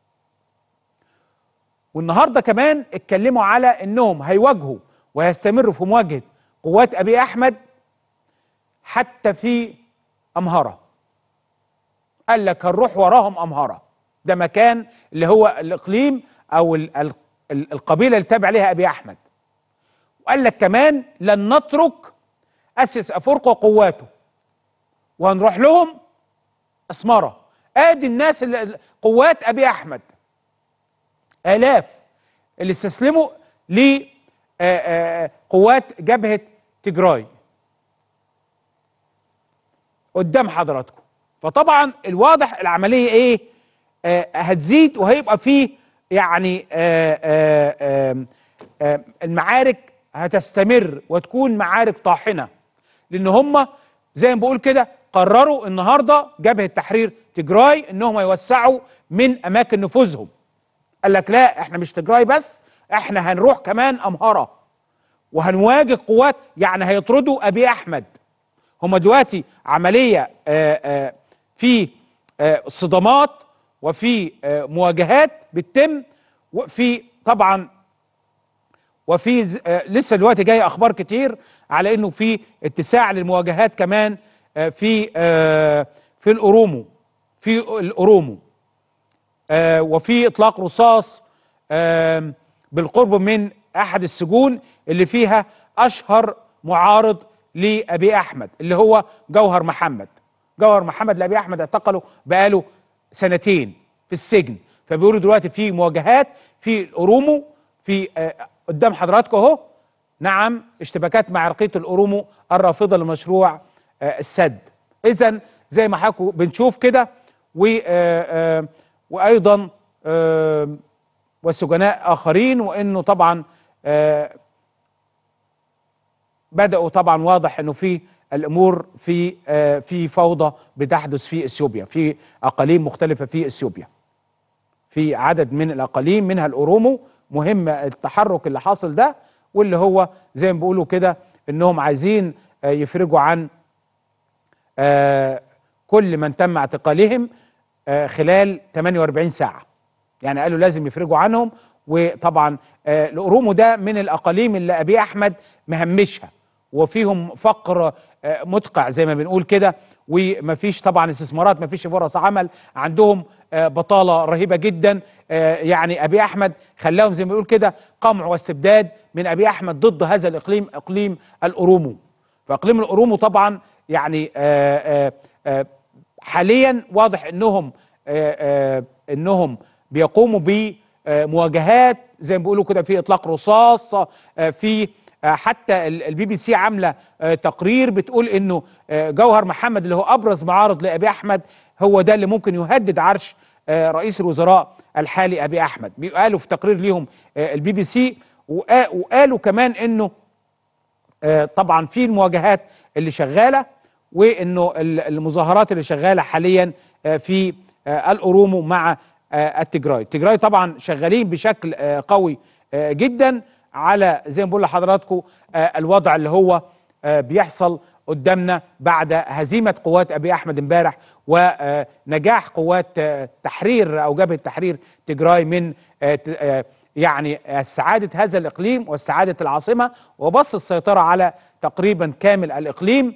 والنهارده كمان اتكلموا على انهم هيواجهوا ويستمروا في مواجهه قوات ابي احمد حتى في امهره قال لك هنروح وراهم امهره ده مكان اللي هو الاقليم او ال- ال- ال- القبيله اللي تابع عليها ابي احمد وقال لك كمان لن نترك اسس افرقه وقواته وهنروح لهم اسمره ادي الناس اللي قوات ابي احمد الاف اللي استسلموا لقوات جبهه تجراي قدام حضراتكم فطبعا الواضح العمليه ايه آه هتزيد وهيبقى فيه يعني آه آه آه آه المعارك هتستمر وتكون معارك طاحنه لان هم زي ما بقول كده قرروا النهارده جبهه تحرير تجراي انهم يوسعوا من اماكن نفوذهم قال لك لا احنا مش تجراي بس احنا هنروح كمان امهره وهنواجه قوات يعني هيطردوا ابي احمد هم دلوقتي عمليه آه، آه، في آه، صدامات وفي آه، مواجهات بتتم وفي طبعا وفي ز- آه، لسه دلوقتي جاي اخبار كتير على انه في اتساع للمواجهات كمان آه، في آه، في الاورومو في الاورومو آه، وفي اطلاق رصاص آم، بالقرب من احد السجون اللي فيها اشهر معارض لابي احمد اللي هو جوهر محمد جوهر محمد لابي احمد اعتقله بقاله سنتين في السجن فبيقولوا دلوقتي في مواجهات في الاورومو في آه، قدام حضراتكم اهو نعم اشتباكات مع عرقيه الاورومو الرافضه لمشروع آه، السد اذا زي ما حضراتكم بنشوف كده و آه، آه، وايضا آه، وسجناء اخرين وانه طبعا آه، بداوا طبعا واضح انه في الامور في آه، في فوضى بتحدث في اثيوبيا في اقاليم مختلفه في اثيوبيا في عدد من الاقاليم منها الاورومو مهم التحرك اللي حاصل ده واللي هو زي ما بيقولوا كده انهم عايزين آه، يفرجوا عن آه، كل من تم اعتقالهم آه، خلال 48 ساعه يعني قالوا لازم يفرجوا عنهم وطبعا آه، الاورومو ده من الاقاليم اللي ابي احمد مهمشها وفيهم فقر آه، مدقع زي ما بنقول كده ومفيش طبعا استثمارات مفيش فرص عمل عندهم آه، بطاله رهيبه جدا آه، يعني ابي احمد خلاهم زي ما بنقول كده قمع واستبداد من ابي احمد ضد هذا الاقليم اقليم الاورومو فاقليم الاورومو طبعا يعني آه، آه، آه، حاليا واضح انهم آه، آه، انهم بيقوموا بمواجهات زي ما بيقولوا كده في اطلاق رصاص آه، في آه، حتى ال- البي بي سي عامله آه، تقرير بتقول انه آه، جوهر محمد اللي هو ابرز معارض لابي احمد هو ده اللي ممكن يهدد عرش آه، رئيس الوزراء الحالي ابي احمد قالوا في تقرير ليهم آه، البي بي سي وقا- وقالوا كمان انه آه، طبعا في المواجهات اللي شغاله وانه ال- المظاهرات اللي شغاله حاليا آه، في آه، الاورومو مع آه، التجراي التجراي طبعا شغالين بشكل آه، قوي آه، جدا على زي ما بقول لحضراتكم آه، الوضع اللي هو آه، بيحصل قدامنا بعد هزيمه قوات ابي احمد امبارح ونجاح قوات آه، تحرير او جبهه تحرير تجراي من آه، ت- آه، يعني استعاده هذا الاقليم واستعاده العاصمه وبسط السيطره على تقريبا كامل الاقليم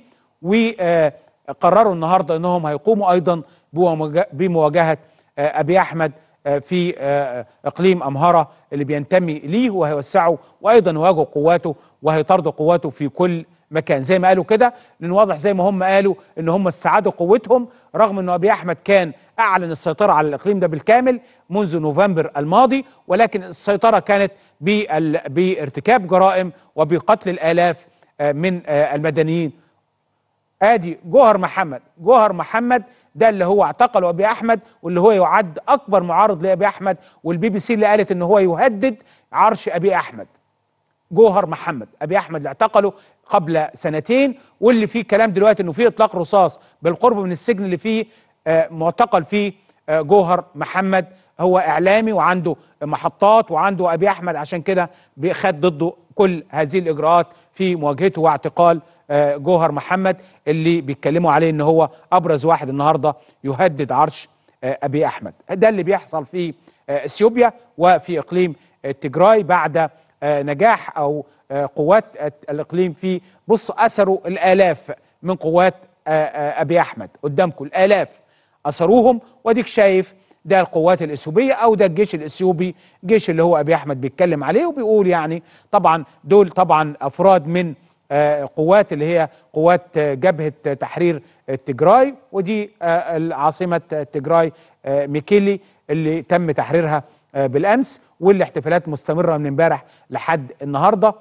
وقرروا النهارده انهم هيقوموا ايضا بمواجه- بمواجهه آه، ابي احمد آه، في آه، اقليم امهره اللي بينتمي ليه وهيوسعوا وايضا يواجهوا قواته وهيطردوا قواته في كل مكان زي ما قالوا كده لان واضح زي ما هم قالوا ان هم استعادوا قوتهم رغم ان ابي احمد كان اعلن السيطره على الاقليم ده بالكامل منذ نوفمبر الماضي ولكن السيطره كانت بال- بارتكاب جرائم وبقتل الالاف آه، من آه، المدنيين ادي جوهر محمد جوهر محمد ده اللي هو اعتقله ابي احمد واللي هو يعد اكبر معارض لابي احمد والبي بي سي اللي قالت ان هو يهدد عرش ابي احمد جوهر محمد ابي احمد اللي اعتقله قبل سنتين واللي فيه كلام دلوقتي انه فيه اطلاق رصاص بالقرب من السجن اللي فيه آه، معتقل فيه آه، جوهر محمد هو اعلامي وعنده محطات وعنده ابي احمد عشان كده خد ضده كل هذه الاجراءات في مواجهته واعتقال آه، جوهر محمد اللي بيتكلموا عليه ان هو ابرز واحد النهارده يهدد عرش آه، ابي احمد ده اللي بيحصل في آه، اثيوبيا وفي اقليم آه، تجراي بعد آه، نجاح او آه، قوات آه، الاقليم في بص اثروا الالاف من قوات آه، آه، ابي احمد قدامكم الالاف اثروهم واديك شايف ده القوات الاثيوبيه او ده الجيش الاثيوبي الجيش اللي هو ابي احمد بيتكلم عليه وبيقول يعني طبعا دول طبعا افراد من آه، قوات اللي هي قوات آه، جبهه آه، تحرير آه، تجراي ودي آه، عاصمه آه، تجراي آه، ميكيلي اللي تم تحريرها آه، بالامس والاحتفالات مستمره من امبارح لحد النهارده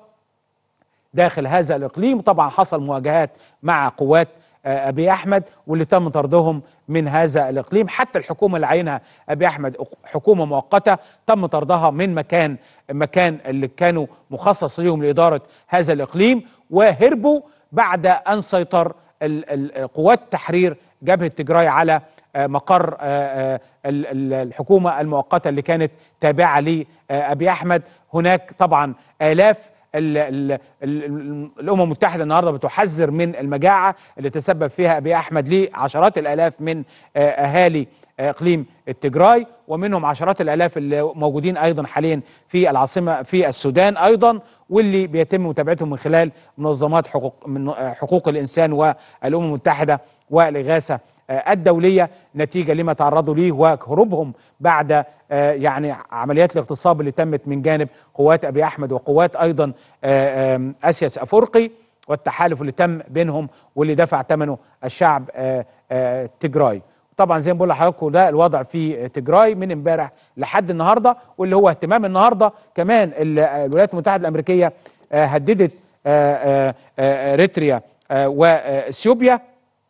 داخل هذا الاقليم طبعا حصل مواجهات مع قوات آه، ابي احمد واللي تم طردهم من هذا الاقليم حتى الحكومه اللي عينها ابي احمد حكومه مؤقته تم طردها من مكان مكان اللي كانوا مخصص ليهم لاداره هذا الاقليم وهربوا بعد ان سيطر ال- ال- قوات تحرير جبهه تجراي على آه، مقر آه، آه، ال- ال- الحكومه المؤقته اللي كانت تابعه لابي احمد هناك طبعا الاف ال ال ال الامم المتحده النهارده بتحذر من المجاعه اللي تسبب فيها ابي احمد لعشرات الالاف من آه، اهالي آه، اقليم التجراي ومنهم عشرات الالاف اللي موجودين ايضا حاليا في العاصمه في السودان ايضا واللي بيتم متابعتهم من خلال منظمات حقوق من آه، حقوق الانسان والامم المتحده والاغاثه آه، الدوليه نتيجه لما تعرضوا ليه وهروبهم بعد آه، يعني عمليات الاغتصاب اللي تمت من جانب قوات ابي احمد وقوات ايضا آه، آم، اسياس افرقي والتحالف اللي تم بينهم واللي دفع ثمنه الشعب آه، آه، تجراي طبعا زي ما بقول لحضراتكم ده الوضع في تجراي من امبارح لحد النهارده واللي هو اهتمام النهارده كمان ال- الولايات المتحده الامريكيه آه، هددت آه، آه، آه، اريتريا آه، واثيوبيا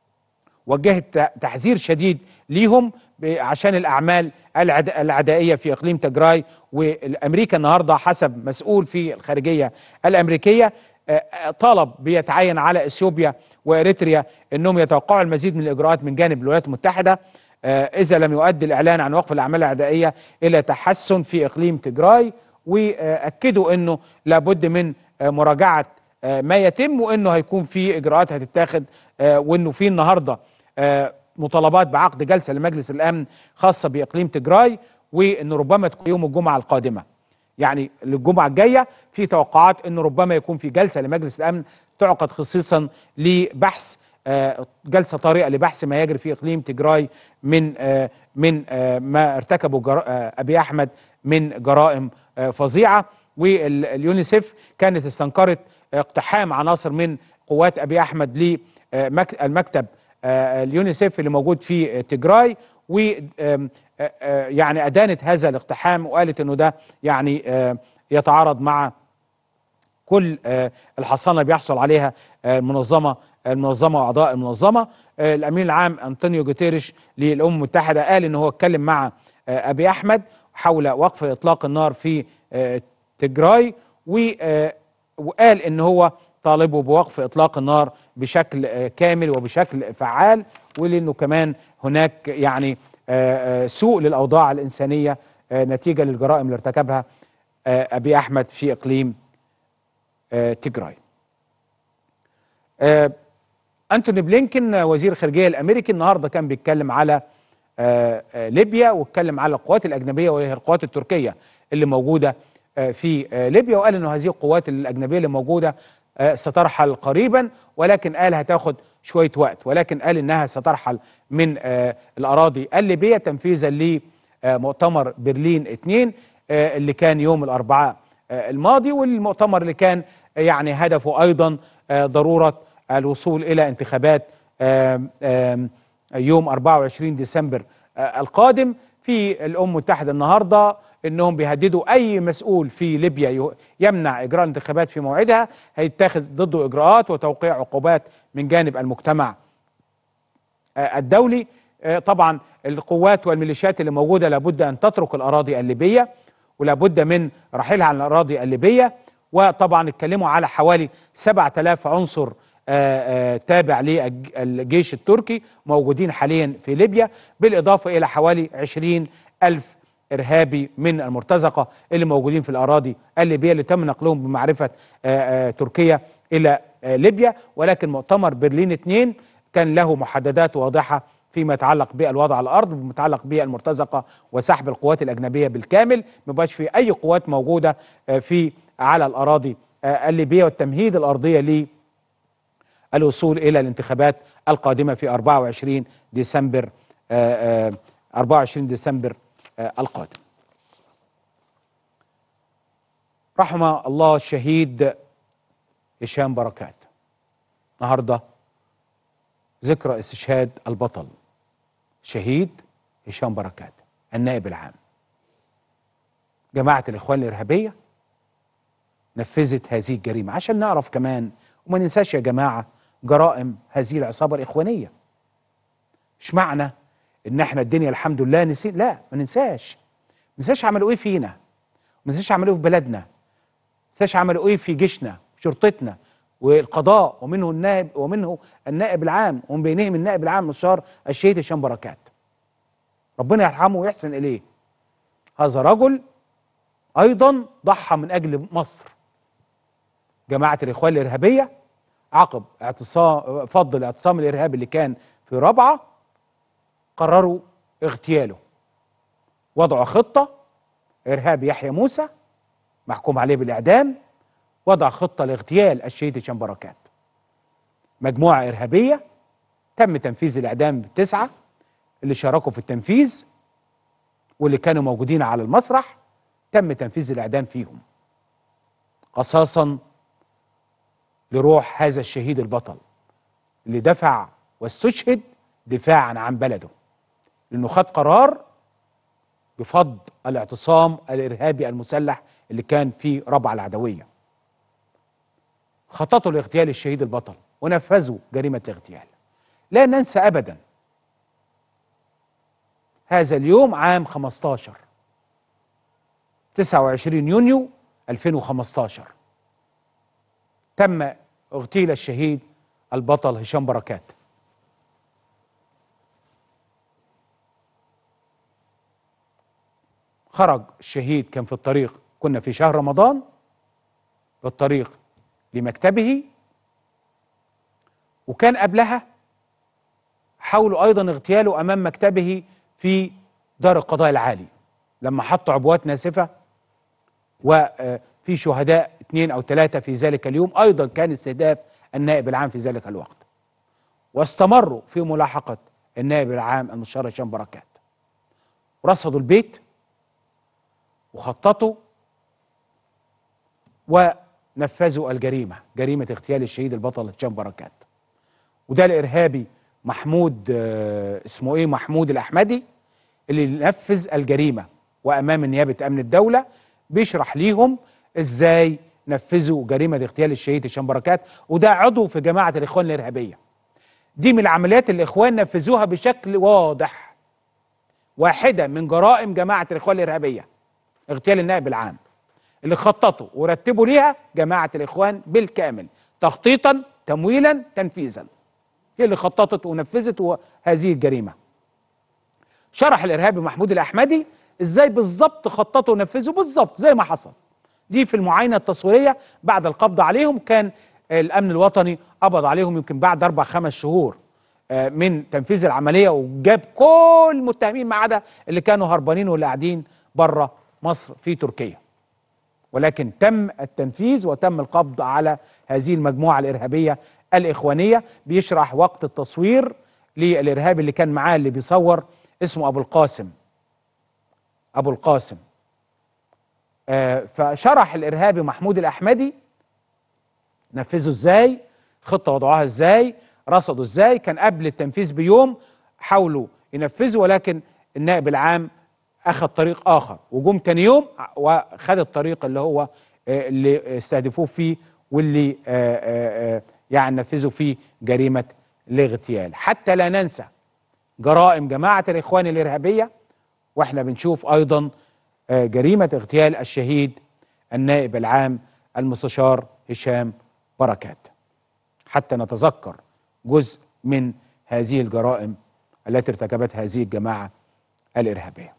وجهت ت- تحذير شديد ليهم ب- عشان الاعمال العد- العدائيه في اقليم تجراي والامريكا النهارده حسب مسؤول في الخارجيه الامريكيه آه، آه، طلب بيتعين على اثيوبيا واريتريا انهم يتوقعوا المزيد من الاجراءات من جانب الولايات المتحده آه، اذا لم يؤدي الاعلان عن وقف الاعمال العدائيه الى تحسن في اقليم تجراي واكدوا انه لابد من آه، مراجعه آه، ما يتم وانه هيكون في اجراءات هتتاخد آه، وانه في النهارده آه، مطالبات بعقد جلسه لمجلس الامن خاصه باقليم تجراي وان ربما تكون يوم الجمعه القادمه يعني للجمعه الجايه في توقعات انه ربما يكون في جلسه لمجلس الامن تعقد خصيصا لبحث آه، جلسه طارئه لبحث ما يجري في اقليم تجراي من آه، من آه، ما ارتكبه جر- آه، ابي احمد من جرائم آه، فظيعه واليونيسيف كانت استنكرت اقتحام عناصر من قوات ابي احمد للمكتب اليونيسيف اللي موجود في تجراي و آم، آه، آه، يعني ادانت هذا الاقتحام وقالت انه ده يعني آه، يتعارض مع كل آه، الحصانه اللي بيحصل عليها آه، المنظمه المنظمه واعضاء المنظمه آه، الامين العام انطونيو جوتيريش للامم المتحده قال ان هو اتكلم مع آه، ابي احمد حول وقف اطلاق النار في آه، تجراي و آه، وقال ان هو طالبه بوقف اطلاق النار بشكل آه، كامل وبشكل فعال ولانه كمان هناك يعني آه، آه، سوء للاوضاع الانسانيه آه، نتيجه للجرائم اللي ارتكبها آه، ابي احمد في اقليم آه، تجراي آه، انتوني بلينكن آه، وزير الخارجيه الامريكي النهارده كان بيتكلم على آه، آه، ليبيا واتكلم على القوات الاجنبيه وهي القوات التركيه اللي موجوده آه، في آه، ليبيا وقال انه هذه القوات الاجنبيه اللي موجوده آه، سترحل قريبا ولكن قال هتاخد شويه وقت ولكن قال انها سترحل من آه، الاراضي الليبيه تنفيذا لمؤتمر برلين 2 آه، اللي كان يوم الاربعاء آه، الماضي والمؤتمر اللي كان يعني هدفه ايضا آه، ضروره الوصول الى انتخابات آم، آم، يوم 24 ديسمبر آه، القادم في الامم المتحده النهارده انهم بيهددوا اي مسؤول في ليبيا يه- يمنع اجراء الانتخابات في موعدها هيتخذ ضده اجراءات وتوقيع عقوبات من جانب المجتمع آه، الدولي آه، طبعا القوات والميليشيات اللي موجوده لابد ان تترك الاراضي الليبيه ولابد من رحيلها عن الاراضي الليبيه وطبعا اتكلموا على حوالي 7000 عنصر آه، آه، تابع للجيش التركي موجودين حاليا في ليبيا بالاضافه الى حوالي 20 الف ارهابي من المرتزقه اللي موجودين في الاراضي الليبيه اللي تم نقلهم بمعرفه آه، آه، تركيا الى آه، ليبيا ولكن مؤتمر برلين 2 كان له محددات واضحه فيما يتعلق بالوضع على الارض وما يتعلق بالمرتزقه وسحب القوات الاجنبيه بالكامل ما يبقاش في اي قوات موجوده آه، في على الاراضي آه، الليبيه والتمهيد الارضيه للوصول الى الانتخابات القادمه في 24 ديسمبر آه، آه، 24 ديسمبر آه، القادم. رحم الله الشهيد هشام بركات. النهارده ذكرى استشهاد البطل شهيد هشام بركات النائب العام. جماعه الاخوان الارهابيه نفذت هذه الجريمه عشان نعرف كمان وما ننساش يا جماعه جرائم هذه العصابه الاخوانيه. مش معنى ان احنا الدنيا الحمد لله نسيت لا ما ننساش ما ننساش عملوا ايه فينا ما ننساش عملوا ايه في بلدنا ما ننساش عملوا ايه في جيشنا في شرطتنا والقضاء ومنه النائب ومنه النائب العام ومن بينهم النائب العام مستشار الشهيد هشام بركات ربنا يرحمه ويحسن اليه هذا رجل ايضا ضحى من اجل مصر جماعه الاخوان الارهابيه عقب اعتصام فض الاعتصام الارهابي اللي كان في رابعه قرروا اغتياله وضعوا خطه ارهاب يحيى موسى محكوم عليه بالاعدام وضع خطه لاغتيال الشهيد هشام بركات مجموعه ارهابيه تم تنفيذ الاعدام بالتسعه اللي شاركوا في التنفيذ واللي كانوا موجودين على المسرح تم تنفيذ الاعدام فيهم قصاصا لروح هذا الشهيد البطل اللي دفع واستشهد دفاعا عن بلده لانه خد قرار بفض الاعتصام الارهابي المسلح اللي كان في ربع العدويه خططوا لاغتيال الشهيد البطل ونفذوا جريمه الاغتيال لا ننسى ابدا هذا اليوم عام 15 29 يونيو 2015 تم اغتيل الشهيد البطل هشام بركات خرج الشهيد كان في الطريق كنا في شهر رمضان في الطريق لمكتبه وكان قبلها حاولوا ايضا اغتياله امام مكتبه في دار القضاء العالي لما حطوا عبوات ناسفه وفي شهداء اثنين او ثلاثه في ذلك اليوم ايضا كان استهداف النائب العام في ذلك الوقت واستمروا في ملاحقه النائب العام المستشار هشام بركات رصدوا البيت وخططوا ونفذوا الجريمه جريمه اغتيال الشهيد البطل هشام بركات وده الارهابي محمود آه، اسمه ايه محمود الاحمدي اللي نفذ الجريمه وامام نيابه امن الدوله بيشرح ليهم ازاي نفذوا جريمه اغتيال الشهيد هشام بركات وده عضو في جماعه الاخوان الارهابيه دي من العمليات اللي الاخوان نفذوها بشكل واضح واحده من جرائم جماعه الاخوان الارهابيه اغتيال النائب العام اللي خططوا ورتبوا ليها جماعه الاخوان بالكامل تخطيطا تمويلا تنفيذا هي اللي خططت ونفذت هذه الجريمه شرح الارهابي محمود الاحمدي ازاي بالظبط خططوا ونفذوا بالظبط زي ما حصل دي في المعاينه التصويريه بعد القبض عليهم كان الامن الوطني قبض عليهم يمكن بعد اربع خمس شهور آه، من تنفيذ العمليه وجاب كل المتهمين ما عدا اللي كانوا هربانين واللي قاعدين بره مصر في تركيا ولكن تم التنفيذ وتم القبض على هذه المجموعه الارهابيه الاخوانيه بيشرح وقت التصوير للارهابي اللي كان معاه اللي بيصور اسمه ابو القاسم ابو القاسم آه، فشرح الارهابي محمود الاحمدي نفذوا ازاي خطه وضعوها ازاي رصدوا ازاي كان قبل التنفيذ بيوم حاولوا ينفذوا ولكن النائب العام اخذ طريق اخر وجم تاني يوم وخد الطريق اللي هو آه، اللي استهدفوه فيه واللي آه، آه، آه، يعني نفذوا فيه جريمه الاغتيال حتى لا ننسى جرائم جماعه الاخوان الارهابيه واحنا بنشوف ايضا آه، جريمه اغتيال الشهيد النائب العام المستشار هشام بركات حتى نتذكر جزء من هذه الجرائم التي ارتكبتها هذه الجماعه الارهابيه.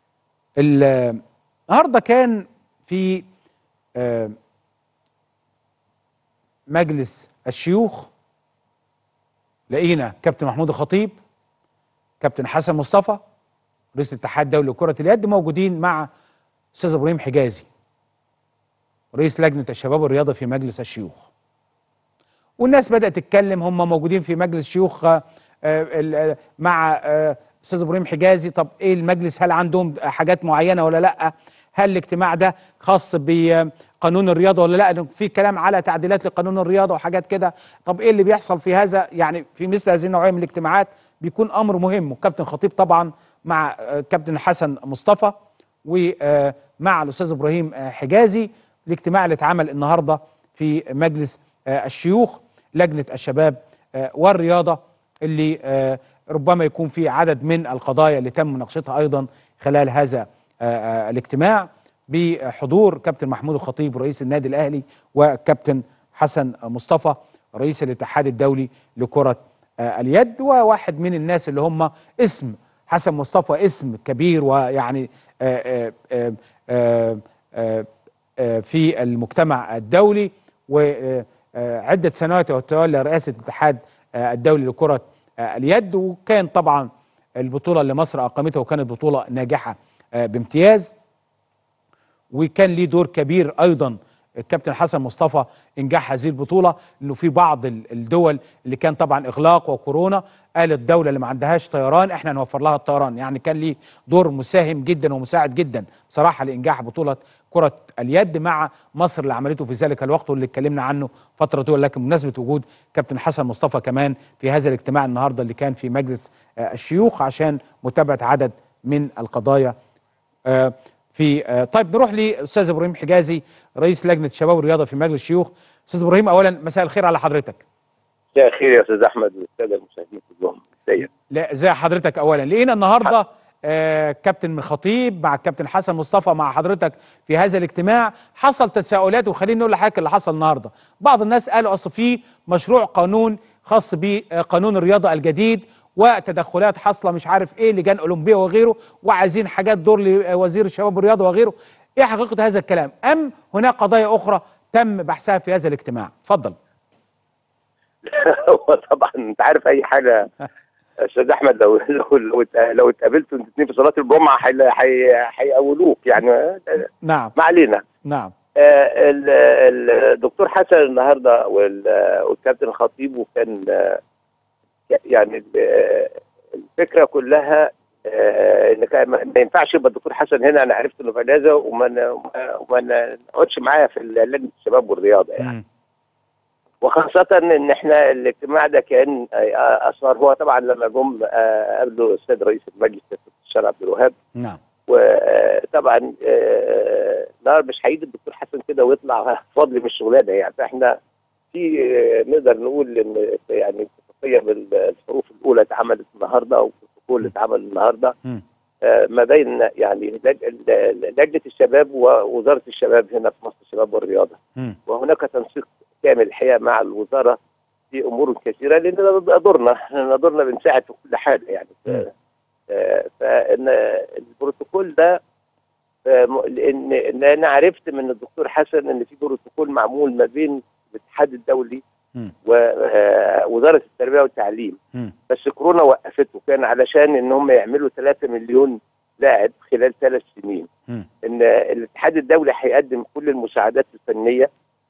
ال- النهارده كان في آه، مجلس الشيوخ لقينا كابتن محمود الخطيب كابتن حسن مصطفى رئيس الاتحاد الدولي لكرة اليد موجودين مع استاذ ابراهيم حجازي رئيس لجنة الشباب والرياضة في مجلس الشيوخ والناس بدأت تتكلم هم موجودين في مجلس شيوخ آه، ال- آه، مع آه، استاذ ابراهيم حجازي طب ايه المجلس هل عندهم حاجات معينه ولا لا هل الاجتماع ده خاص بقانون الرياضه ولا لا لأن في كلام على تعديلات لقانون الرياضه وحاجات كده طب ايه اللي بيحصل في هذا يعني في مثل هذه النوعيه من الاجتماعات بيكون امر مهم وكابتن خطيب طبعا مع آه، كابتن حسن مصطفى ومع الاستاذ ابراهيم آه، حجازي الاجتماع اللي اتعمل النهارده في مجلس آه، الشيوخ لجنه الشباب آه، والرياضه اللي آه، ربما يكون في عدد من القضايا اللي تم مناقشتها ايضا خلال هذا آه، آه، الاجتماع بحضور كابتن محمود الخطيب رئيس النادي الاهلي وكابتن حسن مصطفى رئيس الاتحاد الدولي لكره آه، اليد وواحد من الناس اللي هم اسم حسن مصطفى اسم كبير ويعني آه، آه، آه، آه، آه، في المجتمع الدولي وعدة سنوات يتولى رئاسة الاتحاد آه، الدولي لكرة آه، اليد وكان طبعا البطولة اللي مصر أقامتها وكانت بطولة ناجحة آه، بامتياز وكان ليه دور كبير ايضا الكابتن حسن مصطفى انجاح هذه البطوله انه في بعض ال- الدول اللي كان طبعا اغلاق وكورونا قال الدوله اللي ما عندهاش طيران احنا نوفر لها الطيران يعني كان ليه دور مساهم جدا ومساعد جدا بصراحه لانجاح بطوله كره اليد مع مصر اللي عملته في ذلك الوقت واللي اتكلمنا عنه فتره طويله لكن بمناسبه وجود كابتن حسن مصطفى كمان في هذا الاجتماع النهارده اللي كان في مجلس آه، الشيوخ عشان متابعه عدد من القضايا آه، في آه، طيب نروح لاستاذ ابراهيم حجازي رئيس لجنه الشباب والرياضه في مجلس الشيوخ استاذ ابراهيم اولا مساء الخير على حضرتك مساء الخير يا استاذ احمد والساده المشاهدين كلهم ازيك لا ازي حضرتك اولا لقينا النهارده آه كابتن من خطيب مع الكابتن حسن مصطفى مع حضرتك في هذا الاجتماع حصل تساؤلات وخليني نقول لحضرتك اللي حصل النهارده بعض الناس قالوا اصل في مشروع قانون خاص بقانون الرياضه الجديد وتدخلات حاصله مش عارف ايه لجان اولمبيه وغيره وعايزين حاجات دور لوزير الشباب والرياضه وغيره ايه حقيقه هذا الكلام ام هناك قضايا اخرى تم بحثها في هذا الاجتماع اتفضل هو طبعا انت عارف اي حاجه يا استاذ احمد لو لو لو, ات- لو اتقابلتوا انتوا الاثنين في صلاه الجمعه هي- هي- هيقولوك يعني آه، نعم ما علينا نعم آه، ال- ال- الدكتور حسن النهارده وال- والكابتن خطيب وكان آه، يعني ال- الفكره كلها آه، ان كان ما ما ينفعش يبقى الدكتور حسن هنا انا عرفت انه في اجازه وما ن- وما نقعدش معايا في لجنه الشباب والرياضه يعني مم. وخاصة إن إحنا الاجتماع ده كان آه، أثار هو طبعا لما جم آه، قابلوا السيد رئيس المجلس الشرع عبد الوهاب نعم وطبعا آه، لا مش هيجي الدكتور حسن كده ويطلع فاضي من الشغلانه يعني فاحنا في آه، نقدر نقول ان يعني اتفاقيه بالحروف الاولى اتعملت النهارده والبروتوكول اتعمل النهارده مم. آه، ما بين يعني لج- ال- لجنه الشباب ووزاره الشباب هنا في مصر الشباب والرياضه مم. وهناك تنسيق كامل الحقيقه مع الوزاره في امور كثيره لان ده بيبقى دورنا احنا دورنا بنساعد في كل حاجه يعني مم. آه، فان البروتوكول ده آه، م- لان لأن انا عرفت من الدكتور حسن ان في بروتوكول معمول ما بين الاتحاد الدولي مم. ووزاره التربيه والتعليم مم. بس كورونا وقفته كان علشان ان هم يعملوا 3 مليون لاعب خلال ثلاث سنين مم. ان الاتحاد الدولي هيقدم كل المساعدات الفنيه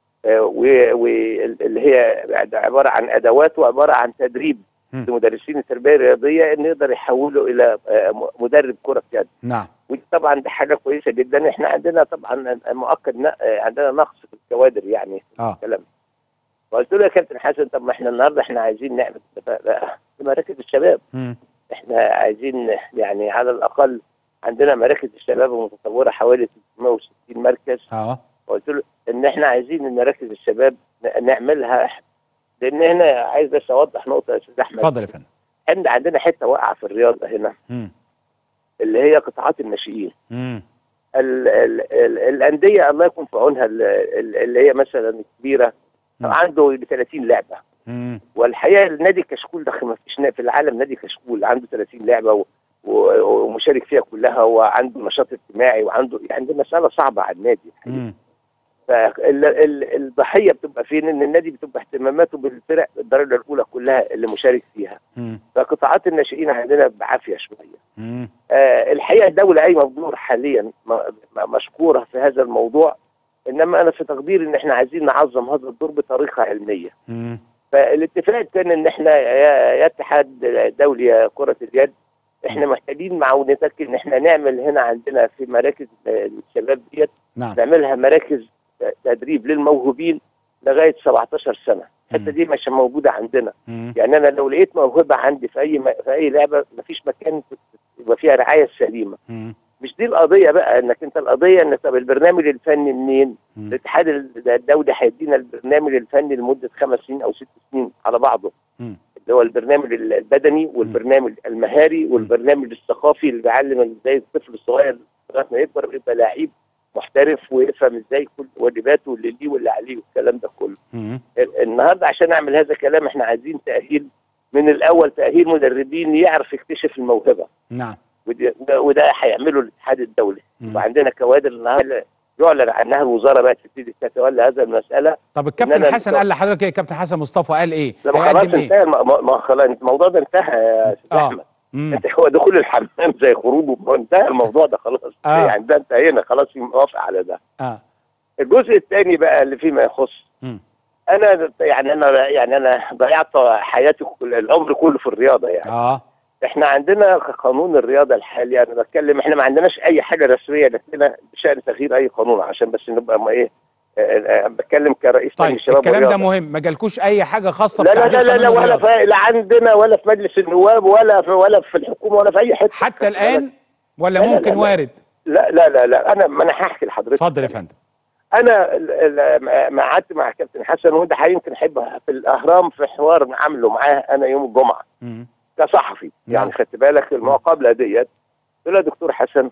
واللي هي عباره عن ادوات وعباره عن تدريب مم. لمدرسين التربيه الرياضيه ان يقدر يحولوا الى آه، م- مدرب كره يد نعم ودي طبعا دي حاجه كويسه جدا احنا عندنا طبعا مؤكد ن- آه، عندنا نقص في الكوادر يعني اه كلام فقلت له يا كابتن حسن طب ما احنا النهارده احنا عايزين نعمل اتفاق في مراكز الشباب مم. احنا عايزين يعني على الاقل عندنا مراكز الشباب المتطوره حوالي 360 مركز اه قلت له ان احنا عايزين مراكز الشباب ن- نعملها لان هنا عايز بس اوضح نقطه يا استاذ احمد اتفضل يا فندم احنا عندنا حته واقعه في الرياضه هنا مم. اللي هي قطاعات الناشئين مم. ال ال ال الانديه الله يكون في عونها ال- ال- اللي هي مثلا الكبيره مم. عنده 30 لعبه مم. والحقيقه النادي كشكول ده ما فيش نا- في العالم نادي كشكول عنده 30 لعبه و و- ومشارك فيها كلها وعنده نشاط اجتماعي وعنده يعني دي مساله صعبه على النادي الحقيقه مم. فالضحيه بتبقى فين ان النادي بتبقى اهتماماته بالفرق الدرجه الاولى كلها اللي مشارك فيها مم. فقطاعات الناشئين عندنا بعافيه شويه مم. آه الحقيقه الدوله قايمه بدور حاليا م- م- مشكوره في هذا الموضوع انما انا في تقديري ان احنا عايزين نعظم هذا الدور بطريقه علميه مم. فالاتفاق كان ان احنا يا يا اتحاد دولي يا كره اليد احنا محتاجين معونتك ان احنا نعمل هنا عندنا في مراكز الشباب ديت نعم نعملها مراكز تدريب للموهوبين لغايه 17 سنه الحته دي مش موجوده عندنا مم. يعني انا لو لقيت موهبه عندي في اي م... في اي لعبه مفيش مكان يبقى فيها رعايه سليمه مم. مش دي القضيه بقى انك انت القضيه ان طب البرنامج الفني منين؟ مم. الاتحاد الدولي هيدينا البرنامج الفني لمده خمس سنين او ست سنين على بعضه مم. اللي هو البرنامج البدني والبرنامج المهاري والبرنامج الثقافي اللي بيعلم ازاي الطفل الصغير لغايه ما يكبر يبقى لعيب محترف ويفهم ازاي كل واجباته واللي ليه واللي عليه والكلام ده كله. مم. ال- النهارده عشان اعمل هذا الكلام احنا عايزين تاهيل من الاول تاهيل مدربين يعرف يكتشف الموهبه نعم ودي- وده وده هيعمله الاتحاد الدولي مم. وعندنا كوادر النهارده يعلن عنها الوزاره بقى تبتدي تتولى هذا المساله طب إن الكابتن أنا حسن بتوع- قال لحضرتك ايه الكابتن حسن مصطفى قال ايه لما خلاص هيقدم ايه انتهى الم- ما ما خلاص الموضوع ده انتهى يا استاذ آه. احمد مم. انت هو دخول الحمام زي خروجه انتهى الموضوع ده خلاص آه. يعني ده انتهينا خلاص موافق على ده اه الجزء الثاني بقى اللي فيما يخص مم. انا يعني انا يعني انا ضيعت حياتي كل العمر كله في الرياضه يعني اه احنا عندنا قانون الرياضه الحالي انا بتكلم احنا ما عندناش اي حاجه رسميه لكنا بشان تغيير اي قانون عشان بس نبقى ما ايه آه، آه، بتكلم كرئيس طيب نادي الشباب الكلام ده والرياضة. مهم ما جالكوش اي حاجه خاصه لا لا بتعديل لا لا, لا قانون ولا الرياضة. في لا عندنا ولا في مجلس النواب ولا في ولا في الحكومه ولا في اي حته حتى الان ولا لا، لا، ممكن لا، لا. وارد لا لا لا لا انا ما انا هحكي لحضرتك اتفضل يا فندم انا ال- ال- ما- ما قعدت مع كابتن حسن وده يمكن احب في الاهرام في حوار عامله معاه انا يوم الجمعه مم. كصحفي نعم. يعني خدت بالك المقابله ديت قلت له يا دكتور حسن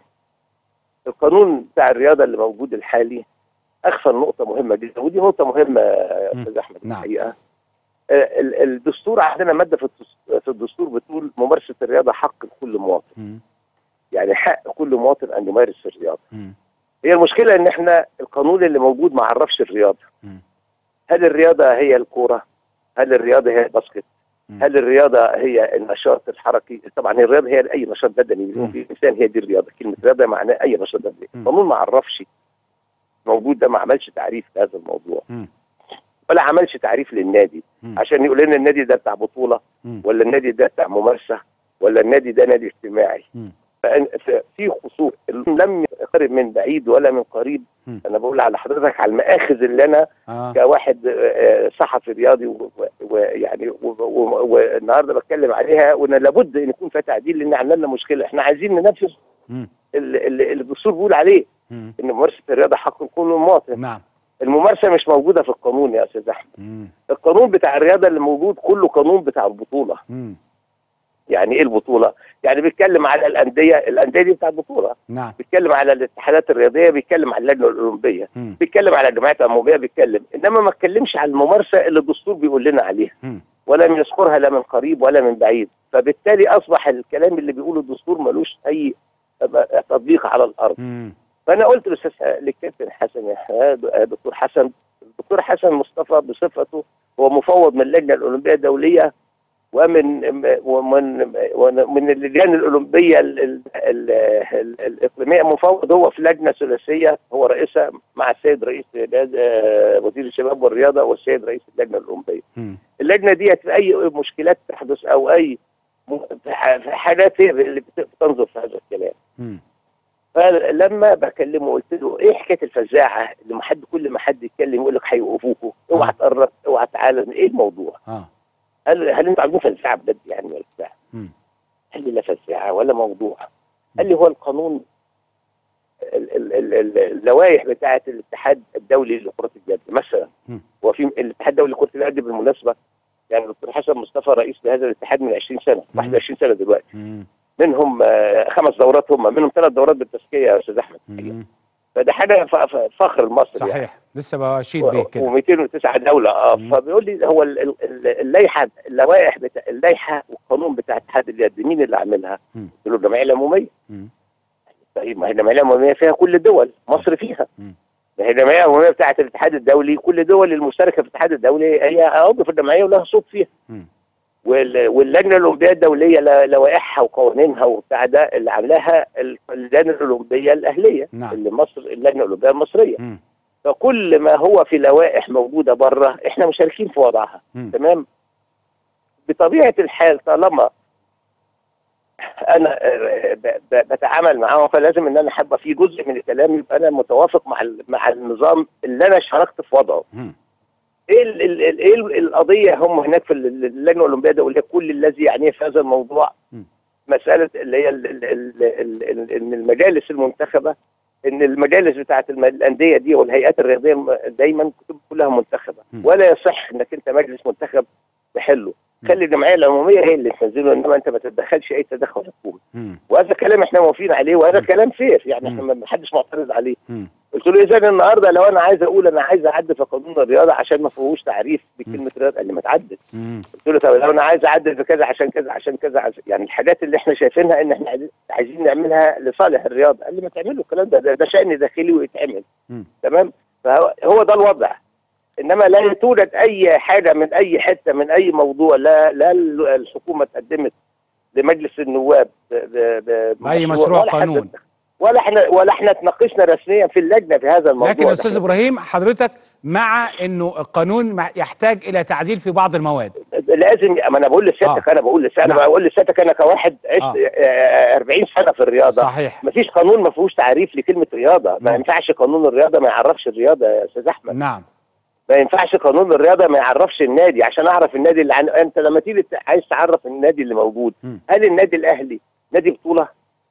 القانون بتاع الرياضه اللي موجود الحالي اغفل نقطه مهمه جدا ودي نقطه مهمه يا مم. استاذ احمد نعم. الحقيقه آه، ال- الدستور عندنا ماده في الدس- في الدستور بتقول ممارسه الرياضه حق لكل مواطن مم. يعني حق كل مواطن ان يمارس الرياضه مم. هي المشكله ان احنا القانون اللي موجود ما عرفش الرياضه مم. هل الرياضه هي الكوره هل الرياضه هي الباسكت مم. هل الرياضه هي النشاط الحركي طبعا الرياضه هي اي نشاط بدني مم. في الانسان هي دي الرياضه كلمه رياضه معناها اي نشاط بدني مم. القانون ما عرفش موجود ده ما عملش تعريف لهذا الموضوع مم. ولا عملش تعريف للنادي مم. عشان يقول لنا النادي ده بتاع بطوله مم. ولا النادي ده بتاع ممارسه ولا النادي ده نادي اجتماعي مم. فأن- ف- في خصوص لم يقرب من بعيد ولا من قريب مم. انا بقول على حضرتك على المآخذ اللي انا اه كواحد آه، صحفي رياضي و- و- ويعني و- و- والنهارده بتكلم عليها وان لابد ان يكون فيها تعديل لان عندنا مشكله احنا عايزين ننفذ مم. ال- ال- اللي الدستور بيقول عليه مم. ان ممارسه الرياضه حق لكل مواطن نعم الممارسه مش موجوده في القانون يا استاذ احمد مم. القانون بتاع الرياضه اللي موجود كله قانون بتاع البطوله مم. يعني ايه البطوله يعني بيتكلم على الانديه الانديه دي بتاع البطوله نعم بيتكلم على الاتحادات الرياضيه بيتكلم على اللجنه الاولمبيه مم. بيتكلم على الجمعيات العموميه بيتكلم انما ما اتكلمش على الممارسه اللي الدستور بيقول لنا عليها مم. ولم يذكرها لا من قريب ولا من بعيد فبالتالي اصبح الكلام اللي بيقوله الدستور ملوش اي تطبيق على الارض مم. فانا قلت للاستاذ للكابتن حسن يا دكتور حسن الدكتور حسن مصطفى بصفته هو مفوض من اللجنه الاولمبيه الدوليه ومن ومن ومن اللجان الاولمبيه ال- ال- ال- ال- الاقليميه مفوض هو في لجنه ثلاثيه هو رئيسها مع السيد رئيس آه، وزير الشباب والرياضه والسيد رئيس اللجنه الاولمبيه. مم. اللجنه ديت في اي مشكلات تحدث او اي م- في ح- في حالات هي اللي بت- بتنظر في هذا الكلام. مم. فلما بكلمه قلت له ايه حكايه الفزاعه اللي ما حد كل ما حد يتكلم يقول لك هيوقفوكوا اوعى آه. تقرب اوعى تعالى ايه الموضوع؟ اه هل هل انتوا عاملين فزاعه بجد يعني ولا بتاع؟ مم. قال لي لا فزاعه ولا موضوع قال لي هو القانون ال- ال- ال- ال- اللوائح بتاعه الاتحاد الدولي لكره اليد مثلا مم. هو في الاتحاد الدولي لكره اليد بالمناسبه يعني الدكتور حسن مصطفى رئيس لهذا الاتحاد من 20 سنه 21 سنه دلوقتي مم. منهم آه، خمس دورات هم منهم ثلاث دورات بالتزكيه يا استاذ احمد مم. فده حاجه ف- ف- فخر لمصر يعني صحيح لسه بشيد بيه كده و209 دوله اه مم. فبيقول لي هو ال- ال- ال- اللائحه اللوائح بتاع اللائحه والقانون بتاع اتحاد اليد مين اللي عاملها؟ مم. قلت له الجمعيه العموميه مم. طيب ما هي الجمعيه العموميه فيها كل الدول مصر فيها مم. ما هي الجمعيه العموميه بتاعه الاتحاد الدولي كل الدول المشتركه في الاتحاد الدولي هي عضو في الجمعيه ولها صوت فيها مم. وال- واللجنه الاولمبيه الدوليه ل- لوائحها وقوانينها وبتاع ده اللي عاملاها ال- اللجنه الاولمبيه الاهليه نعم. اللي مصر اللجنه الاولمبيه المصريه مم. فكل ما هو في لوائح موجوده بره احنا مشاركين في وضعها مم. تمام بطبيعه الحال طالما انا آه، ب- ب- بتعامل معاهم فلازم ان انا حابه في جزء من الكلام يبقى انا متوافق مع ال- مع النظام اللي انا شاركت في وضعه مم. ايه ال ال ال ايه ال- القضيه هم هناك في ال- ال- اللجنه الاولمبيه الدوليه كل الذي يعنيه في هذا الموضوع م. مساله اللي هي ال- ال- ال- ال- ال- ان المجالس المنتخبه ان المجالس بتاعت الم- الانديه دي والهيئات الرياضيه م- دايما كتب كلها منتخبه م. ولا يصح انك انت مجلس منتخب تحله خلي الجمعيه العموميه هي اللي تنزله انما انت ما تتدخلش اي تدخل حكومي مم. وهذا كلام احنا موافقين عليه وهذا م. كلام فير يعني احنا م. ما حدش معترض عليه مم. قلت له اذا النهارده لو انا عايز اقول انا عايز اعدل في قانون الرياضه عشان ما فيهوش تعريف بكلمه رياضه قال لي ما تعدل مم. قلت له طب لو انا عايز اعدل في كذا عشان كذا عشان كذا عشان يعني الحاجات اللي احنا شايفينها ان احنا عايزين- عايزين نعملها لصالح الرياضه قال لي ما تعملوا الكلام ده ده, ده شان داخلي ويتعمل مم. تمام فهو هو ده الوضع انما لا توجد اي حاجه من اي حته من اي موضوع لا لا الحكومه تقدمت لمجلس النواب ب- ب- بأي مشروع ولا حد- قانون. ولا احنا ولا احنا اتناقشنا رسميا في اللجنه في هذا الموضوع لكن يا ده. استاذ ابراهيم حضرتك مع انه القانون مع- يحتاج الى تعديل في بعض المواد لازم ما انا بقول لسيادتك آه. انا بقول لسيادتك نعم. انا بقول لسيادتك انا كواحد عشت آه. 40 سنه في الرياضه صحيح ما فيش قانون ما فيهوش تعريف لكلمه رياضه ما نعم. ينفعش قانون الرياضه ما يعرفش الرياضه يا استاذ احمد نعم ما ينفعش قانون الرياضه ما يعرفش النادي عشان اعرف النادي اللي عن... انت لما تيجي ت- عايز تعرف النادي اللي موجود مم. هل النادي الاهلي نادي بطوله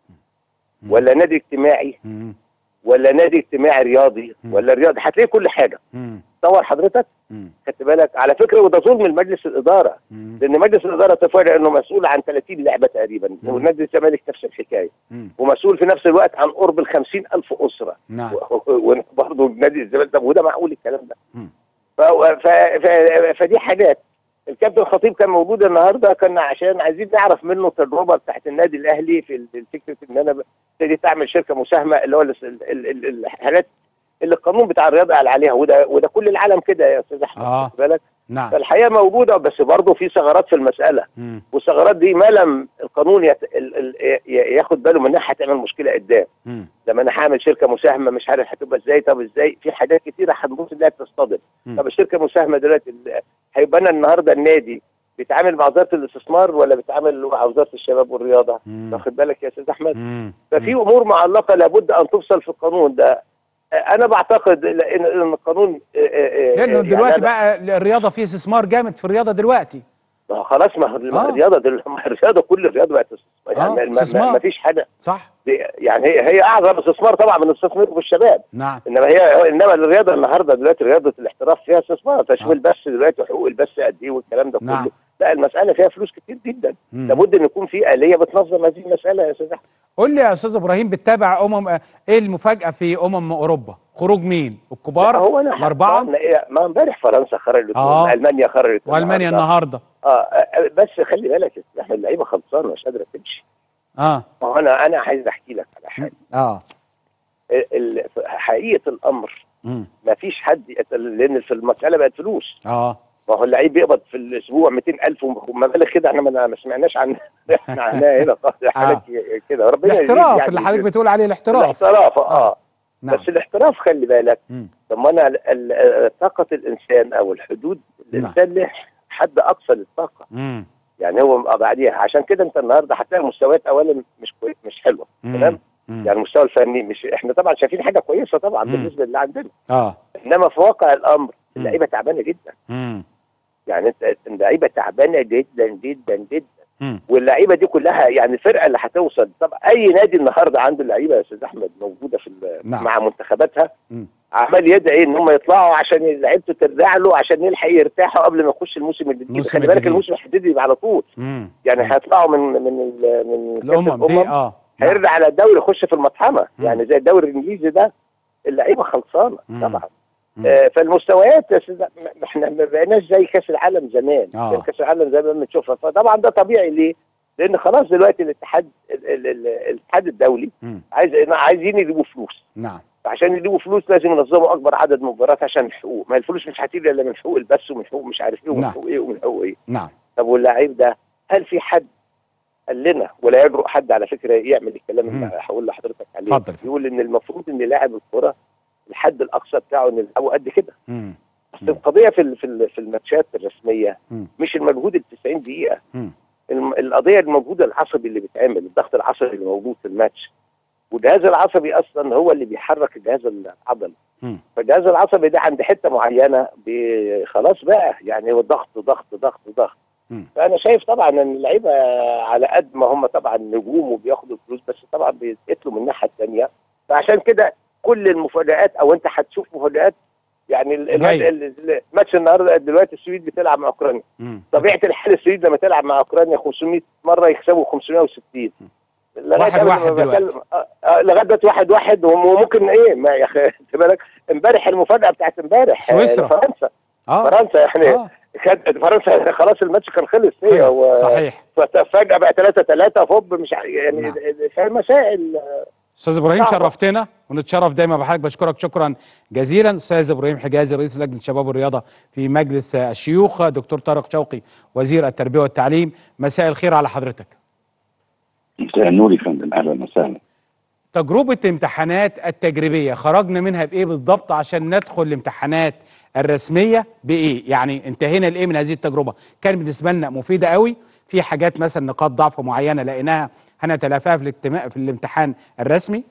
مم. ولا نادي اجتماعي مم. ولا نادي اجتماعي رياضي مم. ولا رياضي هتلاقي كل حاجه مم. تصور حضرتك مم. خدت بالك على فكره وده ظلم لمجلس الاداره مم. لان مجلس الاداره تفرع انه مسؤول عن 30 لعبه تقريبا مم. ونادي الزمالك نفس الحكايه مم. ومسؤول في نفس الوقت عن قرب ال 50 الف اسره نعم وبرضه نادي الزمالك طب وده معقول الكلام ده مم. ف... ف... ف... فدي حاجات الكابتن الخطيب كان موجود النهارده كنا عشان عايزين نعرف منه التجربه بتاعت النادي الاهلي في ال- فكره ان انا ابتديت اعمل شركه مساهمه اللي هو ال- ال- ال- الحاجات اللي القانون بتاع الرياضه قال عليها وده وده كل العالم كده يا استاذ احمد آه. خد بالك نعم فالحقيقه موجوده بس برضه في ثغرات في المساله مم. والثغرات دي ما لم القانون يت... ال... ال... ي- ياخد باله منها هتعمل مشكله قدام مم. لما انا هعمل شركه مساهمه مش عارف هتبقى ازاي طب ازاي في حاجات كتيره هتبص انها تصطدم مم. طب الشركه المساهمه دلوقتي ال- هيبقى انا النهارده النادي بيتعامل مع وزاره الاستثمار ولا بيتعامل مع وزاره الشباب والرياضه مم. واخد بالك يا استاذ احمد مم. ففي امور معلقه لابد ان تفصل في القانون ده انا بعتقد ان إن القانون لانه يعني دلوقتي أنا- بقى الرياضه فيه استثمار جامد في الرياضه دلوقتي ما هو خلاص ما هو آه. الرياضه دل... ما الرياضه كل الرياضه بقت استثمار آه، يعني ما- ما- استثمار. ما فيش حاجه صح دي- يعني هي هي اعظم استثمار طبعا من الاستثمار في الشباب نعم انما هي انما الرياضه النهارده دلوقتي رياضه الاحتراف فيها استثمار تشمل بس دلوقتي حقوق البث قد ايه والكلام ده نعم. كله لا المساله فيها فلوس كتير جدا مم. لابد ان يكون في اليه بتنظم هذه المساله يا استاذ احمد قول لي يا استاذ ابراهيم بتتابع امم ايه المفاجاه في امم اوروبا خروج مين الكبار لا، هو انا الاربعه ما إيه، ما امبارح فرنسا خرجت آه. المانيا خرجت والمانيا النهارده اه آه، بس خلي بالك يا أستاذ احمد اللعيبه خلصانه مش قادره تمشي اه ما هو انا انا عايز احكي لك على حاجه اه ال- ال- حقيقه الامر مم. ما فيش حد يت- لان في المساله بقت فلوس اه ما هو اللعيب بيقبض في الاسبوع 200000 ومبالغ كده احنا ما ما سمعناش عن احنا عنها هنا خالص حاجات كده ربنا يزيد الاحتراف يعني اللي حضرتك يزيد. بتقول عليه الاحتراف الاحتراف اه نعم بس الاحتراف خلي بالك مم. طب ما انا ال- ال- طاقه الانسان او الحدود الانسان له حد اقصى للطاقه مم. يعني هو بعديها عشان كده انت النهارده هتلاقي مستويات اولا مش كويس مش حلوه مم. تمام مم. يعني المستوى الفني مش احنا طبعا شايفين حاجه كويسه طبعا مم. بالنسبه للي عندنا اه انما في واقع الامر مم. اللعيبه تعبانه جدا مم. يعني انت اللعيبه تعبانه جدا جدا جدا مم. واللعيبه دي كلها يعني الفرقه اللي هتوصل طب اي نادي النهارده عنده اللعيبه يا استاذ احمد موجوده في ال- نعم. مع منتخباتها مم. عمال يدعي ان هم يطلعوا عشان لعيبته ترجع له عشان يلحق يرتاحوا قبل ما يخش الموسم الجديد الموسم خلي بالك الجديد. الموسم الجديد يبقى على طول مم. يعني هيطلعوا من من ال- من كأس الامم دي اه نعم. هيرجع على الدوري يخش في المطحنه مم. يعني زي الدوري الانجليزي ده اللعيبه خلصانه مم. طبعا مم. آه فالمستويات يا استاذ م- احنا ما بقيناش زي كاس العالم زمان آه. كان كاس العالم زي ما بنشوفها فطبعا ده طبيعي ليه؟ لان خلاص دلوقتي الاتحاد ال- ال- ال- الاتحاد الدولي مم. عايز عايزين يجيبوا فلوس نعم عشان يجيبوا فلوس لازم ينظموا اكبر عدد من المباريات عشان الحقوق ما الفلوس مش هتيجي الا من حقوق البث ومن حقوق مش عارف ايه ومن نعم. حقوق ايه ومن حقوق ايه نعم طب واللعيب ده هل في حد قال لنا ولا يجرؤ حد على فكره يعمل الكلام مم. اللي هقول لحضرتك عليه اتفضل. يقول ان المفروض ان لاعب الكره الحد الاقصى بتاعه ان يلعبه قد كده مم. بس القضيه في ال- في ال- في الماتشات الرسميه مم. مش المجهود ال 90 دقيقه مم. الم- القضيه المجهود العصبي اللي بيتعمل الضغط العصبي اللي موجود في الماتش والجهاز العصبي اصلا هو اللي بيحرك الجهاز العضلي مم. فالجهاز العصبي ده عند حته معينه بي- خلاص بقى يعني هو ضغط ضغط ضغط ضغط مم. فانا شايف طبعا ان اللعيبه على قد ما هم طبعا نجوم وبياخدوا فلوس بس طبعا بيتقتلوا من الناحيه الثانيه فعشان كده كل المفاجآت او انت هتشوف مفاجآت يعني ال- جاي. ال- ال- الماتش النهارده دلوقتي السويد بتلعب مع اوكرانيا مم. طبيعه الحال السويد لما تلعب مع اوكرانيا 500 مره يكسبوا 560 لغاية واحد قبل ما واحد بكلم- دلوقتي. آه، آه، لغايه دلوقتي واحد واحد وممكن ايه ما يا اخي خد بالك امبارح المفاجاه بتاعت امبارح آه، سويسرا. فرنسا اه فرنسا يعني آه. كانت فرنسا خلاص الماتش كان خلص هي خلص. و- صحيح فجاه بقى 3 3 فوب مش ع- يعني نعم. فاهم مسائل استاذ ابراهيم صعبة. شرفتنا ونتشرف دايما بحضرتك بشكرك شكرا جزيلا استاذ ابراهيم حجازي رئيس لجنه الشباب والرياضه في مجلس الشيوخ دكتور طارق شوقي وزير التربيه والتعليم مساء الخير على حضرتك مساء النور يا فندم اهلا وسهلا تجربه الامتحانات التجريبيه خرجنا منها بايه بالضبط عشان ندخل الامتحانات الرسميه بايه يعني انتهينا لايه من هذه التجربه كان بالنسبه لنا مفيده قوي في حاجات مثلا نقاط ضعف معينه لقيناها هنتلافاها في الاجتماع في الامتحان الرسمي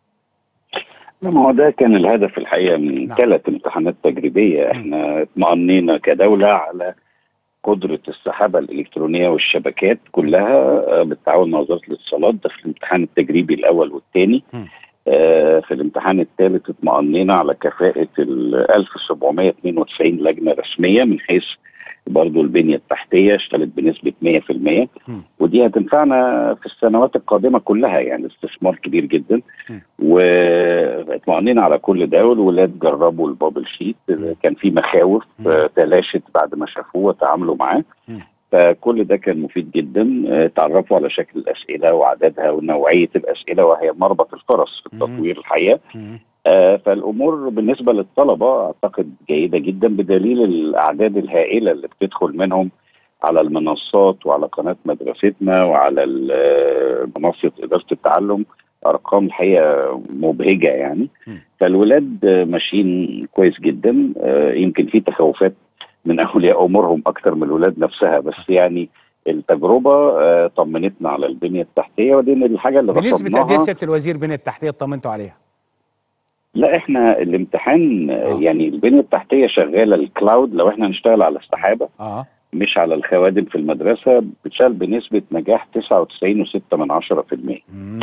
ما هو ده كان الهدف الحقيقه من نعم. ثلاث امتحانات تجريبيه احنا اطمأنينا كدوله على قدره السحابه الالكترونيه والشبكات كلها آه، بالتعاون مع وزاره الاتصالات ده في الامتحان التجريبي الاول والثاني م. آه، في الامتحان الثالث اطمأنينا على كفاءه ال 1792 لجنه رسميه من حيث برضو البنية التحتية اشتغلت بنسبة 100% مم. ودي هتنفعنا في السنوات القادمة كلها يعني استثمار كبير جدا مم. واطمأنينا على كل ده والولاد جربوا البابل شيت كان في مخاوف مم. آه، تلاشت بعد ما شافوه وتعاملوا معاه مم. فكل ده كان مفيد جدا آه، تعرفوا على شكل الأسئلة وعددها ونوعية الأسئلة وهي مربط الفرس في مم. التطوير الحقيقة مم. آه، فالامور بالنسبه للطلبه اعتقد جيده جدا بدليل الاعداد الهائله اللي بتدخل منهم على المنصات وعلى قناه مدرستنا وعلى ال- آه، منصه اداره التعلم ارقام الحقيقه مبهجه يعني م. فالولاد آه، ماشيين كويس جدا آه، يمكن في تخوفات من اولياء امورهم اكتر من الولاد نفسها بس يعني التجربه آه، طمنتنا على البنيه التحتيه ودي الحاجه اللي بنسبه قد ايه رصدناها سياده الوزير بين التحتيه اطمنتوا عليها لا احنا الامتحان آه. آه. يعني البنيه التحتيه شغاله الكلاود لو احنا هنشتغل على السحابه اه مش على الخوادم في المدرسه بتشتغل بنسبه نجاح 99.6 من 10% مم.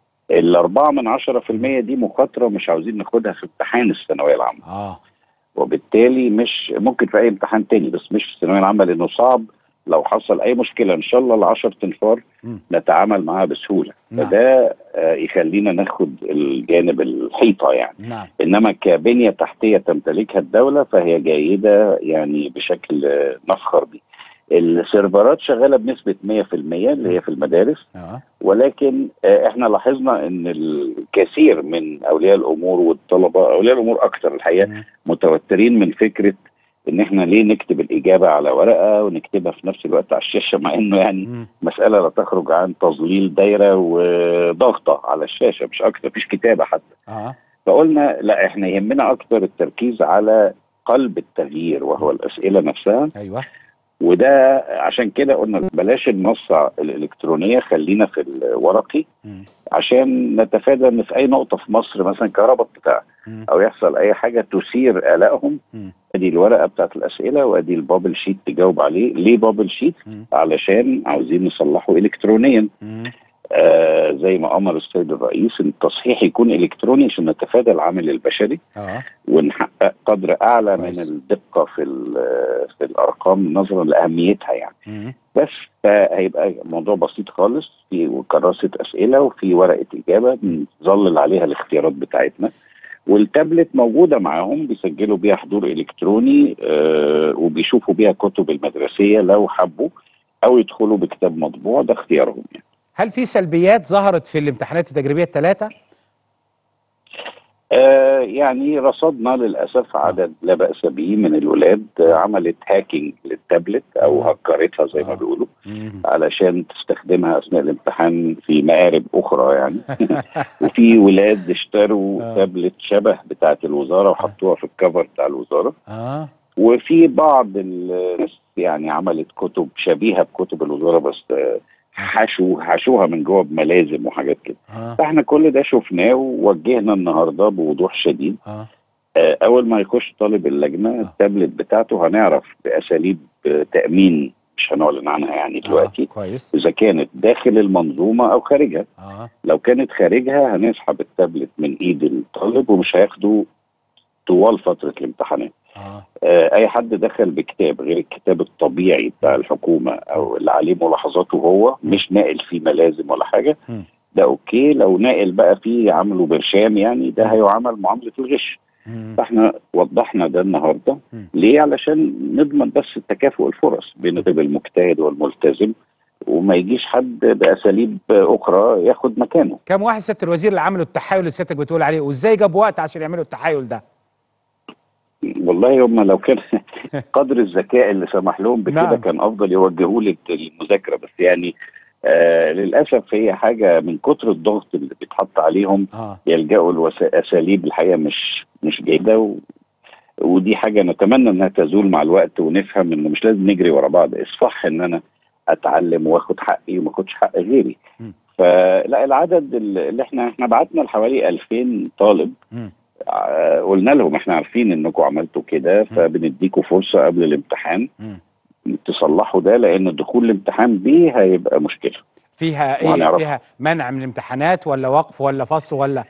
ال 4 من 10% دي مخاطره مش عاوزين ناخدها في امتحان الثانويه العامه اه وبالتالي مش ممكن في اي امتحان تاني بس مش في الثانويه العامه لانه صعب لو حصل اي مشكله ان شاء الله ال 10 تنفار مم. نتعامل معاها بسهوله نعم. فده آه، يخلينا ناخد الجانب الحيطه يعني نعم انما كبنيه تحتيه تمتلكها الدوله فهي جيده يعني بشكل آه، نفخر بيه. السيرفرات شغاله بنسبه 100% اللي هي في المدارس اه ولكن آه، احنا لاحظنا ان الكثير من اولياء الامور والطلبه اولياء الامور اكثر الحقيقه مم. متوترين من فكره ان احنا ليه نكتب الاجابه على ورقه ونكتبها في نفس الوقت على الشاشه مع انه يعني مم. مساله لا تخرج عن تظليل دايره وضغطه على الشاشه مش اكتر مفيش كتابه حتى اه فقلنا لا احنا يهمنا اكتر التركيز على قلب التغيير وهو الاسئله نفسها ايوه وده عشان كده قلنا بلاش النص الالكترونيه خلينا في الورقي مم. عشان نتفادى ان في اي نقطه في مصر مثلا كهرباء بتاع مم. او يحصل اي حاجه تثير قلقهم مم. ادي الورقه بتاعت الاسئله وادي البابل شيت تجاوب عليه ليه بابل شيت مم. علشان عاوزين نصلحه الكترونيا مم. آه زي ما امر السيد الرئيس ان التصحيح يكون الكتروني عشان نتفادى العامل البشري اه ونحقق قدر اعلى كويس. من الدقه في ال- في الارقام نظرا لاهميتها يعني مم. بس فهيبقى موضوع بسيط خالص في كراسه اسئله وفي ورقه اجابه بنظلل عليها الاختيارات بتاعتنا والتابلت موجوده معاهم بيسجلوا بيها حضور الكتروني آه وبيشوفوا بيها كتب المدرسيه لو حبوا او يدخلوا بكتاب مطبوع ده اختيارهم يعني. هل في سلبيات ظهرت في الامتحانات التجريبيه الثلاثه آه يعني رصدنا للاسف عدد لا باس به من الولاد آه عملت هاكينج للتابلت او هكرتها زي ما بيقولوا علشان تستخدمها اثناء الامتحان في مآرب اخرى يعني وفي ولاد اشتروا تابلت شبه بتاعه الوزاره وحطوها في الكفر بتاع الوزاره اه وفي بعض الناس يعني عملت كتب شبيهه بكتب الوزاره بس آه، حشو حشوها من جوه بملازم وحاجات كده اه فاحنا كل ده شفناه ووجهنا النهارده بوضوح شديد اه آه، اول ما يخش طالب اللجنه التابلت بتاعته هنعرف باساليب آه، تامين مش هنعلن عنها يعني دلوقتي كويس اذا كانت داخل المنظومه او خارجها اه لو كانت خارجها هنسحب التابلت من ايد الطالب ومش هياخده طوال فتره الامتحانات اه آه، اي حد دخل بكتاب غير الكتاب الطبيعي بتاع الحكومه او اللي عليه ملاحظاته هو مش ناقل فيه ملازم ولا حاجه مم. ده اوكي لو ناقل بقى فيه عمله برشام يعني ده هيعامل معامله الغش مم. فاحنا وضحنا ده النهارده مم. ليه علشان نضمن بس تكافؤ الفرص بين الطالب المجتهد والملتزم وما يجيش حد باساليب اخرى ياخد مكانه كم واحد سياده الوزير اللي عملوا التحايل اللي سيادتك بتقول عليه وازاي جابوا وقت عشان يعملوا التحايل ده والله هم لو كان قدر الذكاء اللي سمح لهم بكده نعم. كان افضل يوجهوا لي المذاكره بس يعني آه للاسف هي حاجه من كتر الضغط اللي بيتحط عليهم اه يلجأوا لاساليب الحقيقه مش مش جيده و ودي حاجه نتمنى انها تزول مع الوقت ونفهم انه مش لازم نجري ورا بعض الصح ان انا اتعلم واخد حقي وما اخدش حق غيري م. فلا العدد اللي احنا احنا بعتنا لحوالي 2000 طالب مم. آه، قلنا لهم احنا عارفين انكم عملتوا كده فبنديكوا فرصه قبل الامتحان مم. تصلحوا ده لان دخول الامتحان بيه هيبقى مشكله فيها ايه وهنعرف. فيها منع من الامتحانات ولا وقف ولا فصل ولا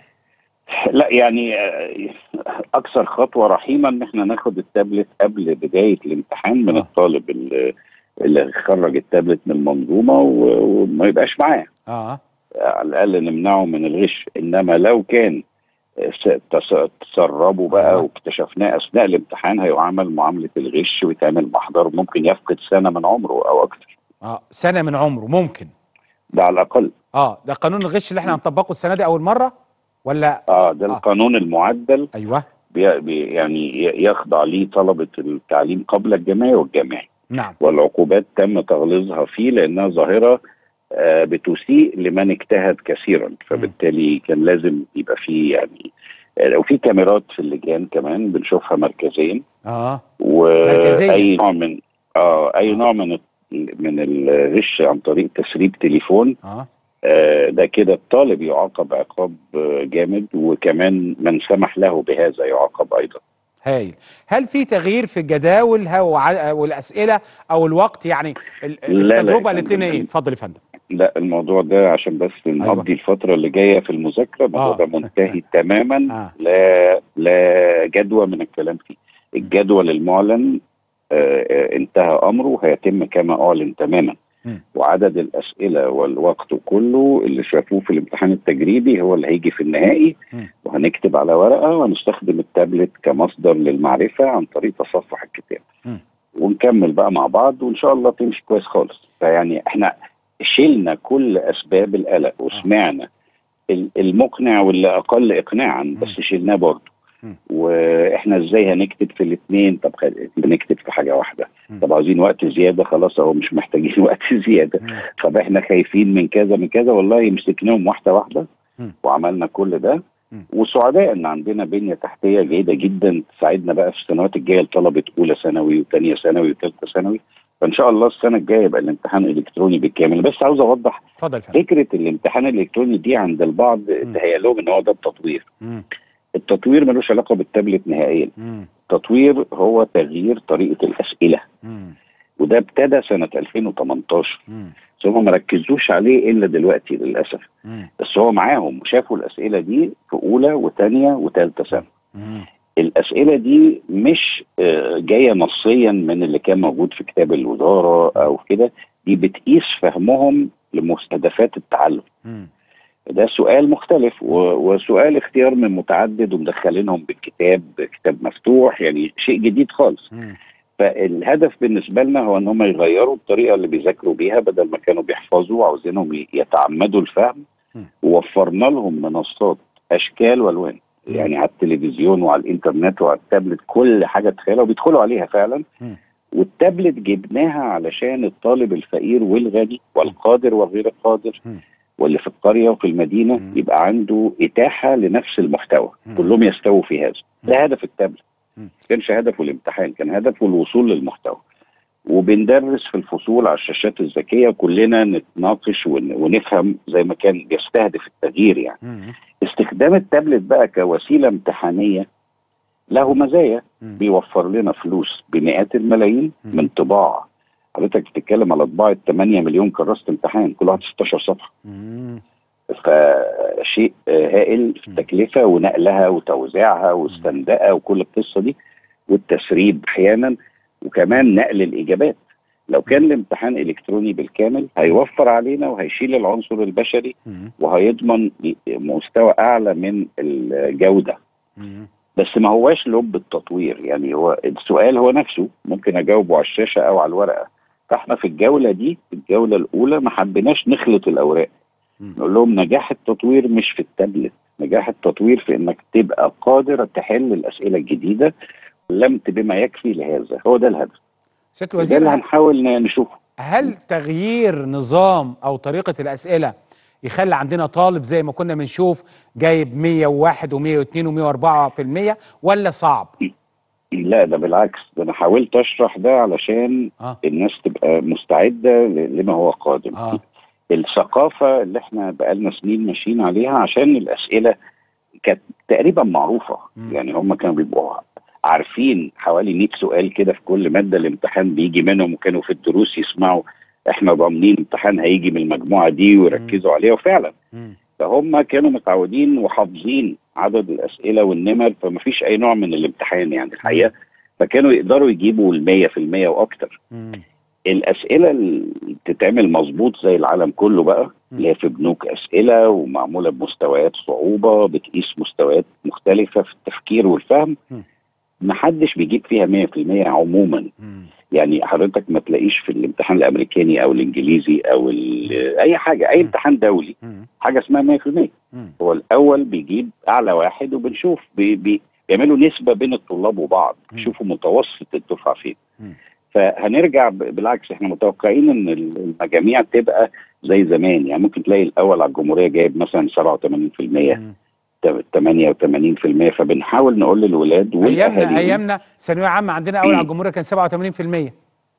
لا يعني آه، اكثر خطوه رحيمه ان احنا ناخد التابلت قبل بدايه الامتحان من آه. الطالب اللي, اللي خرج التابلت من المنظومه و- وما يبقاش معاه اه على الاقل نمنعه من الغش انما لو كان س- تس- تسربوا بقى أيوة. واكتشفناه اثناء الامتحان هيعامل معامله الغش ويتعمل محضر ممكن يفقد سنه من عمره او اكثر اه سنه من عمره ممكن ده على الاقل اه ده قانون الغش اللي احنا هنطبقه السنه دي اول مره ولا اه ده آه. القانون المعدل ايوه بي بي يعني ي- يخضع ليه طلبه التعليم قبل الجامعي والجامعي نعم والعقوبات تم تغليظها فيه لانها ظاهره آه، بتسيء لمن اجتهد كثيرا فبالتالي كان لازم يبقى فيه يعني آه، وفي كاميرات في اللجان كمان بنشوفها مركزيا اه واي مركزيا. نوع من اه اي نوع من من الغش عن طريق تسريب تليفون اه آه، ده كده الطالب يعاقب عقاب آه، جامد وكمان من سمح له بهذا يعاقب ايضا هايل هل في تغيير في الجداول ها- وع- والاسئله او الوقت يعني ال- لا، لا، التجربه يا اللي فندم. ايه اتفضل يا فندم لا الموضوع ده عشان بس نقضي الفترة اللي جاية في المذاكرة الموضوع آه. ده منتهي تماما آه. لا لا جدوى من الكلام فيه الجدول المعلن آه، آه، انتهى أمره هيتم كما أعلن تماما مم. وعدد الأسئلة والوقت كله اللي شافوه في الامتحان التجريبي هو اللي هيجي في النهائي مم. وهنكتب على ورقة وهنستخدم التابلت كمصدر للمعرفة عن طريق تصفح الكتاب مم. ونكمل بقى مع بعض وإن شاء الله تمشي كويس خالص فيعني احنا شلنا كل اسباب القلق وسمعنا ال- المقنع واللي اقل اقناعا بس شلناه برضه مم. واحنا ازاي هنكتب في الاثنين طب خل- بنكتب في حاجه واحده مم. طب عاوزين وقت زياده خلاص اهو مش محتاجين وقت زياده مم. طب احنا خايفين من كذا من كذا والله مسكناهم واحده واحده مم. وعملنا كل ده مم. وسعداء ان عندنا بنيه تحتيه جيده جدا تساعدنا بقى في السنوات الجايه لطلبه اولى ثانوي وثانيه ثانوي وثالثه ثانوي فان شاء الله السنه الجايه يبقى الامتحان الكتروني بالكامل بس عاوز اوضح اتفضل يا فندم فكره الامتحان الالكتروني دي عند البعض تهيأ لهم ان هو ده التطوير مم. التطوير ملوش علاقه بالتابلت نهائيا مم. التطوير هو تغيير طريقه الاسئله مم. وده ابتدى سنه 2018 مم. بس هم ما ركزوش عليه الا دلوقتي للاسف مم. بس هو معاهم وشافوا الاسئله دي في اولى وثانيه وثالثه ثانوي مم. الاسئله دي مش آه، جايه نصيا من اللي كان موجود في كتاب الوزاره او كده دي بتقيس فهمهم لمستهدفات التعلم مم. ده سؤال مختلف و- وسؤال اختيار من متعدد ومدخلينهم بالكتاب كتاب مفتوح يعني شيء جديد خالص مم. فالهدف بالنسبه لنا هو ان هم يغيروا الطريقه اللي بيذاكروا بيها بدل ما كانوا بيحفظوا عاوزينهم ي- يتعمدوا الفهم مم. ووفرنا لهم منصات اشكال والوان يعني على التلفزيون وعلى الانترنت وعلى التابلت كل حاجه تخيلها وبيدخلوا عليها فعلا مم. والتابلت جبناها علشان الطالب الفقير والغني والقادر والغير القادر مم. واللي في القريه وفي المدينه مم. يبقى عنده اتاحه لنفس المحتوى مم. كلهم يستووا في هذا ده هدف التابلت مم. كانش هدفه الامتحان كان هدفه الوصول للمحتوى وبندرس في الفصول على الشاشات الذكيه كلنا نتناقش ون- ونفهم زي ما كان بيستهدف التغيير يعني مم. استخدام التابلت بقى كوسيله امتحانيه له مزايا مم. بيوفر لنا فلوس بمئات الملايين مم. من طباعه حضرتك بتتكلم على طباعه 8 مليون كراسه امتحان كل واحد 16 صفحه مم. فشيء آه، هائل في مم. التكلفه ونقلها وتوزيعها واستندقها وكل القصه دي والتسريب احيانا وكمان نقل الاجابات لو كان الامتحان الكتروني بالكامل هيوفر علينا وهيشيل العنصر البشري مم. وهيضمن مستوى اعلى من الجوده مم. بس ما هواش لب التطوير يعني هو السؤال هو نفسه ممكن اجاوبه على الشاشه او على الورقه فاحنا في الجوله دي في الجوله الاولى ما حبيناش نخلط الاوراق مم. نقول لهم نجاح التطوير مش في التابلت نجاح التطوير في انك تبقى قادر تحل الاسئله الجديده لمت بما يكفي لهذا هو ده الهدف سياده ده الوزير اللي هل- هنحاول ن- نشوفه هل تغيير نظام او طريقه الاسئله يخلي عندنا طالب زي ما كنا بنشوف جايب 101 و102 و104% ولا صعب؟ لا ده بالعكس ده انا حاولت اشرح ده علشان اه الناس تبقى مستعده ل- لما هو قادم اه الثقافه اللي احنا بقالنا سنين ماشيين عليها عشان الاسئله كانت تقريبا معروفه مم. يعني هم كانوا بيبقوا عارفين حوالي 100 سؤال كده في كل ماده الامتحان بيجي منهم وكانوا في الدروس يسمعوا احنا ضامنين امتحان هيجي من المجموعه دي ويركزوا عليها وفعلا مم. فهم كانوا متعودين وحافظين عدد الاسئله والنمر فما فيش اي نوع من الامتحان يعني الحقيقه فكانوا يقدروا يجيبوا ال 100% واكتر مم. الاسئله اللي بتتعمل مظبوط زي العالم كله بقى م. اللي هي في بنوك اسئله ومعموله بمستويات صعوبه بتقيس مستويات مختلفه في التفكير والفهم م. محدش بيجيب فيها 100% عموما مم. يعني حضرتك ما تلاقيش في الامتحان الامريكاني او الانجليزي او ال- اي حاجه اي م. امتحان دولي مم. حاجه اسمها 100% مم. هو الاول بيجيب اعلى واحد وبنشوف بي بي بيعملوا نسبه بين الطلاب وبعض م. بيشوفوا متوسط الدفعه فين مم. فهنرجع ب- بالعكس احنا متوقعين ان ال- المجاميع تبقى زي زمان يعني ممكن تلاقي الاول على الجمهوريه جايب مثلا 87% مم. ت- 88% فبنحاول نقول للولاد ايامنا والاهالي ايامنا ثانويه عامه عندنا اول على الجمهوريه كان 87%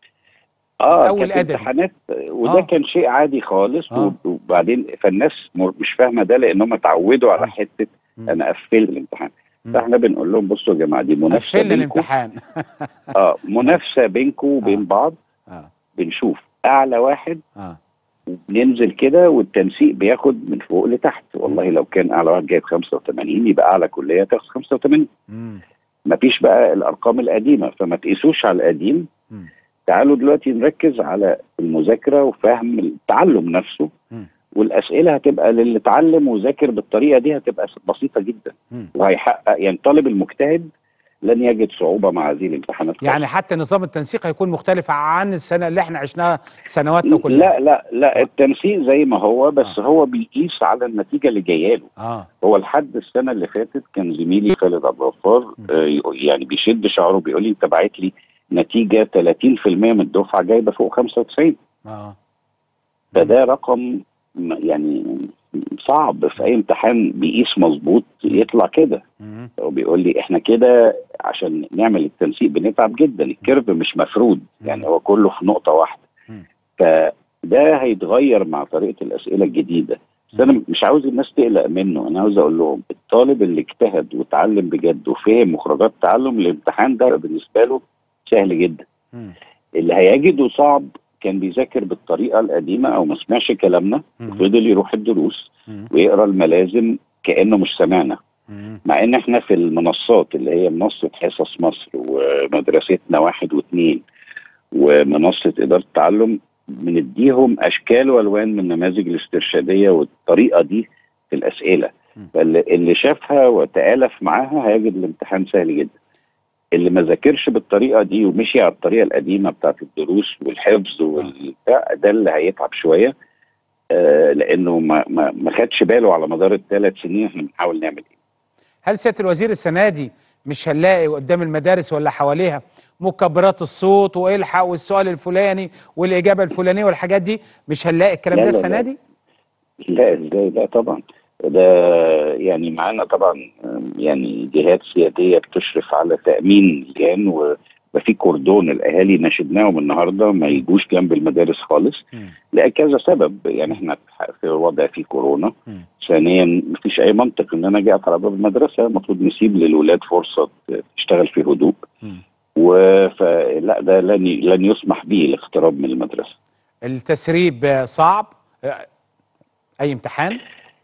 اه أول كانت أدبي. امتحانات وده آه. كان شيء عادي خالص آه. وبعدين فالناس مر- مش فاهمه ده لانهم اتعودوا آه. على حته مم. انا قفلت الامتحان مم. فاحنا بنقول لهم بصوا يا جماعه دي منافسه قفلنا بينكم الامتحان اه منافسه بينكم وبين آه. بعض اه بنشوف اعلى واحد اه وبننزل كده والتنسيق بياخد من فوق لتحت والله لو كان اعلى واحد جايب 85 يبقى اعلى كليه تاخد 85 مم. مفيش بقى الارقام القديمه فما تقيسوش على القديم مم. تعالوا دلوقتي نركز على المذاكره وفهم التعلم نفسه مم. والاسئله هتبقى للي اتعلم وذاكر بالطريقه دي هتبقى بسيطه جدا مم. وهيحقق يعني الطالب المجتهد لن يجد صعوبه مع هذه الامتحانات يعني حتى نظام التنسيق هيكون مختلف عن السنه اللي احنا عشناها سنواتنا كلها لا لا لا التنسيق زي ما هو بس آه. هو بيقيس على النتيجه اللي جايه له اه هو لحد السنه اللي فاتت كان زميلي خالد عبد الغفار آه، يق- يعني بيشد شعره بيقول لي انت باعت لي نتيجه 30% من الدفعه جايبه فوق 95 اه فده رقم م- يعني صعب في اي امتحان بيقيس مظبوط يطلع كده مم. هو بيقول لي احنا كده عشان نعمل التنسيق بنتعب جدا الكيرف مش مفرود يعني هو كله في نقطه واحده مم. فده هيتغير مع طريقه الاسئله الجديده بس انا مش عاوز الناس تقلق منه انا عاوز اقول لهم الطالب اللي اجتهد وتعلم بجد وفهم مخرجات التعلم الامتحان ده بالنسبه له سهل جدا مم. اللي هيجده صعب كان بيذاكر بالطريقه القديمه او ما سمعش كلامنا مم. وفضل يروح الدروس مم. ويقرا الملازم كانه مش سمعنا مم. مع ان احنا في المنصات اللي هي منصه حصص مصر ومدرستنا واحد واثنين ومنصه اداره التعلم بنديهم اشكال والوان من النماذج الاسترشاديه والطريقه دي في الاسئله م. فاللي شافها وتالف معاها هيجد الامتحان سهل جدا اللي ما ذاكرش بالطريقه دي ومشي على الطريقه القديمه بتاعت الدروس والحفظ والبتاع ده اللي هيتعب شويه آه لانه ما ما ما خدش باله على مدار الثلاث سنين احنا بنحاول نعمل ايه هل سياده الوزير السنه دي مش هنلاقي قدام المدارس ولا حواليها مكبرات الصوت والحق والسؤال الفلاني والاجابه الفلانيه والحاجات دي مش هنلاقي الكلام لا ده لا السنه لا. دي لا ازاي لا طبعا ده يعني معانا طبعا آم، يعني جهات سياديه بتشرف على تامين اللجان ويبقى في كوردون الاهالي ناشدناهم النهارده ما يجوش جنب المدارس خالص لكذا سبب يعني احنا في وضع في كورونا ثانيا مفيش اي منطق ان انا اجي اقف على باب المدرسه المفروض نسيب للولاد فرصه تشتغل في هدوء وفلا ده لن لن يسمح به الاقتراب من المدرسه التسريب آه، صعب آه، اي امتحان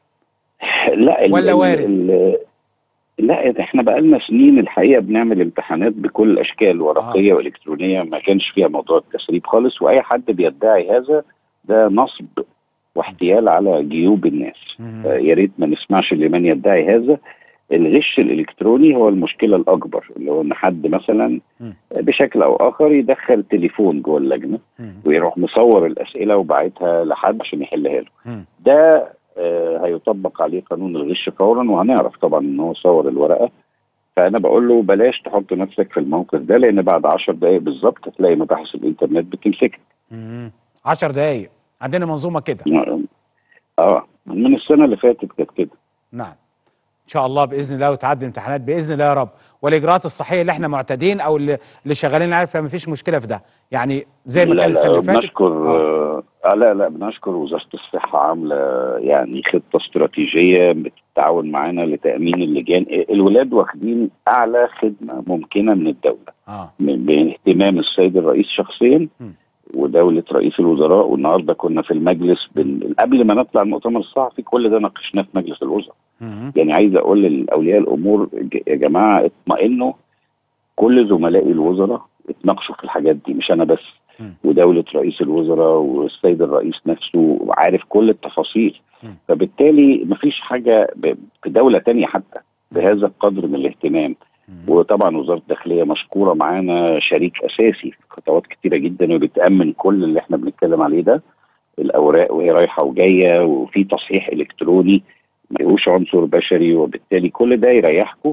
لا ال- ولا ال- وارد؟ ال- لا احنا بقالنا سنين الحقيقه بنعمل امتحانات بكل الاشكال ورقيه والكترونيه ما كانش فيها موضوع التسريب خالص واي حد بيدعي هذا ده نصب واحتيال على جيوب الناس آه، يا ريت ما نسمعش لمن يدعي هذا الغش الالكتروني هو المشكله الاكبر اللي هو ان حد مثلا بشكل او اخر يدخل تليفون جوه اللجنه ويروح مصور الاسئله وبعتها لحد عشان يحلها له ده آه، هيطبق عليه قانون الغش فورا وهنعرف طبعا ان هو صور الورقه فانا بقول له بلاش تحط نفسك في الموقف ده لان بعد 10 دقائق بالظبط هتلاقي مباحث الانترنت بتمسكك 10 دقايق عندنا منظومه كده اه من السنه اللي فاتت كانت كده نعم ان شاء الله باذن الله وتعدي الامتحانات باذن الله يا رب والاجراءات الصحيه اللي احنا معتادين او اللي, اللي شغالين عليها فما فيش مشكله في ده يعني زي ما لا كان السنه لا اللي فاتت بنشكر آه. آه لا لا بنشكر وزاره الصحه عامله يعني خطه استراتيجيه بالتعاون معانا لتامين اللجان الولاد واخدين اعلى خدمه ممكنه من الدوله اه من باهتمام السيد الرئيس شخصيا ودولة رئيس الوزراء والنهارده كنا في المجلس بن... قبل ما نطلع المؤتمر الصحفي كل ده ناقشناه في مجلس الوزراء يعني عايز اقول لاولياء الامور ج- يا جماعه اطمئنوا كل زملائي الوزراء اتناقشوا في الحاجات دي مش انا بس ودوله رئيس الوزراء والسيد الرئيس نفسه عارف كل التفاصيل فبالتالي مفيش حاجه ب- في دوله تانية حتى بهذا القدر من الاهتمام وطبعا وزاره الداخليه مشكوره معانا شريك اساسي في خطوات كتيره جدا وبتامن كل اللي احنا بنتكلم عليه ده الاوراق وهي رايحه وجايه وفي تصحيح الكتروني ملهوش عنصر بشري وبالتالي كل ده يريحكم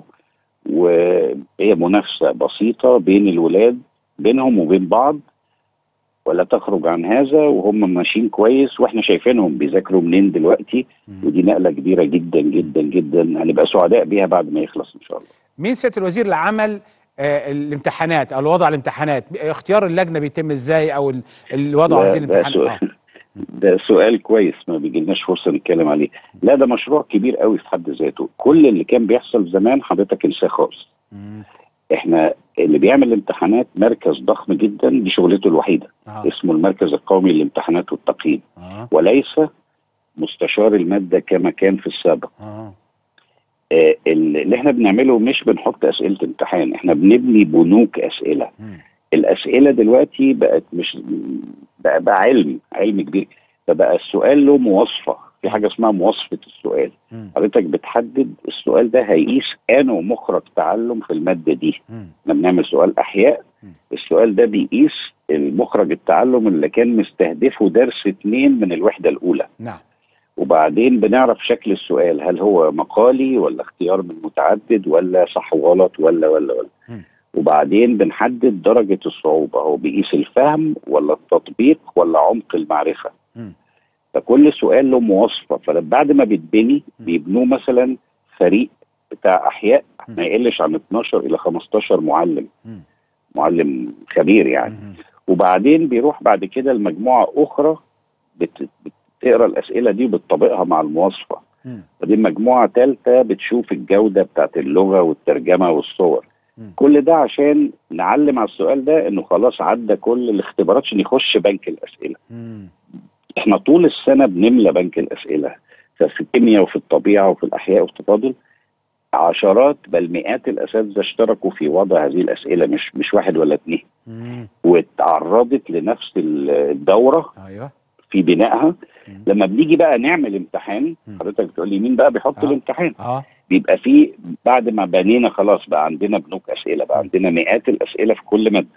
وهي منافسه بسيطه بين الولاد بينهم وبين بعض ولا تخرج عن هذا وهم ماشيين كويس واحنا شايفينهم بيذاكروا منين دلوقتي ودي نقله كبيره جدا جدا جدا هنبقى سعداء بيها بعد ما يخلص ان شاء الله مين سياده الوزير اللي عمل آه الامتحانات او الوضع على الامتحانات اختيار اللجنه بيتم ازاي او ال- اللي وضعوا ده- هذه ده الامتحانات سؤال ده سؤال كويس ما بيجيلناش فرصه نتكلم عليه لا ده مشروع كبير قوي في حد ذاته كل اللي كان بيحصل زمان حضرتك انساه خالص احنا اللي بيعمل الامتحانات مركز ضخم جدا دي شغلته الوحيده آه. اسمه المركز القومي للامتحانات والتقييم آه. وليس مستشار الماده كما كان في السابق آه. آه، اللي احنا بنعمله مش بنحط اسئله امتحان احنا بنبني بنوك اسئله الاسئله دلوقتي بقت مش بقى, بقى علم علم كبير فبقى السؤال له مواصفه في حاجه اسمها مواصفه السؤال حضرتك بتحدد السؤال ده هيقيس انه مخرج تعلم في الماده دي احنا بنعمل سؤال احياء السؤال ده بيقيس المخرج التعلم اللي كان مستهدفه درس اتنين من الوحده الاولى نعم وبعدين بنعرف شكل السؤال هل هو مقالي ولا اختيار من متعدد ولا صح وغلط ولا ولا ولا وبعدين بنحدد درجة الصعوبة هو بيقيس الفهم ولا التطبيق ولا عمق المعرفة فكل سؤال له مواصفة فبعد ما بيتبني بيبنوه مثلا فريق بتاع أحياء ما يقلش عن 12 إلى 15 معلم معلم خبير يعني وبعدين بيروح بعد كده لمجموعة أخرى بت- بتقرا الأسئلة دي وبتطبقها مع المواصفة ودي مجموعة ثالثة بتشوف الجودة بتاعت اللغة والترجمة والصور كل ده عشان نعلم على السؤال ده انه خلاص عدى كل الاختبارات عشان يخش بنك الاسئله احنا طول السنه بنملى بنك الاسئله ففي الكيمياء وفي الطبيعه وفي الاحياء وفي التفاضل عشرات بل مئات الاساتذه اشتركوا في وضع هذه الاسئله مش مش واحد ولا اثنين واتعرضت لنفس الدوره ايوه في بنائها لما بنيجي بقى نعمل امتحان حضرتك بتقول لي مين بقى بيحط آه. الامتحان اه بيبقى فيه بعد ما بنينا خلاص بقى عندنا بنوك اسئله بقى عندنا مئات الاسئله في كل ماده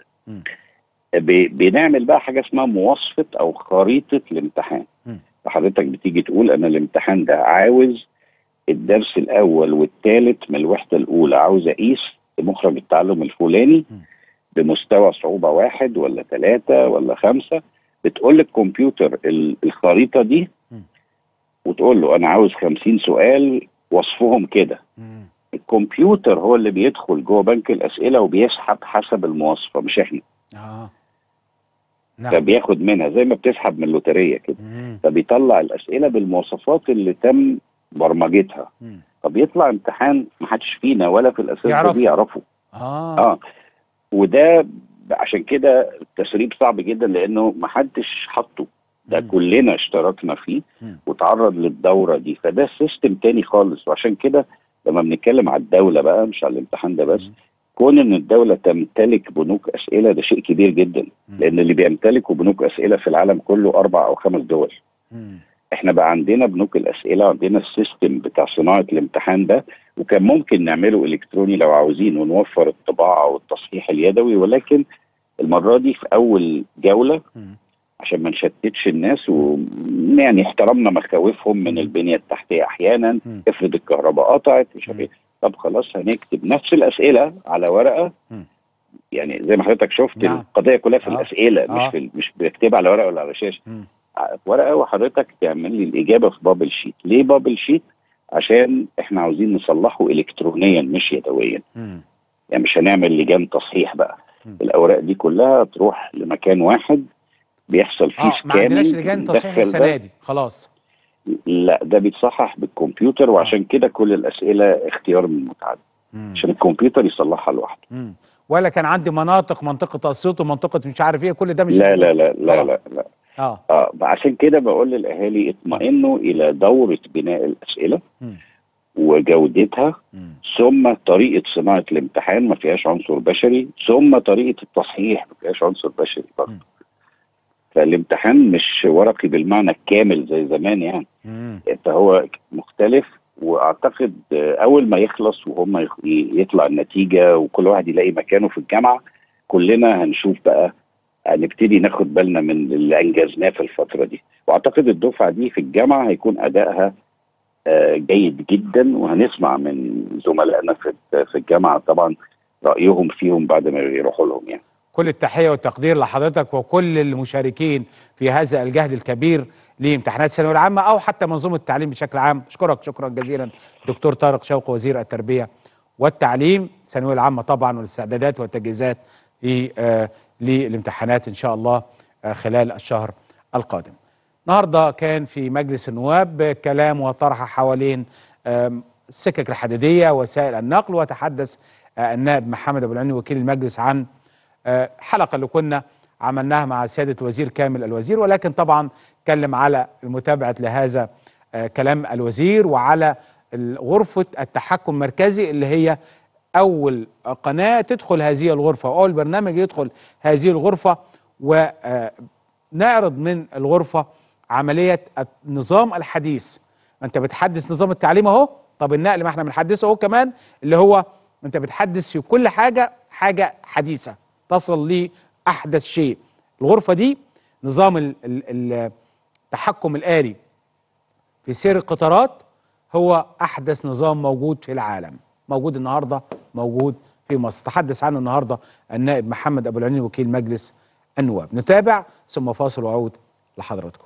ب- بنعمل بقى حاجه اسمها مواصفه او خريطه الامتحان فحضرتك بتيجي تقول انا الامتحان ده عاوز الدرس الاول والثالث من الوحده الاولى عاوز اقيس مخرج التعلم الفلاني بمستوى صعوبه واحد ولا ثلاثه ولا خمسه بتقول للكمبيوتر ال- الخريطه دي وتقول له انا عاوز 50 سؤال وصفهم كده الكمبيوتر هو اللي بيدخل جوه بنك الاسئله وبيسحب حسب المواصفه مش احنا اه فبياخد منها زي ما بتسحب من اللوتريه كده فبيطلع الاسئله بالمواصفات اللي تم برمجتها فبيطلع امتحان ما حدش فينا ولا في الاساس يعرفه. دي يعرفه اه اه وده عشان كده التسريب صعب جدا لانه ما حدش حطه ده كلنا اشتركنا فيه وتعرض للدوره دي فده سيستم تاني خالص وعشان كده لما بنتكلم على الدوله بقى مش على الامتحان ده بس كون ان الدوله تمتلك بنوك اسئله ده شيء كبير جدا لان اللي بيمتلكوا بنوك اسئله في العالم كله اربع او خمس دول احنا بقى عندنا بنوك الاسئله عندنا السيستم بتاع صناعه الامتحان ده وكان ممكن نعمله الكتروني لو عاوزين ونوفر الطباعه والتصحيح اليدوي ولكن المره دي في اول جوله عشان ما نشتتش الناس ويعني احترمنا مخاوفهم من البنيه التحتيه احيانا افرض الكهرباء قطعت مش عارف ايه طب خلاص هنكتب نفس الاسئله على ورقه يعني زي ما حضرتك شفت نعم. القضيه كلها في آه. الاسئله آه. مش في مش بكتبها على ورقه ولا على شاشه ع- ورقه وحضرتك تعمل لي الاجابه في بابل شيت ليه بابل شيت عشان احنا عاوزين نصلحه الكترونيا مش يدويا يعني مش هنعمل لجان تصحيح بقى الاوراق دي كلها تروح لمكان واحد بيحصل فيه اه ما عندناش سكاننج لجان تصحيح بندخل السنه ده. دي خلاص لا ده بيتصحح بالكمبيوتر وعشان كده كل الاسئله اختيار من متعدد عشان الكمبيوتر يصلحها لوحده مم. ولا كان عندي مناطق منطقه اسيوط ومنطقه مش عارف ايه كل ده مش لا موجود. لا لا لا خلاص. لا لا اه اه عشان كده بقول للاهالي اطمئنوا الى دوره بناء الاسئله وجودتها ثم طريقه صناعه الامتحان ما فيهاش عنصر بشري ثم طريقه التصحيح ما فيهاش عنصر بشري برضه فالامتحان مش ورقي بالمعنى الكامل زي زمان يعني فهو مختلف واعتقد آه، اول ما يخلص وهم يخ- يطلع النتيجه وكل واحد يلاقي مكانه في الجامعه كلنا هنشوف بقى هنبتدي ناخد بالنا من اللي انجزناه في الفتره دي واعتقد الدفعه دي في الجامعه هيكون ادائها آه، جيد جدا وهنسمع من زملائنا في في الجامعه طبعا رايهم فيهم بعد ما يروحوا لهم يعني كل التحيه والتقدير لحضرتك وكل المشاركين في هذا الجهد الكبير لامتحانات الثانويه العامه او حتى منظومه التعليم بشكل عام اشكرك شكرا جزيلا دكتور طارق شوقي وزير التربيه والتعليم الثانويه العامه طبعا والاستعدادات والتجهيزات ل- آه، للامتحانات ان شاء الله آه، خلال الشهر القادم النهارده كان في مجلس النواب كلام وطرح حوالين آم، السكك الحديديه وسائل النقل وتحدث آه، النائب محمد ابو العني وكيل المجلس عن آه، حلقه اللي كنا عملناها مع سياده الوزير كامل الوزير ولكن طبعا اتكلم على متابعه لهذا آه، كلام الوزير وعلى ال- غرفه التحكم المركزي اللي هي اول قناه تدخل هذه الغرفه واول برنامج يدخل هذه الغرفه ونعرض من الغرفه عمليه النظام الحديث ما انت بتحدث نظام التعليم اهو طب النقل ما احنا بنحدثه اهو كمان اللي هو انت بتحدث في كل حاجه حاجه حديثه تصل لاحدث شيء الغرفه دي نظام ال- ال- التحكم الآلي في سير القطارات هو أحدث نظام موجود في العالم موجود النهاردة موجود في مصر تحدث عنه النهاردة النائب محمد أبو العيني وكيل مجلس النواب نتابع ثم فاصل وعود لحضراتكم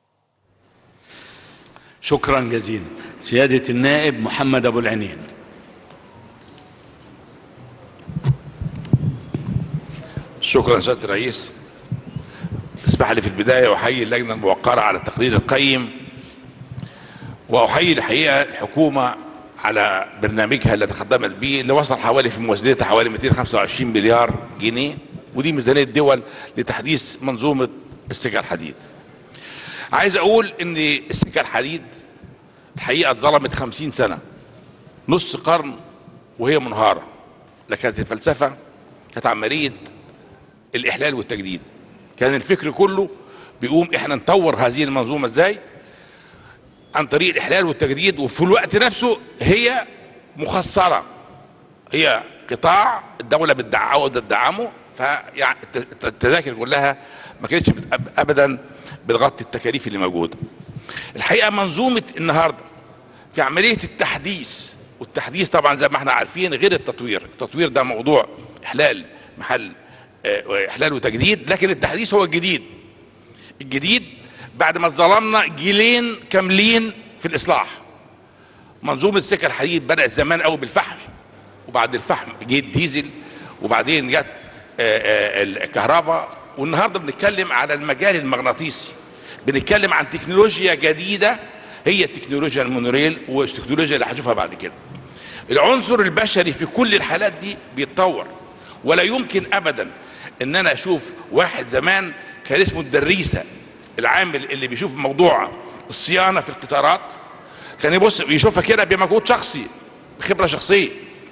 شكرا جزيلا سيادة النائب محمد أبو العنين شكرا سياده الرئيس اسمح لي في البدايه احيي اللجنه الموقره على التقرير القيم واحيي الحقيقه الحكومه على برنامجها اللي تقدمت به اللي وصل حوالي في موازنتها حوالي 225 مليار جنيه ودي ميزانيه دول لتحديث منظومه السكه الحديد. عايز اقول ان السكه الحديد الحقيقه اتظلمت 50 سنه نص قرن وهي منهاره لكانت الفلسفه كانت عمليه الاحلال والتجديد كان الفكر كله بيقوم احنا نطور هذه المنظومه ازاي عن طريق الاحلال والتجديد وفي الوقت نفسه هي مخسره هي قطاع الدوله بتدعمه وتدعمه فيعني الت- التذاكر كلها ما كانتش بت- ابدا بتغطي التكاليف اللي موجوده الحقيقه منظومه النهارده في عمليه التحديث والتحديث طبعا زي ما احنا عارفين غير التطوير التطوير ده موضوع احلال محل آه، احلال وتجديد لكن التحديث هو الجديد الجديد بعد ما ظلمنا جيلين كاملين في الاصلاح منظومه سكه الحديد بدات زمان قوي بالفحم وبعد الفحم جه الديزل وبعدين جت آه، آه، الكهرباء والنهارده بنتكلم على المجال المغناطيسي بنتكلم عن تكنولوجيا جديده هي تكنولوجيا المونوريل والتكنولوجيا اللي هنشوفها بعد كده العنصر البشري في كل الحالات دي بيتطور ولا يمكن ابدا ان انا اشوف واحد زمان كان اسمه الدريسه العامل اللي بيشوف موضوع الصيانه في القطارات كان يبص يشوفها كده بمجهود شخصي بخبره شخصيه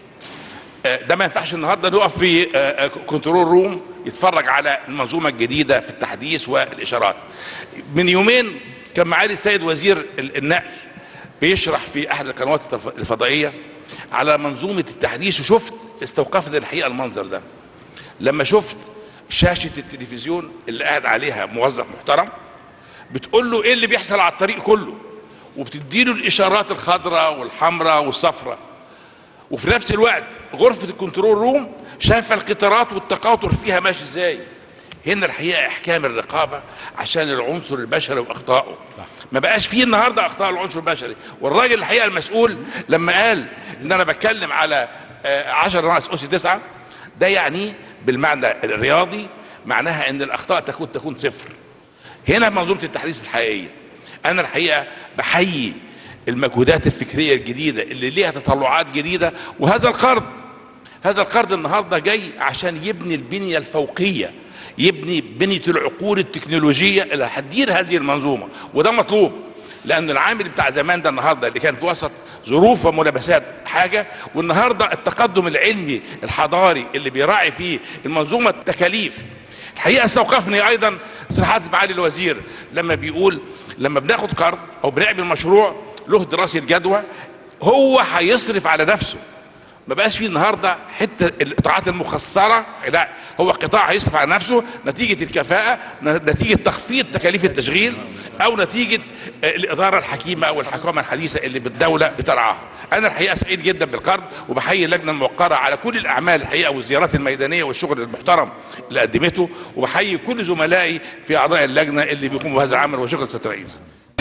آه، ده ما ينفعش النهارده نقف في آه، آه، كنترول روم يتفرج على المنظومه الجديده في التحديث والاشارات من يومين كان معالي السيد وزير ال- النقل بيشرح في احد القنوات التف- الفضائيه على منظومه التحديث وشفت استوقفني الحقيقه المنظر ده لما شفت شاشه التلفزيون اللي قاعد عليها موظف محترم بتقول له ايه اللي بيحصل على الطريق كله وبتديله الاشارات الخضراء والحمراء والصفراء وفي نفس الوقت غرفه الكنترول روم شايفه القطارات والتقاطر فيها ماشي ازاي هنا الحقيقه احكام الرقابه عشان العنصر البشري واخطائه ما بقاش فيه النهارده اخطاء العنصر البشري والراجل الحقيقه المسؤول لما قال ان انا بتكلم على 10 ناقص اس 9 ده يعني بالمعنى الرياضي معناها ان الاخطاء تكون تكون صفر هنا منظومه التحديث الحقيقيه انا الحقيقه بحيي المجهودات الفكريه الجديده اللي ليها تطلعات جديده وهذا القرض هذا القرض النهارده جاي عشان يبني البنيه الفوقيه يبني بنيه العقول التكنولوجيه اللي هتدير هذه المنظومه وده مطلوب لان العامل بتاع زمان ده النهارده اللي كان في وسط ظروف وملابسات حاجه والنهارده التقدم العلمي الحضاري اللي بيراعي فيه المنظومه التكاليف الحقيقه استوقفني ايضا صراحه معالي الوزير لما بيقول لما بناخد قرض او بنعمل مشروع له دراسه جدوى هو هيصرف على نفسه ما بقاش فيه النهارده حته القطاعات المخصصه لا هو قطاع هيصرف على نفسه نتيجه الكفاءه نتيجه تخفيض تكاليف التشغيل او نتيجه الاداره الحكيمه او الحكومه الحديثه اللي بالدوله بترعاها. انا الحقيقه سعيد جدا بالقرض وبحيي اللجنه الموقره على كل الاعمال الحقيقه والزيارات الميدانيه والشغل المحترم اللي قدمته وبحيي كل زملائي في اعضاء اللجنه اللي بيقوموا بهذا العمل وشكرا سياده الرئيس.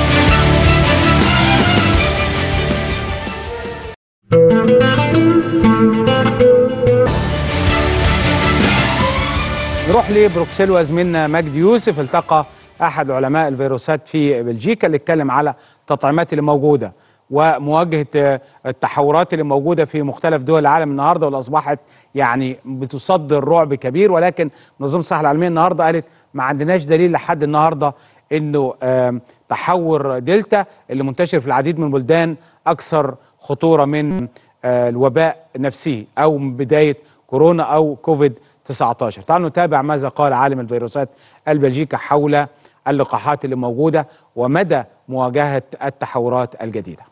نروح لبروكسل وزميلنا مجدي يوسف التقى احد علماء الفيروسات في بلجيكا اللي اتكلم على التطعيمات اللي موجوده ومواجهه التحورات اللي موجوده في مختلف دول العالم النهارده واللي اصبحت يعني بتصدر رعب كبير ولكن منظمه الصحه العالميه النهارده قالت ما عندناش دليل لحد النهارده انه تحور دلتا اللي منتشر في العديد من البلدان اكثر خطوره من الوباء نفسه او من بدايه كورونا او كوفيد 19 تعالوا نتابع ماذا قال عالم الفيروسات البلجيكي حول اللقاحات اللي موجودة ومدى مواجهة التحورات الجديدة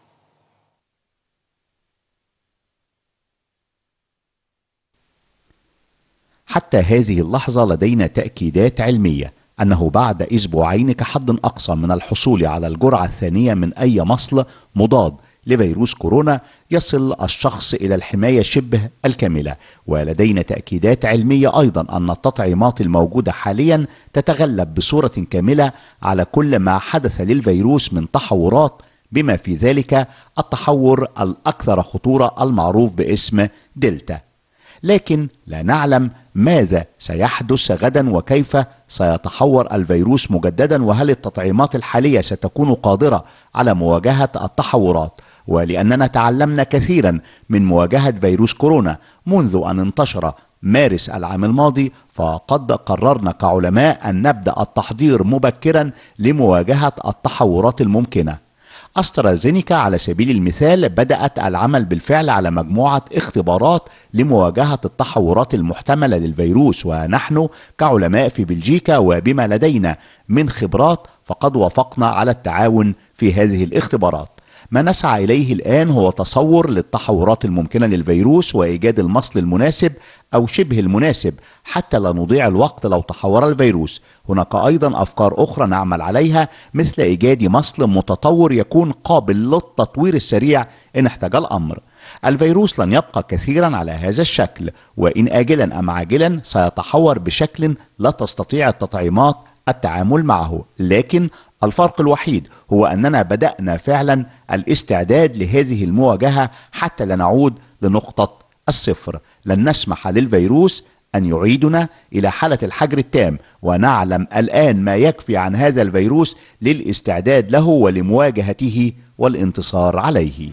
حتى هذه اللحظة لدينا تأكيدات علمية أنه بعد أسبوعين كحد أقصى من الحصول على الجرعة الثانية من أي مصل مضاد لفيروس كورونا يصل الشخص الى الحمايه شبه الكامله ولدينا تاكيدات علميه ايضا ان التطعيمات الموجوده حاليا تتغلب بصوره كامله على كل ما حدث للفيروس من تحورات بما في ذلك التحور الاكثر خطوره المعروف باسم دلتا لكن لا نعلم ماذا سيحدث غدا وكيف سيتحور الفيروس مجددا وهل التطعيمات الحاليه ستكون قادره على مواجهه التحورات ولاننا تعلمنا كثيرا من مواجهه فيروس كورونا منذ ان انتشر مارس العام الماضي فقد قررنا كعلماء ان نبدا التحضير مبكرا لمواجهه التحورات الممكنه استرازينيكا على سبيل المثال بدات العمل بالفعل على مجموعه اختبارات لمواجهه التحورات المحتمله للفيروس ونحن كعلماء في بلجيكا وبما لدينا من خبرات فقد وافقنا على التعاون في هذه الاختبارات ما نسعى إليه الآن هو تصور للتحورات الممكنة للفيروس وإيجاد المصل المناسب أو شبه المناسب حتى لا نضيع الوقت لو تحور الفيروس هناك أيضا أفكار أخرى نعمل عليها مثل إيجاد مصل متطور يكون قابل للتطوير السريع إن احتاج الأمر الفيروس لن يبقى كثيرا على هذا الشكل وإن آجلا أم عاجلا سيتحور بشكل لا تستطيع التطعيمات التعامل معه لكن الفرق الوحيد هو أننا بدأنا فعلا الاستعداد لهذه المواجهة حتى لا نعود لنقطة الصفر لن نسمح للفيروس أن يعيدنا إلى حالة الحجر التام ونعلم الآن ما يكفي عن هذا الفيروس للاستعداد له ولمواجهته والانتصار عليه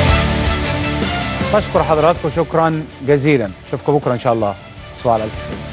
بشكر حضراتكم شكرا جزيلا اشوفكم بكره ان شاء الله تصبحوا على الف خير